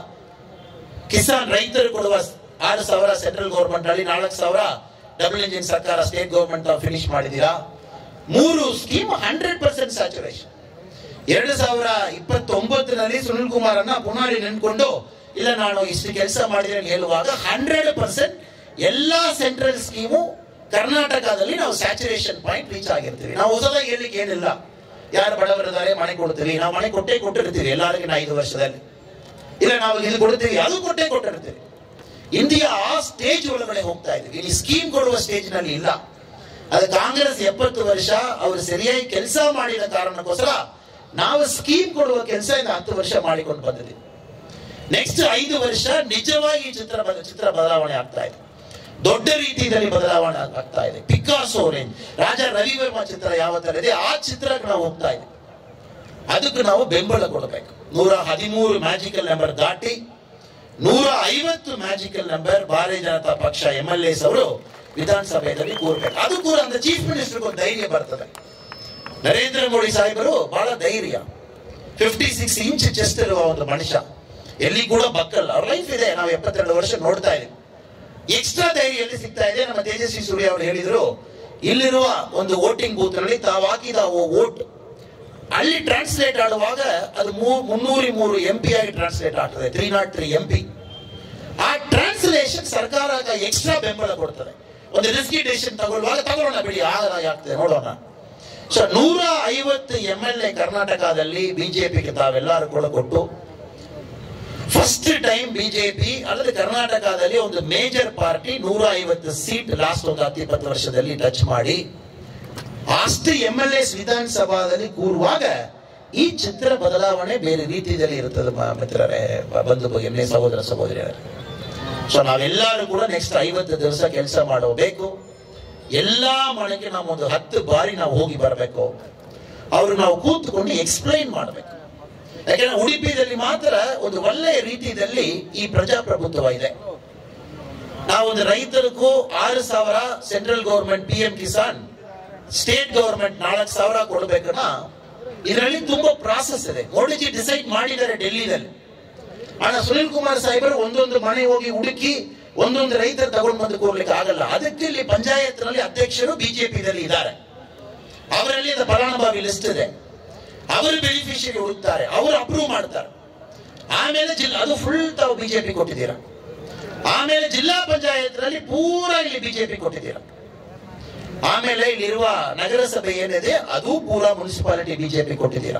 ಕಿಸಾನ್ ರೈತರು ಕೊಡುವ ಆರು ಸಾವಿರ ಸೆಂಟ್ರಲ್ ಗೌರ್ಮೆಂಟ್ ಅಲ್ಲಿ ನಾಲ್ಕು ಸಾವಿರ ಡಬಲ್ ಇಂಜಿನ್ ಸರ್ಕಾರ ಸ್ಟೇಟ್ ಗೌರ್ಮೆಂಟ್ ತಾವು ಫಿನಿಶ್ ಮಾಡಿದೀರಾ ಮೂರು ಸ್ಕೀಮ್ ಹಂಡ್ರೆಡ್ ಪರ್ಸೆಂಟ್ ಸ್ಯಾಚುರೇಷನ್ ಎರಡು ಸಾವಿರ ಇಪ್ಪತ್ತೊಂಬತ್ತರಲ್ಲಿ ಸುನಿಲ್ ಕುಮಾರ್ ಅನ್ನ ಪುನಃ ನೆನ್ಕೊಂಡು ಇಲ್ಲ ನಾನು ಇಷ್ಟು ಕೆಲಸ ಮಾಡಿದ್ರೆ ಅಂತ ಹೇಳುವಾಗ ಹಂಡ್ರೆಡ್ ಪರ್ಸೆಂಟ್ ಎಲ್ಲಾ ಸೆಂಟ್ರಲ್ ಸ್ಕೀಮು ಕರ್ನಾಟಕದಲ್ಲಿ ನಾವು ಸ್ಯಾಚುರೇಷನ್ ಪಾಯಿಂಟ್ ರೀಚ್ ಆಗಿರ್ತೀವಿ ನಾವು ಹೊಸದಾಗಿ ಹೇಳಲಿಕ್ಕೆ ಏನಿಲ್ಲ ಯಾರು ಬಡವರಿದ್ದಾರೆ ಮನೆ ಕೊಡ್ತೀವಿ ನಾವು ಮನೆ ಕೊಟ್ಟೇ ಕೊಟ್ಟಿರ್ತೀವಿ ಎಲ್ಲರಿಗೂ ನಾ ಐದು ವರ್ಷದಲ್ಲಿ ಇಲ್ಲ ನಾವು ಇದು ಕೊಡ್ತೀವಿ ಅದು ಕೊಟ್ಟೇ ಕೊಟ್ಟಿರ್ತೀವಿ ಇಂಡಿಯಾ ಆ ಸ್ಟೇಜ್ ಒಳಗಡೆ ಹೋಗ್ತಾ ಇದೀವಿ ಇಲ್ಲಿ ಸ್ಕೀಮ್ ಕೊಡುವ ಸ್ಟೇಜ್ ನಲ್ಲಿ ಇಲ್ಲ ಅದು ಕಾಂಗ್ರೆಸ್ ಎಪ್ಪತ್ತು ವರ್ಷ ಅವರು ಸರಿಯಾಗಿ ಕೆಲಸ ಮಾಡಿದ ಕಾರಣಕ್ಕೋಸ್ಕರ ನಾವು ಸ್ಕೀಮ್ ಕೊಡುವ ಕೆಲಸ ಇಂದ ಹತ್ತು ವರ್ಷ ಮಾಡಿಕೊಂಡು ಬಂದಿದ್ದೀವಿ ನೆಕ್ಸ್ಟ್ ಐದು ವರ್ಷ ನಿಜವಾಗಿ ಚಿತ್ರ ಬದ- ಚಿತ್ರ ಬದಲಾವಣೆ ಆಗ್ತಾ ಇದೆ ದೊಡ್ಡ ರೀತಿಯಲ್ಲಿ ಬದಲಾವಣೆ ಆಗ್- ಆಗ್ತಾ ಇದೆ ಪಿಕಾಸೋ ರೇಂಜ್ ರಾಜ ರವಿವರ್ಮ ಚಿತ್ರ ಯಾವ ತರ ಇದೆ ಆ ಚಿತ್ರಕ್ಕೆ ನಾವು ಹೋಗ್ತಾ ಇದ್ದೀವಿ ಅದಕ್ಕೆ ನಾವು ಬೆಂಬಲ ಕೊಡಬೇಕು ನೂರ ಹದಿಮೂರು ಮ್ಯಾಜಿಕಲ್ ನಂಬರ್ ದಾಟಿ ನೂರ ಐವತ್ತು ಮ್ಯಾಜಿಕಲ್ ನಂಬರ್ ಭಾರತೀಯ ಜನತಾ ಪಕ್ಷ ಎಂ ಎಲ್ ಎಸ್ ಅವರು ವಿಧಾನಸಭೆಯಲ್ಲಿ ಕೂರ್ಬೇಕು ಅದು ಕೂಡ ಅಂದ್ರೆ ಚೀಫ್ ಮಿನಿಸ್ಟರ್ ಒಂದು ಧೈರ್ಯ ಬರ್ತದೆ ನರೇಂದ್ರ ಮೋದಿ ಸಾಹೇಬರು ಬಹಳ ಧೈರ್ಯ ಫಿಫ್ಟಿ ಸಿಕ್ಸ್ ಇಂಚ್ ಚೆಸ್ಟ್ ಇರುವ ಒಂದು ಮನುಷ್ಯ ಎಲ್ಲಿ ಕೂಡ ಬಕ್ಕಲ್ಲ ಅವ್ರ ಲೈಫ್ ಇದೆ ನಾವು ಎಪ್ಪತ್ತೆರಡು ವರ್ಷ ನೋಡ್ತಾ ಇದ್ದೀವಿ ಎಕ್ಸ್ಟ್ರಾ ಧೈರ್ಯ ಎಲ್ಲಿ ಸಿಗ್ತಾ ಇದೆ ನಮ್ಮ ತೇಜಸ್ವಿ ಸೂರ್ಯ ಅವರು ಹೇಳಿದ್ರು ಇಲ್ಲಿರುವ ಒಂದು ವೋಟಿಂಗ್ ಬೂತ್ ನಲ್ಲಿ ತಾವು ಹಾಕಿದ ವೋಟ್ ಅಲ್ಲಿ ಟ್ರಾನ್ಸ್ಲೇಟ್ ಆಡುವಾಗ ಅದು ಮೂ- ಮುನ್ನೂರಿ ಮೂರು ಎಂ ಪಿ ಆಗಿ ಟ್ರಾನ್ಸ್ಲೇಟ್ ಆಗ್ತದೆ three not three M P ಆ ಟ್ರಾನ್ಸ್ಲೇಷನ್ ಸರ್ಕಾರ ಎಕ್ಸ್ಟ್ರಾ ಬೆಂಬಲ ಕೊಡ್ತದೆ ಒಂದು ರಿಸ್ಕಿ ಡಿಸಿಷನ್ ತಗೊಳ್ಳುವಾಗ ತಗೊಳ್ಳೋಣ ಬಿಡಿ ಆಗ ಆಗ್ತದೆ ನೋಡೋಣ ಸೊ ನೂರ ಐವತ್ತು ಎಂ ಎಲ್ ಎ ಕರ್ನಾಟಕದಲ್ಲಿ ಬಿಜೆಪಿಗೆ ತಾವೆಲ್ಲರೂ ಕೂಡ ಕೊಟ್ಟು ಫಸ್ಟ್ ಟೈಮ್ ಬಿಜೆಪಿ ಅಲ್ಲದೆ ಕರ್ನಾಟಕದಲ್ಲಿ ಒಂದು ಮೇಜರ್ ಪಾರ್ಟಿ ನೂರ ಐವತ್ತು ಸೀಟ್ ಲಾಸ್ಟ್ ಒಂದು ಹತ್ತು ಇಪ್ಪತ್ತು ವರ್ಷದಲ್ಲಿ ಟಚ್ ಮಾಡಿ ಅಷ್ಟು ಎಂ ಎಲ್ ಎಸ್ ವಿಧಾನಸಭಾದಲ್ಲಿ ಕೂರುವಾಗ ಈ ಚಿತ್ರ ಬದಲಾವಣೆ ಬೇರೆ ರೀತಿಯಲ್ಲಿ ಇರುತ್ತದೆ ಮ- ಮಿತ್ರರೇ ಬಂಧು ಭಗಿನಿ ಸಹೋದರ ಸಹೋದರಿಯರೇ ಸೊ ನಾವೆಲ್ಲರೂ ಕೂಡ ನೆಕ್ಸ್ಟ್ ಐವತ್ತು ದಿವಸ ಕೆಲಸ ಮಾಡಬೇಕು ಎಲ್ಲಾ ಮನೆಗೆ ನಾವು ಒಂದು ಹತ್ತು ಬಾರಿ ನಾವು ಹೋಗಿ ಬರಬೇಕು ಅವ್ರು ನಾವು ಕೂತ್ಕೊಂಡು ಎಕ್ಸ್ಪ್ಲೈನ್ ಮಾಡಬೇಕು ಯಾಕಂದ್ರೆ ಉಡುಪಿಯಲ್ಲಿ ಮಾತ್ರ ಒಂದು ಒಳ್ಳೆಯ ರೀತಿಯಲ್ಲಿ ಈ ಪ್ರಜಾಪ್ರಭುತ್ವ ಇದೆ ನಾವೊಂದು ರೈತರಿಗೂ ಆರು ಸಾವಿರ central government P M Kisan state government ನಾಲ್ಕು ಸಾವಿರ ಕೊಡ್ಬೇಕನ್ನ ಇದರಲ್ಲಿ ತುಂಬಾ ಪ್ರಾಸೆಸ್ ಇದೆ ಮೋದಿಜಿ ಡಿಸೈಡ್ ಮಾಡಿದ್ದಾರೆ ಡೆಲ್ಲಿನಲ್ಲಿ ಆಗ ಸುನಿಲ್ ಕುಮಾರ್ ಸಾಹೇಬರು ಒಂದೊಂದು ಮನೆ ಹೋಗಿ ಹುಡುಕಿ ಒಂದೊಂದು ರೈತರು ತಗೊಂಡು ಬಂದು ಕೊಡ್ಲಿಕ್ಕೆ ಆಗಲ್ಲ ಅದಕ್ಕೆ ಇಲ್ಲಿ ಪಂಚಾಯತ್ನಲ್ಲಿ ಅಧ್ಯಕ್ಷರು ಬಿಜೆಪಿದಲ್ಲಿ ಇದ್ದಾರೆ ಅವರಲ್ಲಿ ಅದು ಫಲಾನುಭವಿ ಲಿಸ್ಟ್ ಇದೆ ಅವರು ಬೆನಿಫಿಷಿಯರಿ ಹುಡುಕ್ತಾರೆ ಅವರು ಅಪ್ರೂವ್ ಮಾಡ್ತಾರೆ ಆಮೇಲೆ ಜಿಲ್ಲಾ ಅದು ಫುಲ್ ತಾವು ಬಿಜೆಪಿ ಕೊಟ್ಟಿದ್ದೀರಾ ಆಮೇಲೆ ಜಿಲ್ಲಾ ಪಂಚಾಯತ್ನಲ್ಲಿ ಪೂರಾ ಇಲ್ಲಿ ಬಿಜೆಪಿ ಕೊಟ್ಟಿದ್ದೀರಾ ಆಮೇಲೆ ಇಲ್ಲಿರುವ ನಗರಸಭೆ ಏನಿದೆ ಅದು ಪೂರಾ ಮುನ್ಸಿಪಾಲಿಟಿ ಬಿಜೆಪಿ ಕೊಟ್ಟಿದ್ದೀರಾ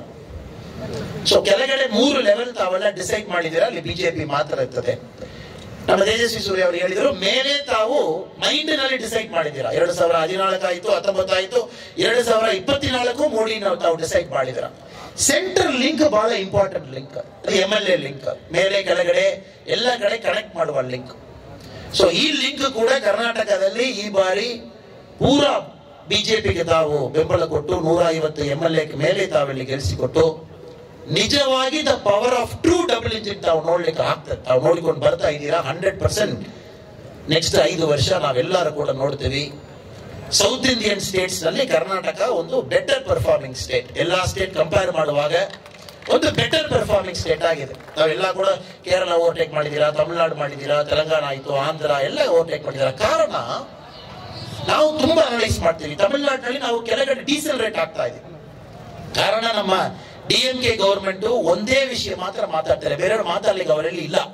ಸೊ ಕೆಳಗಡೆ ಮೂರು ಲೆವೆಲ್ ತಾವೆಲ್ಲ ಡಿಸೈಡ್ ಮಾಡಿದ್ದೀರಾ ಅಲ್ಲಿ ಬಿಜೆಪಿ ಮಾತ್ರ ಇರ್ತದೆ ನಮ್ಮ ತೇಜಸ್ವಿ ಸೂರ್ಯ ಅವರು ಹೇಳಿದ್ರು ಮೇಲೆ ತಾವು ಮೈಂಡ್ ನಲ್ಲಿ ಡಿಸೈಡ್ ಮಾಡಿದ್ದೀರಾ ಎರಡು ಸಾವಿರ ಹದಿನಾಲ್ಕು ಆಯ್ತು ಹತ್ತೊಂಬತ್ತು ಆಯ್ತು ಎರಡು ಸಾವಿರ ಇಪ್ಪತ್ನಾಲ್ಕು ಮೋಡಿ ನಾವು ತಾವು ಡಿಸೈಡ್ ಮಾಡಿದಿರ ಸೆಂಟ್ರಲ್ ಲಿಂಕ್ ಬಹಳ important link M L A link ಮೇಲೆ ಕೆಳಗಡೆ ಎಲ್ಲ ಕಡೆ ಕನೆಕ್ಟ್ ಮಾಡುವ ಲಿಂಕ್ ಸೊ ಈ ಲಿಂಕ್ ಕೂಡ ಕರ್ನಾಟಕದಲ್ಲಿ ಈ ಬಾರಿ ಪೂರಾ ಬಿಜೆಪಿಗೆ ತಾವು ಬೆಂಬಲ ಕೊಟ್ಟು ನೂರ ಐವತ್ತು ಎಂ ಎಲ್ ಎ ಮೇಲೆ ತಾವಿಲ್ಲಿ ಗೆಲ್ಲಿಸಿಕೊಟ್ಟು ನಿಜವಾಗಿ the power of true double engine ತಾವು ನೋಡ್ಲಿಕ್ಕೆ ಆಗ್ತದೆ ತಾವು ನೋಡಿಕೊಂಡು ಬರ್ತಾ ಇದ್ದೀರಾ ಹಂಡ್ರೆಡ್ ಪರ್ಸೆಂಟ್ ನೆಕ್ಸ್ಟ್ ಐದು ವರ್ಷ ನಾವೆಲ್ಲರೂ ಕೂಡ ನೋಡ್ತೀವಿ ಸೌತ್ ಇಂಡಿಯನ್ ಸ್ಟೇಟ್ಸ್ ನಲ್ಲಿ ಕರ್ನಾಟಕ ಒಂದು ಬೆಟರ್ ಪರ್ಫಾರ್ಮಿಂಗ್ ಸ್ಟೇಟ್ ಎಲ್ಲಾ ಸ್ಟೇಟ್ ಕಂಪೇರ್ ಮಾಡುವಾಗ ಒಂದು ಬೆಟರ್ ಪರ್ಫಾರ್ಮಿಂಗ್ ಸ್ಟೇಟ್ ಆಗಿದೆ ನಾವೆಲ್ಲ ಕೂಡ ಕೇರಳ ಓವರ್ಟೇಕ್ ಮಾಡಿದ್ದೀರಾ ತಮಿಳುನಾಡು ಮಾಡಿದ್ದೀರಾ ತೆಲಂಗಾಣ ಆಯ್ತು ಆಂಧ್ರ ಎಲ್ಲ ಓವರ್ಟೇಕ್ ಮಾಡಿದ್ದೀರಾ ಕಾರಣ ನಾವು ತುಂಬಾ ಅನಲೈಸ್ ಮಾಡ್ತೀವಿ ತಮಿಳುನಾಡಿನಲ್ಲಿ ನಾವು ಕೆಳಗಡೆ ಡೀಸೆಲ್ ರೇಟ್ ಆಗ್ತಾ ಇದೆ ಕಾರಣ ನಮ್ಮ ಡಿ ಎಂ ಕೆ ಗೌರ್ಮೆಂಟ್ ಒಂದೇ ವಿಷಯ ಮಾತ್ರ ಮಾತಾಡ್ತಾರೆ ಬೇರೆಯವರು ಮಾತಾಡ್ಲಿಕ್ಕೆ ಅವರಲ್ಲಿ ಇಲ್ಲ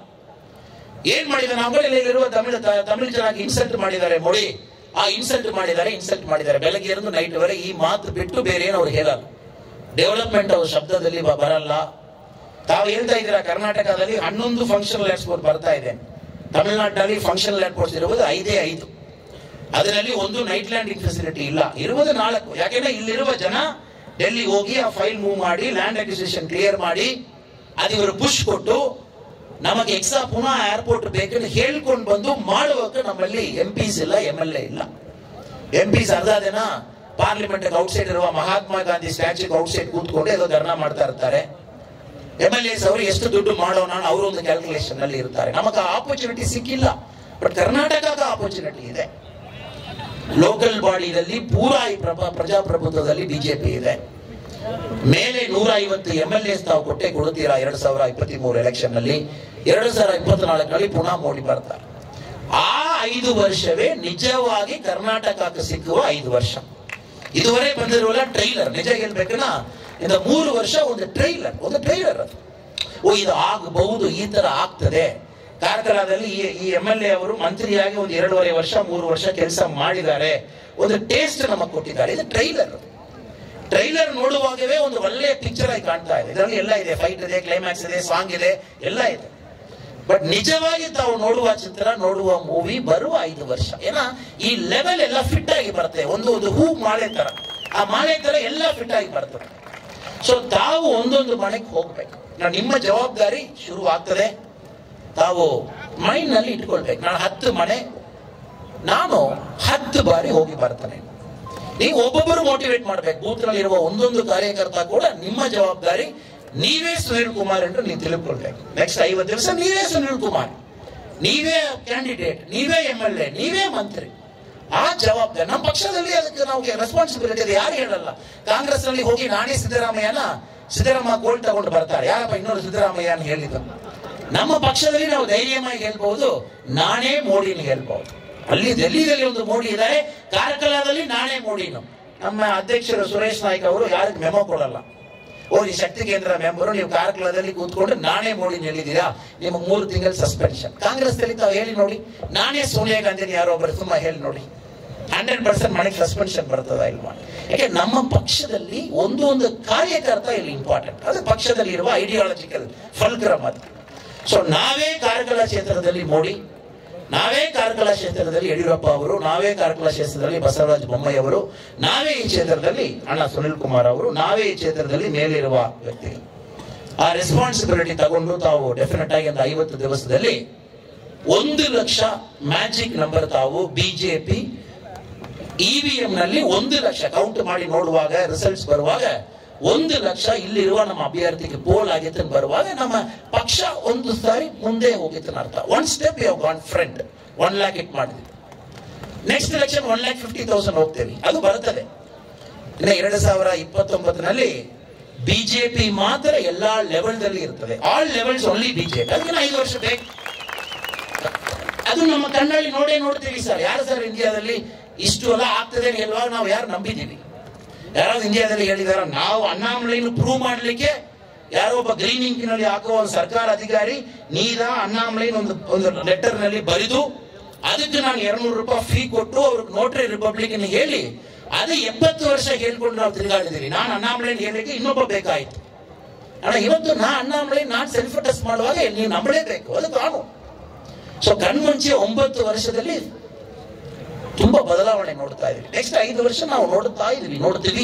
ಏನ್ ಮಾಡಿದ್ದಾರೆ ನಾವು ಇಲ್ಲಿರುವ ತಮಿಳು ತ- ತಮಿಳು ಜನಾಗಿ ಇನ್ಸಲ್ಟ್ ಮಾಡಿದ್ದಾರೆ ಮೋಡಿ ಆ ಇನ್ಸಲ್ಟ್ ಮಾಡಿದ್ದಾರೆ ಇನ್ಸಲ್ಟ್ ಮಾಡಿದ್ದಾರೆ ಬೆಳಗ್ಗೆ ಇருந்து ನೈಟ್ ವರೆಗೆ ಈ ಮಾತು ಬಿಟ್ಟು ಬೇರೆ ಏನು ಅವ್ರು ಹೇಳಲ್ಲ ಡೆವಲಪ್ಮೆಂಟ್ ಅವ್ರ ಶಬ್ದದಲ್ಲಿ ಬ- ಬರಲ್ಲ ತಾವು ಹೇಳ್ತಾ ಇದ್ದೀರಾ ಕರ್ನಾಟಕದಲ್ಲಿ ಹನ್ನೊಂದು ಫಂಕ್ಷನಲ್ ಏರ್ಪೋರ್ಟ್ ಬರ್ತಾ ಇದೆ ತಮಿಳುನಾಡಿನಲ್ಲಿ ಫಂಕ್ಷನಲ್ ಏರ್ಪೋರ್ಟ್ಸ್ ಇರುವುದು ಐದೇ ಐದು ಅದರಲ್ಲಿ ಒಂದು ನೈಟ್ ಲ್ಯಾಂಡಿಂಗ್ ಫೆಸಿಲಿಟಿ ಇಲ್ಲ ಇರುವುದು ನಾಲ್ಕು ಯಾಕೆಂದ್ರೆ ಇಲ್ಲಿರುವ ಜನ ಡೆಲ್ಲಿ ಹೋಗಿ ಆ ಫೈಲ್ ಮೂವ್ ಮಾಡಿ ಲ್ಯಾಂಡ್ ಅಕ್ವಿಸಿಷನ್ ಕ್ಲಿಯರ್ ಮಾಡಿ ಅದು ಇವರು ಪುಷ್ ಕೊಟ್ಟು ನಮಗೆ ಎಕ್ಸಾ ಪುನಃ ಏರ್ಪೋರ್ಟ್ ಬೇಕಂತ ಹೇಳ್ಕೊಂಡು ಬಂದು ಮಾಡುವಾಗ ನಮ್ಮಲ್ಲಿ ಎಂ ಪಿಸ್ ಇಲ್ಲ ಎಂ ಎಲ್ ಎ ಇಲ್ಲ ಎಂ ಪಿಸ್ ಅರ್ಧ ದಿನ ಪಾರ್ಲಿಮೆಂಟ್ ಔಟ್ಸೈಡ್ ಇರುವ ಮಹಾತ್ಮ ಗಾಂಧಿ ಸ್ಟ್ಯಾಚ್ಯೂಗೆ ಔಟ್ಸೈಡ್ ಕೂತ್ಕೊಂಡು ಏನೋ ಧರ್ನಾ ಮಾಡ್ತಾ ಇರ್ತಾರೆ ಎಂ ಎಲ್ ಎಸ್ ಅವರು ಎಷ್ಟು ದುಡ್ಡು ಮಾಡೋಣ ಅವರು ಒಂದು ಕ್ಯಾಲ್ಕುಲೇಷನ್ ನಲ್ಲಿ ಇರ್ತಾರೆ ನಮಗೆ ಆಪರ್ಚುನಿಟಿ ಸಿಕ್ಕಿಲ್ಲ ಬಟ್ ಕರ್ನಾಟಕದ ಆಪರ್ಚುನಿಟಿ ಇದೆ ಲೋಕಲ್ ಬಾಡಿಯಲ್ಲಿ ಪೂರಾ ಈ ಪ್ರಭ- ಪ್ರಜಾಪ್ರಭುತ್ವದಲ್ಲಿ ಬಿಜೆಪಿ ಇದೆ ಮೇಲೆ ನೂರ ಐವತ್ತು ಎಂ ಎಲ್ ಎಸ್ ತಾವು ಕೊಟ್ಟೆ ಕೊಡುತ್ತೀರಾ ಎರಡ್ ಸಾವಿರ ಇಪ್ಪತ್ತ್ ಮೂರು ಎಲೆಕ್ಷನ್ ನಲ್ಲಿ ಎರಡು ಸಾವಿರ ಇಪ್ಪತ್ನಾಲ್ಕರಲ್ಲಿ ಪುನಃ ಮೋಡಿ ಬರ್ತಾರೆ ಆ ಐದು ವರ್ಷವೇ ನಿಜವಾಗಿ ಕರ್ನಾಟಕಕ್ಕೆ ಸಿಕ್ಕುವ ಐದು ವರ್ಷ ಇದುವರೆ ಬಂದಿರುವ ಟ್ರೈಲರ್ ನಿಜ ಹೇಳ್ಬೇಕನ್ನ ಇಂದ ಮೂರು ವರ್ಷ ಒಂದು ಟ್ರೈಲರ್ ಒಂದು ಟ್ರೈಲರ್ ಅದು ಓ ಇದು ಆಗಬಹುದು ಈ ತರ ಆಗ್ತದೆ ಕಾರ್ಕಳದಲ್ಲಿ ಈ- ಈ ಎಂ ಎಲ್ ಎ ಅವರು ಮಂತ್ರಿಯಾಗಿ ಒಂದು ಎರಡೂವರೆ ವರ್ಷ ಮೂರು ವರ್ಷ ಕೆಲಸ ಮಾಡಿದ್ದಾರೆ ಒಂದು ಟೇಸ್ಟ್ ನಮಗೆ ಕೊಟ್ಟಿದ್ದಾರೆ ಇದು ಟ್ರೈಲರ್ ಟ್ರೈಲರ್ ನೋಡುವಾಗವೇ ಒಂದು ಒಳ್ಳೆಯ ಪಿಕ್ಚರ್ ಆಗಿ ಕಾಣ್ತಾ ಇದೆ ಇದರಲ್ಲಿ ಎಲ್ಲ ಇದೆ ಫೈಟ್ ಇದೆ ಕ್ಲೈಮ್ಯಾಕ್ಸ್ ಇದೆ ಸಾಂಗ್ ಇದೆ ಎಲ್ಲ ಇದೆ ಬಟ್ ನಿಜವಾಗಿ ತಾವು ನೋಡುವ ಚಿತ್ರ ನೋಡುವ ಮೂವಿ ಬರುವ ಐದು ವರ್ಷ ಏನ ಈ ಲೆವೆಲ್ ಎಲ್ಲ ಫಿಟ್ ಆಗಿ ಬರುತ್ತೆ ಒಂದು ಒಂದು ಹೂ ಮಾಲೆ ತರ ಆ ಮಾಲೆ ತರ ಎಲ್ಲ ಫಿಟ್ ಆಗಿ ಬರ್ತದೆ ಸೊ ತಾವು ಒಂದೊಂದು ಮನೆಗೆ ಹೋಗ್ಬೇಕು ನಾವು ನಿಮ್ಮ ಜವಾಬ್ದಾರಿ ಶುರು ಆಗ್ತದೆ ತಾವು ಮೈಂಡ್ ನಲ್ಲಿ ಇಟ್ಕೊಳ್ಬೇಕು ನಾನು ಹತ್ತು ಮನೆ ನಾನು ಹತ್ತು ಬಾರಿ ಹೋಗಿ ಬರ್ತೇನೆ ನೀವು ಒಬ್ಬೊಬ್ಬರು ಮೋಟಿವೇಟ್ ಮಾಡ್ಬೇಕು ಬೂತ್ ನಲ್ಲಿ ಇರುವ ಒಂದೊಂದು ಕಾರ್ಯಕರ್ತ ಕೂಡ ನಿಮ್ಮ ಜವಾಬ್ದಾರಿ ನೀವೇ ಸುನೀಲ್ ಕುಮಾರ್ ಎಂದು ನೀವು ತಿಳ್ಕೊಳ್ಬೇಕು ನೆಕ್ಸ್ಟ್ ಐವತ್ತು ದಿವಸ ನೀವೇ ಸುನೀಲ್ ಕುಮಾರ್ ನೀವೇ ಕ್ಯಾಂಡಿಡೇಟ್ ನೀವೇ ಎಂ ಎಲ್ ಎ ನೀವೇ ಮಂತ್ರಿ ಆ ಜವಾಬ್ದಾರಿ ನಮ್ಮ ಪಕ್ಷದಲ್ಲಿ ಅದಕ್ಕೆ ನಾವು ರೆಸ್ಪಾನ್ಸಿಬಿಲಿಟಿ ಇದೆ ಯಾರು ಹೇಳಲ್ಲ ಕಾಂಗ್ರೆಸ್ ನಲ್ಲಿ ಹೋಗಿ ನಾನೇ ಸಿದ್ದರಾಮಯ್ಯನ ಸಿದ್ದರಾಮಯ್ಯ ಗೋಲ್ಡ್ ತಗೊಂಡು ಬರ್ತಾರೆ ಯಾರಪ್ಪ ಇನ್ನೊಂದು ಸಿದ್ದರಾಮಯ್ಯ ಅಂತ ಹೇಳಿದ್ದು ನಮ್ಮ ಪಕ್ಷದಲ್ಲಿ ನಾವು ಧೈರ್ಯವಾಗಿ ಹೇಳ್ಬಹುದು ನಾನೇ ಮೋಡಿನ ಹೇಳ್ಬಹುದು ಅಲ್ಲಿ ಡೆಲ್ಲಿಯಲ್ಲಿ ಒಂದು ಮೋಡಿ ಇದ್ದಾರೆ ಕಾರ್ಕಳದಲ್ಲಿ ನಾನೇ ಮೋಡಿನು ನಮ್ಮ ಅಧ್ಯಕ್ಷರು ಸುರೇಶ್ ನಾಯ್ಕ ಅವರು ಯಾರಿಗೆ ಮೆಮೊ ಕೊಡಲ್ಲ ಓ ಈ ಶಕ್ತಿ ಕೇಂದ್ರ ಮೆಂಬರು ನೀವು ಕಾರ್ಕಳದಲ್ಲಿ ಕೂತ್ಕೊಂಡು ನಾನೇ ಮೋಡಿ ಹೇಳಿದ್ದೀರಾ ನಿಮಗೆ ಮೂರು ತಿಂಗಳ ಸಸ್ಪೆನ್ಷನ್ ಕಾಂಗ್ರೆಸ್ ಅಲ್ಲಿ ತಾವು ಹೇಳಿ ನೋಡಿ ನಾನೇ ಸೋನಿಯಾ ಗಾಂಧಿನ ಯಾರೋ ಒಬ್ಬರು ತುಂಬ ಹೇಳಿ ನೋಡಿ ಹಂಡ್ರೆಡ್ ಪರ್ಸೆಂಟ್ ಮನೆಗೆ ಸಸ್ಪೆನ್ಷನ್ ಬರ್ತದ ಇಲ್ವಾ ಯಾಕೆ ನಮ್ಮ ಪಕ್ಷದಲ್ಲಿ ಒಂದು ಒಂದು ಕಾರ್ಯಕರ್ತ ಇಲ್ಲಿ ಇಂಪಾರ್ಟೆಂಟ್ ಅದು ಪಕ್ಷದಲ್ಲಿ ಇರುವ ಐಡಿಯಾಲಜಿಕಲ್ ಫಲ್ಕ್ರಮ್ ಅದು ಸೊ ನಾವೇ ಕಾರ್ಕಳ ಕ್ಷೇತ್ರದಲ್ಲಿ ಮೋಡಿ ನಾವೇ ಕಾರ್ಕಳ ಕ್ಷೇತ್ರದಲ್ಲಿ ಯಡಿಯೂರಪ್ಪ ಅವರು ನಾವೇ ಕಾರ್ಕಳ ಕ್ಷೇತ್ರದಲ್ಲಿ ಬಸವರಾಜ ಬೊಮ್ಮಾಯಿ ಅವರು ನಾವೇ ಈ ಕ್ಷೇತ್ರದಲ್ಲಿ ಅಣ್ಣ ಸುನಿಲ್ ಕುಮಾರ್ ಅವರು ನಾವೇ ಈ ಕ್ಷೇತ್ರದಲ್ಲಿ ಮೇಲಿರುವ ವ್ಯಕ್ತಿಗಳು ಆ ರೆಸ್ಪಾನ್ಸಿಬಿಲಿಟಿ ತಗೊಂಡು ತಾವು ಡೆಫಿನೆಟ್ ಆಗಿ ಒಂದು ಐವತ್ತು ದಿವಸದಲ್ಲಿ ಒಂದು ಲಕ್ಷ ಮ್ಯಾಜಿಕ್ ನಂಬರ್ ತಾವು ಬಿಜೆಪಿ ಇವಿಎಂ ನಲ್ಲಿ ಒಂದು ಲಕ್ಷ ಕೌಂಟ್ ಮಾಡಿ ನೋಡುವಾಗ ರಿಸಲ್ಟ್ಸ್ ಬರುವಾಗ ಒಂದು ಲಕ್ಷ ಇಲ್ಲಿರುವ ನಮ್ಮ ಅಭ್ಯರ್ಥಿಗೆ ಪೋಲ್ ಆಗಿತ್ತು ಅಂತ ಬರುವಾಗ ನಮ್ಮ ಪಕ್ಷ ಒಂದು ಸಾರಿ ಮುಂದೆ ಹೋಗಿತ್ತು ಅಂತ ಅರ್ಥ one step you gone front one lakh it ಮಾಡಿದ್ವಿ next election one lakh fifty thousand ಹೋಗ್ತೇವೆ ಅದು ಬರ್ತದೆ ಇನ್ನು ಎರಡು ಸಾವಿರ ಇಪ್ಪತ್ತೊಂಬತ್ತರಲ್ಲಿ ಬಿಜೆಪಿ ಮಾತ್ರ ಎಲ್ಲಾ ಲೆವೆಲ್ ದಲ್ಲಿ ಇರ್ತದೆ ಆಲ್ ಲೆವೆಲ್ಸ್ ಓನ್ಲಿ ಬಿಜೆಪಿ ಅದಕ್ಕೆ ಐದು ವರ್ಷ ಬೇಕು ಅದು ನಮ್ಮ ಕಣ್ಣಲ್ಲಿ ನೋಡೇ ನೋಡ್ತೀವಿ ಸರ್ ಯಾರು ಸರ್ ಇಂಡಿಯಾದಲ್ಲಿ ಇಷ್ಟು ಎಲ್ಲ ಆಗ್ತದೆ ಅಲ್ವಾ ನಾವು ಯಾರು ನಂಬಿದ್ದೀವಿ ಯಾರಾದ್ರು ಇಂಡಿಯಾದಲ್ಲಿ ಹೇಳಿದಾರ ನಾವು ಅಣ್ಣಾಮಲೈನು ಪ್ರೂವ್ ಮಾಡ್ಲಿಕ್ಕೆ ಯಾರೋ ಒಬ್ಬ ಗ್ರೀನ್ ಇಂಕ್ ನಲ್ಲಿ ಹಾಕುವ ಒಂದು ಸರ್ಕಾರ ಅಧಿಕಾರಿ ನೀದ ಅಣ್ಣಾಮಲೈನ್ ಒಂದು ಒಂದು ಲೆಟರ್ ನಲ್ಲಿ ಬರೆದು ಅದಕ್ಕೆ ನಾನು ಎರಡ್ನೂರು ರೂಪಾಯಿ ಫೀ ಕೊಟ್ಟು ಅವ್ರಿಗೆ ನೋಟ್ರಿ ರಿಪಬ್ಲಿಕ್ ಹೇಳಿ ಅದು ಎಪ್ಪತ್ತು ವರ್ಷ ಹೇಳ್ಕೊಂಡು ನಾವು ತಿರುಗಾಡಿದ್ದೀವಿ ನಾನು ಅಣ್ಣಾಮಲೈನ್ ಹೇಳಲಿಕ್ಕೆ ಇನ್ನೊಬ್ಬ ಬೇಕಾಯ್ತು ಅಣ್ಣ ಇವತ್ತು ನಾ ಅಣ್ಣಾಮಲೈನ್ ನಾನು ಸೆಲ್ಫ್ ಟೆಸ್ಟ್ ಮಾಡುವಾಗ ನೀವು ನಂಬಲೇಬೇಕು ಅದು ಕಾನೂನು ಸೊ ಕಣ್ಮುಂಚೆ ಒಂಬತ್ತು ವರ್ಷದಲ್ಲಿ ತುಂಬಾ ಬದಲಾವಣೆ ನೋಡ್ತಾ ಇದೀವಿ ನೆಕ್ಸ್ಟ್ ಐದು ವರ್ಷ ನಾವು ನೋಡ್ತಾ ಇದೀವಿ ನೋಡ್ತೀವಿ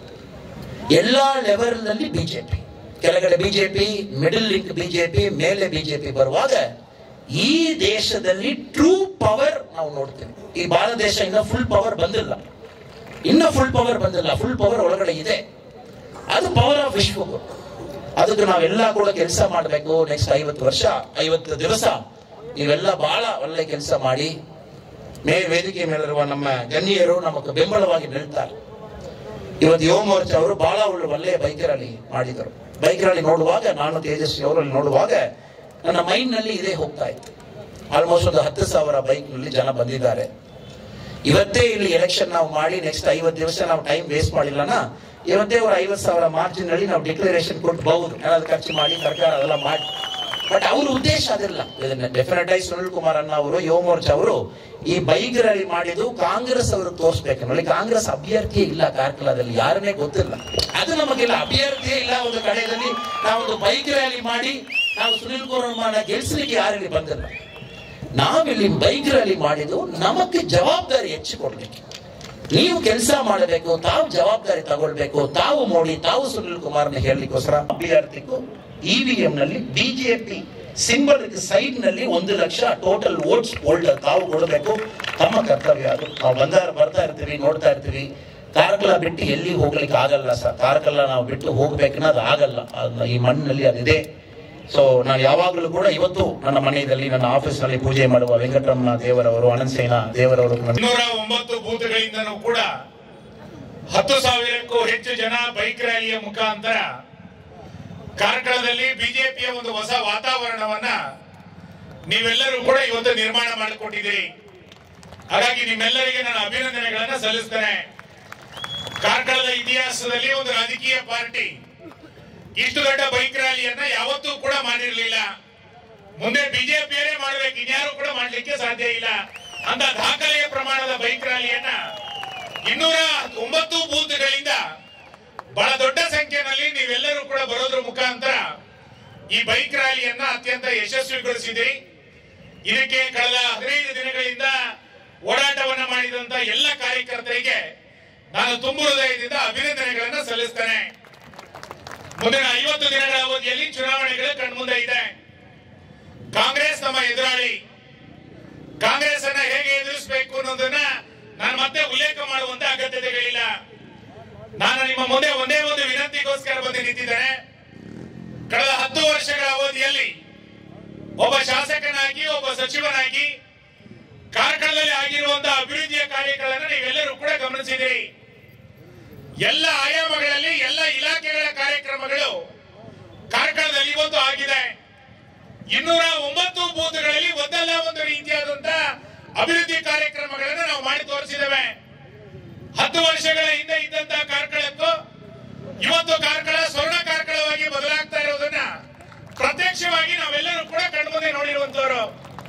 ಎಲ್ಲಾ ಲೆವೆಲ್ ನಲ್ಲಿ ಬಿಜೆಪಿ ಕೆಳಗಡೆ ಬಿಜೆಪಿ ಮಿಡಲ್ ಲಿಂಕ್ ಬಿಜೆಪಿ ಮೇಲೆ ಬಿಜೆಪಿ ಬರುವಾಗ ಈ ದೇಶದಲ್ಲಿ ಟ್ರೂ ಪವರ್ ನಾವು ನೋಡ್ತೀವಿ ಈ ಭಾರತ ದೇಶ ಇನ್ನ ಫುಲ್ ಪವರ್ ಬಂದಿಲ್ಲ ಇನ್ನ ಫುಲ್ ಪವರ್ ಬಂದಿಲ್ಲ ಫುಲ್ ಪವರ್ ಒಳಗಡೆ ಇದೆ ಅದು ಪವರ್ ಆಫ್ ವಿಶ್ವಗುರು ಅದಕ್ಕೆ ನಾವೆಲ್ಲ ಕೂಡ ಕೆಲಸ ಮಾಡಬೇಕು ನೆಕ್ಸ್ಟ್ ಐವತ್ತು ವರ್ಷ ಐವತ್ತು ದಿವಸ ನೀವೆಲ್ಲ ಬಹಳ ಒಳ್ಳೆ ಕೆಲಸ ಮಾಡಿ ಮೇ ವೇದಿಕೆ ಮೇಲಿರುವ ನಮ್ಮ ಗಣ್ಯರು ನಮಗೆ ಬೆಂಬಲವಾಗಿ ನಿಲ್ತಾರೆ ಇವತ್ತು ಯುವ ಮೋರ್ಚಾ ಅವರು ಬಹಳ ಒಳ್ಳೆ ಒಳ್ಳೆಯ ಬೈಕ್ ರ್ಯಾಲಿ ಮಾಡಿದರು ಬೈಕ್ ರ್ಯಾಲಿ ನೋಡುವಾಗ ನಾನು ತೇಜಸ್ವಿ ಅವರಲ್ಲಿ ನೋಡುವಾಗ ನನ್ನ ಮೈಂಡ್ ನಲ್ಲಿ ಇದೇ ಹೋಗ್ತಾ ಇತ್ತು ಆಲ್ಮೋಸ್ಟ್ ಒಂದು ಹತ್ತು ಸಾವಿರ ಬೈಕ್ ನಲ್ಲಿ ಜನ ಬಂದಿದ್ದಾರೆ ಇವತ್ತೇ ಇಲ್ಲಿ ಎಲೆಕ್ಷನ್ ನಾವು ಮಾಡಿ ನೆಕ್ಸ್ಟ್ ಐವತ್ತು ದಿವಸ ನಾವು ಟೈಮ್ ವೇಸ್ಟ್ ಮಾಡಿಲ್ಲನ ಇವತ್ತೇ ಅವ್ರ ಐವತ್ತು ಸಾವಿರ ಮಾರ್ಜಿನ್ ನಲ್ಲಿ ನಾವು ಡಿಕ್ಲರೇಷನ್ ಕೊಟ್ಟಬಹುದು ಏನಾದ್ರು ಖರ್ಚು ಮಾಡಿ ಸರ್ಕಾರ ಅದೆಲ್ಲ ಮಾಡಿ ಬಟ್ ಅವ್ರ ಉದ್ದೇಶ ಅದಿಲ್ಲ ಇದನ್ನ ಡೆಫಿನೆಟ್ ಆಗಿ ಸುನಿಲ್ ಕುಮಾರ್ ಅಣ್ಣ ಅವರು ಯುವ ಮೋರ್ಚಾ ಅವರು ಈ ಬೈಕ್ ರ್ಯಾಲಿ ಮಾಡಿದ್ದು ಕಾಂಗ್ರೆಸ್ ಅವರು ತೋರಿಸ್ಬೇಕು ನೋಡಿ ಕಾಂಗ್ರೆಸ್ ಅಭ್ಯರ್ಥಿ ಇಲ್ಲ ಕಾರ್ಕಳದಲ್ಲಿ ಯಾರನ್ನೇ ಗೊತ್ತಿಲ್ಲ ಅದು ನಮಗಿಲ್ಲ ಅಭ್ಯರ್ಥಿಯೇ ಇಲ್ಲ ಒಂದು ಕಡೆಯಲ್ಲಿ ನಾವೊಂದು ಬೈಕ್ ರ್ಯಾಲಿ ಮಾಡಿ ನಾವು ಸುನಿಲ್ ಕುಮಾರ್ ಗೆಲ್ಸಲಿಕ್ಕೆ ಯಾರಿಲ್ಲಿ ಬಂದಿಲ್ಲ ನಾವಿಲ್ಲಿ ಬೈಕ್ ರ್ಯಾಲಿ ಮಾಡಿದ್ದು ನಮಗೆ ಜವಾಬ್ದಾರಿ ಹೆಚ್ಚು ಕೊಡ್ಲಿಕ್ಕೆ ನೀವು ಕೆಲಸ ಮಾಡಬೇಕು ತಾವು ಜವಾಬ್ದಾರಿ ತಗೊಳ್ಬೇಕು ತಾವು ಮೋಡಿ ತಾವು ಸುನಿಲ್ ಕುಮಾರ್ನ ಹೇಳಲಿಕ್ಕೋಸ್ಕರ ಅಭ್ಯರ್ಥಿಗೂ ಇವಿಎಂ ನಲ್ಲಿ ಬಿಜೆಪಿ ಸಿಂಬಲ್ ಸೈಡ್ ನಲ್ಲಿ ಒಂದು ಲಕ್ಷ ಟೋಟಲ್ ವೋಟ್ಸ್ ಹೋಲ್ಡರ್ ತಾವು ಕೊಡಬೇಕು ತಮ್ಮ ಕರ್ತವ್ಯ ಅದು ನಾವು ಬಂದಾರ ಬರ್ತಾ ಇರ್ತೀವಿ ನೋಡ್ತಾ ಇರ್ತೀವಿ ಕಾರ್ಕಳ ಬಿಟ್ಟು ಎಲ್ಲಿ ಹೋಗ್ಲಿಕ್ಕೆ ಆಗಲ್ಲ ಸರ್ ಕಾರ್ಕಳ ನಾವು ಬಿಟ್ಟು ಹೋಗ್ಬೇಕನ್ನ ಅದು ಆಗಲ್ಲ ಅದ್ನ ಈ ಮಣ್ಣಿನಲ್ಲಿ ಅದಿದೆ ಸೊ ನಾನು ಯಾವಾಗಲೂ ಕೂಡ ಇವತ್ತು ನನ್ನ ಮನೆಯಲ್ಲಿ ನನ್ನ ಆಫೀಸ್ನಲ್ಲಿ ಪೂಜೆ ಮಾಡುವ ವೆಂಕಟರಮಣ ದೇವರವರು ಅನಂತಸೇನ ದೇವರವರು ನನ್ನ ಇನ್ನೂರ ಒಂಬತ್ತು ಬೂತ್ಗಳಿಂದನೂ ಕೂಡ ಹತ್ತು ಸಾವಿರಕ್ಕೂ ಹೆಚ್ಚು ಜನ ಬೈಕ್ ರ್ಯಾಲಿಯ ಮುಖಾಂತರ ಕಾರ್ಕಳದಲ್ಲಿ ಬಿಜೆಪಿಯ ಒಂದು ಹೊಸ ವಾತಾವರಣವನ್ನ ನೀವೆಲ್ಲರೂ ಕೂಡ ಇವತ್ತು ನಿರ್ಮಾಣ ಮಾಡಿಕೊಟ್ಟಿದ್ದೀರಿ ಹಾಗಾಗಿ ನಿಮ್ಮೆಲ್ಲರಿಗೆ ನಾನು ಅಭಿನಂದನೆಗಳನ್ನ ಸಲ್ಲಿಸ್ತೇನೆ ಕಾರ್ಕಳದ ಇತಿಹಾಸದಲ್ಲಿ ಒಂದು ರಾಜಕೀಯ ಪಾರ್ಟಿ ಇಷ್ಟು ದೊಡ್ಡ ಬೈಕ್ ರ್ಯಾಲಿಯನ್ನ ಯಾವತ್ತೂ ಕೂಡ ಮಾಡಿರಲಿಲ್ಲ ಮುಂದೆ ಬಿಜೆಪಿಯರೇ ಮಾಡಬೇಕು ಇನ್ಯಾರು ಕೂಡ ಮಾಡ್ಲಿಕ್ಕೆ ಸಾಧ್ಯ ಇಲ್ಲ ಅಂತ ದಾಖಲೆಯ ಪ್ರಮಾಣದ ಬೈಕ್ ರ್ಯಾಲಿಯನ್ನ ಇನ್ನೂರ ಒಂಬತ್ತು ಬೂತ್ಗಳಿಂದ ಬಹಳ ದೊಡ್ಡ ಸಂಖ್ಯೆಯಲ್ಲಿ ನೀವೆಲ್ಲರೂ ಕೂಡ ಬರೋದ್ರ ಮುಖಾಂತರ ಈ ಬೈಕ್ ರ್ಯಾಲಿಯನ್ನ ಅತ್ಯಂತ ಯಶಸ್ವಿಗೊಳಿಸಿದಿರಿ ಇದಕ್ಕೆ ಕಳೆದ ಹದಿನೈದು ದಿನಗಳಿಂದ ಓಡಾಟವನ್ನ ಮಾಡಿದಂತ ಎಲ್ಲ ಕಾರ್ಯಕರ್ತರಿಗೆ ನಾನು ತುಂಬು ಹೃದಯದಿಂದ ಅಭಿನಂದನೆಗಳನ್ನ ಸಲ್ಲಿಸ್ತೇನೆ ಮುಂದಿನ ಐವತ್ತು ದಿನಗಳ ಅವಧಿಯಲ್ಲಿ ಚುನಾವಣೆಗಳು ಕಣ್ಮುಂದೆ ಇದೆ ಕಾಂಗ್ರೆಸ್ ನಮ್ಮ ಎದುರಾಳಿ ಕಾಂಗ್ರೆಸ್ ಅನ್ನ ಹೇಗೆ ಎದುರಿಸಬೇಕು ಅನ್ನೋದನ್ನ ನಾನು ಮತ್ತೆ ಉಲ್ಲೇಖ ಮಾಡುವಂತ ಅಗತ್ಯತೆಗಳಿಲ್ಲ ನಾನು ನಿಮ್ಮ ಮುಂದೆ ಒಂದೇ ಒಂದು ವಿನಂತಿಗೋಸ್ಕರ ಬಂದು ನಿಂತಿದ್ದೇನೆ ಕಳೆದ ಹತ್ತು ವರ್ಷಗಳ ಅವಧಿಯಲ್ಲಿ ಒಬ್ಬ ಶಾಸಕನಾಗಿ ಒಬ್ಬ ಸಚಿವನಾಗಿ ಕಾರ್ಕಳದಲ್ಲಿ ಆಗಿರುವಂತಹ ಅಭಿವೃದ್ಧಿಯ ಕಾರ್ಯಗಳನ್ನು ನೀವೆಲ್ಲರೂ ಕೂಡ ಗಮನಿಸಿದಿರಿ ಎಲ್ಲ ಆಯಾಮಗಳಲ್ಲಿ ಎಲ್ಲ ಇಲಾಖೆಗಳ ಕಾರ್ಯಕ್ರಮಗಳು ಕಾರ್ಕಳದಲ್ಲಿ ಇವತ್ತು ಆಗಿದೆ ಇನ್ನೂರ ಒಂಬತ್ತು ಬೂತ್ಗಳಲ್ಲಿ ಒಂದಲ್ಲ ಒಂದು ರೀತಿಯಾದಂತ ಅಭಿವೃದ್ಧಿ ಕಾರ್ಯಕ್ರಮಗಳನ್ನು ನಾವು ಮಾಡಿ ತೋರಿಸಿದ್ದೇವೆ ಹತ್ತು ವರ್ಷಗಳ ಹಿಂದೆ ಇದ್ದಂತಹ ಕಾರ್ಕಳಕ್ಕೂ ಇವತ್ತು ಕಾರ್ಕಳ ಸ್ವರ್ಣ ಕಾರ್ಕಳವಾಗಿ ಬದಲಾಗ್ತಾ ಇರೋದನ್ನ ಪ್ರತ್ಯಕ್ಷವಾಗಿ ನಾವೆಲ್ಲರೂ ಕೂಡ ಕಣ್ಮುಂದೆ ನೋಡಿರುವಂತವರು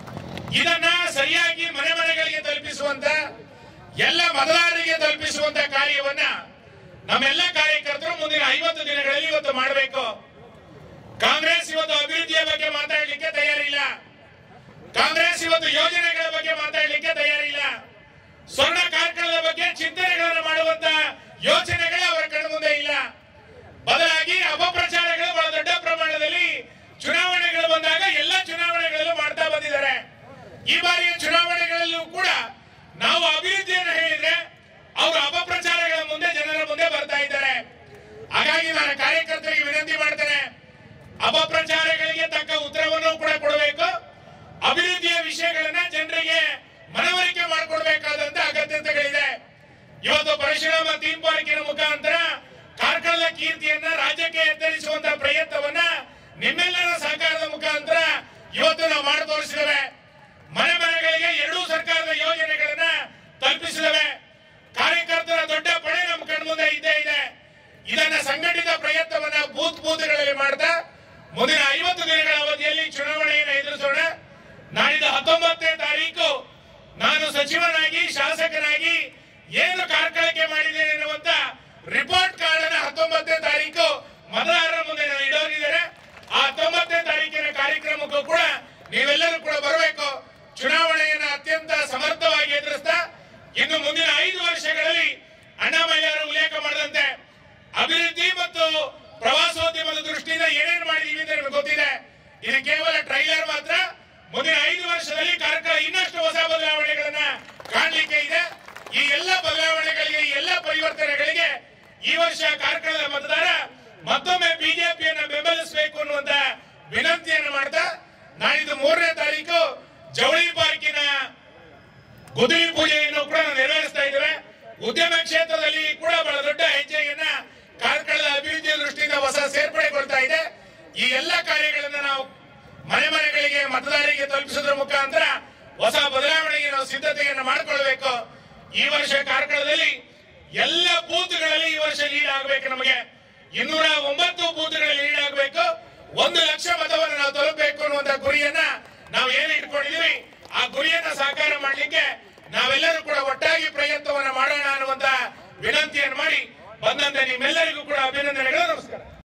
ಇದನ್ನ ಸರಿಯಾಗಿ ಮನೆ ಮನೆಗಳಿಗೆ ತಲುಪಿಸುವಂತ ಎಲ್ಲ ಮತದಾರರಿಗೆ ತಲುಪಿಸುವಂತ ಕಾರ್ಯವನ್ನ ನಮ್ಮೆಲ್ಲ ಕಾರ್ಯಕರ್ತರು ಮುಂದಿನ ಐವತ್ತು ದಿನಗಳಲ್ಲಿ ಇವತ್ತು ಮಾಡಬೇಕು ಕಾಂಗ್ರೆಸ್ ಇವತ್ತು ಅಭಿವೃದ್ಧಿಯ ಬಗ್ಗೆ ಮಾತಾಡಲಿಕ್ಕೆ ತಯಾರಿಲ್ಲ ಕಾಂಗ್ರೆಸ್ ಇವತ್ತು ಯೋಜನೆಗಳ ಬಗ್ಗೆ ಮಾತಾಡಲಿಕ್ಕೆ ತಯಾರಿಲ್ಲ ಸ್ವರ್ಣ ಕಾರ್ಕಳದ ಬಗ್ಗೆ ಚಿಂತನೆಗಳನ್ನು ಮಾಡುವಂತ ಯೋಚನೆಗಳೇ ಅವರ ಕಣ್ಣು ಮುಂದೆ ಇಲ್ಲ ಬದಲಾಗಿ ಅಪಪ್ರಚಾರಗಳು ಬಹಳ ದೊಡ್ಡ ಪ್ರಮಾಣದಲ್ಲಿ ಚುನಾವಣೆಗಳು ಬಂದಾಗ ಎಲ್ಲ ಚುನಾವಣೆಗಳಲ್ಲೂ ಮಾಡ್ತಾ ಬಂದಿದ್ದಾರೆ ಈ ಬಾರಿಯ ಚುನಾವಣೆಗಳಲ್ಲೂ ಕೂಡ ನಾವು ಅಭಿವೃದ್ಧಿಯನ್ನು ಹೇಳಿದ್ರೆ ಅವರು ಅಪಪ್ರಚಾರಗಳ ಮುಂದೆ ಜನರ ಮುಂದೆ ಬರ್ತಾ ಇದ್ದಾರೆ ಹಾಗಾಗಿ ನಾನು ಕಾರ್ಯಕರ್ತರಿಗೆ ವಿನಂತಿ ಮಾಡ್ತೇನೆ ಅಪಪ್ರಚಾರಗಳಿಗೆ ತಕ್ಕ ಉತ್ತರವನ್ನು ಕೂಡ ಕೊಡಬೇಕು ಅಭಿವೃದ್ಧಿಯ ವಿಷಯಗಳನ್ನ ಜನರಿಗೆ ಮನವರಿಕೆ ಮಾಡಿಕೊಡ್ಬೇಕಾದಂತ ಅಗತ್ಯತೆಗಳಿದೆ ಇವತ್ತು ಪರಶುರಾಮ ಥೀಮ್ ಪಾರ್ಕಿನ ಮುಖಾಂತರ ಕಾರ್ಕಳದ ಕೀರ್ತಿಯನ್ನ ರಾಜ್ಯಕ್ಕೆ ಎತ್ತರಿಸುವಂತ ಪ್ರಯತ್ನವನ್ನ ನಿಮ್ಮೆಲ್ಲರ ಸಹಕಾರದ ಮುಖಾಂತರ ಇವತ್ತು ನಾವು ಮಾಡಿ ತೋರಿಸಿದ್ದೇವೆ ಮನೆ ಮನೆಗಳಿಗೆ ಎರಡೂ ಸರ್ಕಾರದ ಯೋಜನೆಗಳನ್ನ ತಲುಪಿಸಿದ್ದೇವೆ ಕಾರ್ಯಕರ್ತರ ದೊಡ್ಡ ಪಡೆ ನಮ್ಮ ಕಣ್ಮುಂದೆ ಇದ್ದೇ ಇದೆ ಇದನ್ನ ಸಂಘಟಿತ ಪ್ರಯತ್ನವನ್ನ ಬೂತ್ ಬೂತ್ಗಳಲ್ಲಿ ಮಾಡ್ತಾ ಮುಂದಿನ ಐವತ್ತು ದಿನಗಳ ಅವಧಿಯಲ್ಲಿ ಚುನಾವಣೆಯನ್ನು ಎದುರಿಸೋಣ ನಾಡಿದ ಹತ್ತೊಂಬತ್ತನೇ ತಾರೀಕು ನಾನು ಸಚಿವನಾಗಿ ಶಾಸಕನಾಗಿ ಏನು ಕಾರ್ಕಳಕ್ಕೆ ಮಾಡಿದ್ದೇನೆ ಎನ್ನುವಂತ ರಿಪೋರ್ಟ್ ಕಾರ್ಡ್ ಅನ್ನ ಹತ್ತೊಂಬತ್ತನೇ ತಾರೀಕು ಮತದಾರರ ಮುಂದೆ ನಾನು ಇಡೋರಿದ್ದೇನೆ ಆ ಹತ್ತೊಂಬತ್ತನೇ ತಾರೀಕಿನ ಕಾರ್ಯಕ್ರಮಕ್ಕೂ ಕೂಡ ನೀವೆಲ್ಲರೂ ಕೂಡ ಬರಬೇಕು ಚುನಾವಣೆಯನ್ನ ಅತ್ಯಂತ ಸಮರ್ಥವಾಗಿ ಎದುರಿಸ್ತಾ ಇನ್ನು ಮುಂದಿನ ಐದು ವರ್ಷಗಳಲ್ಲಿ ಅಣ್ಣಾಮಯ್ಯ ಅವರು ಉಲ್ಲೇಖ ಮಾಡಿದಂತೆ ಅಭಿವೃದ್ಧಿ ಮತ್ತು ಪ್ರವಾಸೋದ್ಯಮದ ದೃಷ್ಟಿಯಿಂದ ಏನೇನು ಮಾಡಿದೀವಿ ಅಂತ ನಿಮಗೆ ಗೊತ್ತಿದೆ ಇದು ಕೇವಲ ಟ್ರೈಲರ್ ಮಾತ್ರ ಮುಂದಿನ ಐದು ವರ್ಷದಲ್ಲಿ ಕಾರ್ಕಳ ಇನ್ನಷ್ಟು ಹೊಸ ಬದಲಾವಣೆಗಳನ್ನ ಕಾಣಲಿಕ್ಕೆ ಇದೆ ಈ ಎಲ್ಲ ಬದಲಾವಣೆಗಳಿಗೆ ಈ ಎಲ್ಲ ಪರಿವರ್ತನೆಗಳಿಗೆ ಈ ವರ್ಷ ಕಾರ್ಕಳದ ಮತದಾರ ಮತ್ತೊಮ್ಮೆ ಬಿಜೆಪಿಯನ್ನ ಬೆಂಬಲಿಸಬೇಕು ಅನ್ನುವಂತ ವಿನಂತಿಯನ್ನು ಮಾಡ್ತಾ ನಾಳಿದ್ದು ಮೂರನೇ ತಾರೀಕು ಜವಳಿ ಪಾರ್ಕಿನ ಗುದಿರಿ ಪೂಜೆಯನ್ನು ಕೂಡ ನಾವು ನೆರವೇರಿಸ್ತಾ ಇದ್ದೇವೆ ಉದ್ಯಮ ಕ್ಷೇತ್ರದಲ್ಲಿ ಕೂಡ ಬಹಳ ದೊಡ್ಡ ಹೆಜ್ಜೆಯನ್ನ ಕಾರ್ಕಳದ ಅಭಿವೃದ್ಧಿಯ ದೃಷ್ಟಿಯಿಂದ ಹೊಸ ಸೇರ್ಪಡೆ ಕೊಡ್ತಾ ಇದೆ ಈ ಎಲ್ಲ ಕಾರ್ಯಗಳನ್ನ ನಾವು ಮನೆ ಮನೆಗಳಿಗೆ ಮತದಾರರಿಗೆ ತಲುಪಿಸೋದ್ರ ಮುಖಾಂತರ ಹೊಸ ಬದಲಾವಣೆಗೆ ನಾವು ಸಿದ್ಧತೆಯನ್ನು ಮಾಡಿಕೊಳ್ಬೇಕು ಈ ವರ್ಷ ಕಾರ್ಕಳದಲ್ಲಿ ಎಲ್ಲ ಬೂತ್ಗಳಲ್ಲಿ ಈ ವರ್ಷ ಲೀಡ್ ಆಗಬೇಕು ನಮಗೆ ಇನ್ನೂರ ಒಂಬತ್ತು ಬೂತ್ಗಳಲ್ಲಿ ಲೀಡ್ ಆಗಬೇಕು ಒಂದು ಲಕ್ಷ ಮತವನ್ನು ನಾವು ತಲುಪಬೇಕು ಅನ್ನುವಂತ ಗುರಿಯನ್ನ ನಾವು ಏನು ಇಟ್ಕೊಂಡಿದೀವಿ ಆ ಗುರಿಯನ್ನ ಸಾಕಾರ ಮಾಡಲಿಕ್ಕೆ ನಾವೆಲ್ಲರೂ ಕೂಡ ಒಟ್ಟಾಗಿ ಪ್ರಯತ್ನವನ್ನ ಮಾಡೋಣ ಅನ್ನುವಂತ ವಿನಂತಿಯನ್ನು ಮಾಡಿ ಬಂದಂತ ನಿಮ್ಮೆಲ್ಲರಿಗೂ ಕೂಡ ಅಭಿನಂದನೆಗಳು ನಮಸ್ಕಾರ